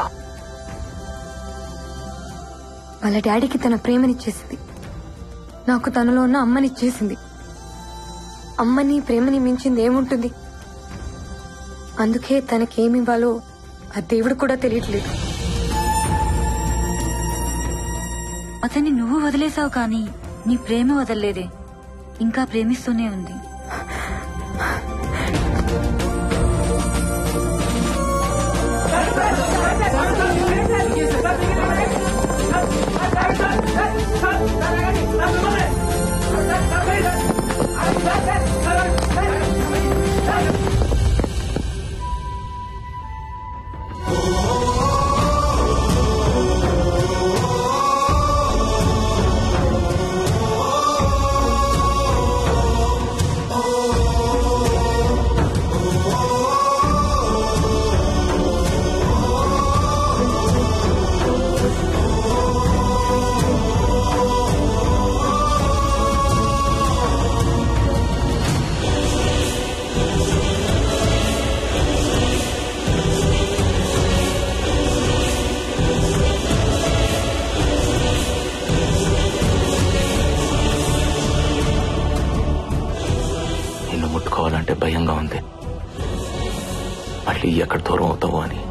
వాళ్ళ డాడీకి తన ప్రేమనిచ్చేసింది నాకు తనలో ఉన్న అమ్మనిచ్చేసింది అమ్మని ప్రేమని మించింది ఏముంటుంది అందుకే తనకేమివ్వాలో ఆ దేవుడు కూడా తెలియట్లేదు అతన్ని నువ్వు వదిలేసావు కానీ నీ ప్రేమ వదలలేదే ఇంకా ప్రేమిస్తూనే ఉంది నిన్ను ముట్టుకోవాలంటే భయంగా ఉంది మళ్ళీ ఎక్కడ దూరం అవుతావో అని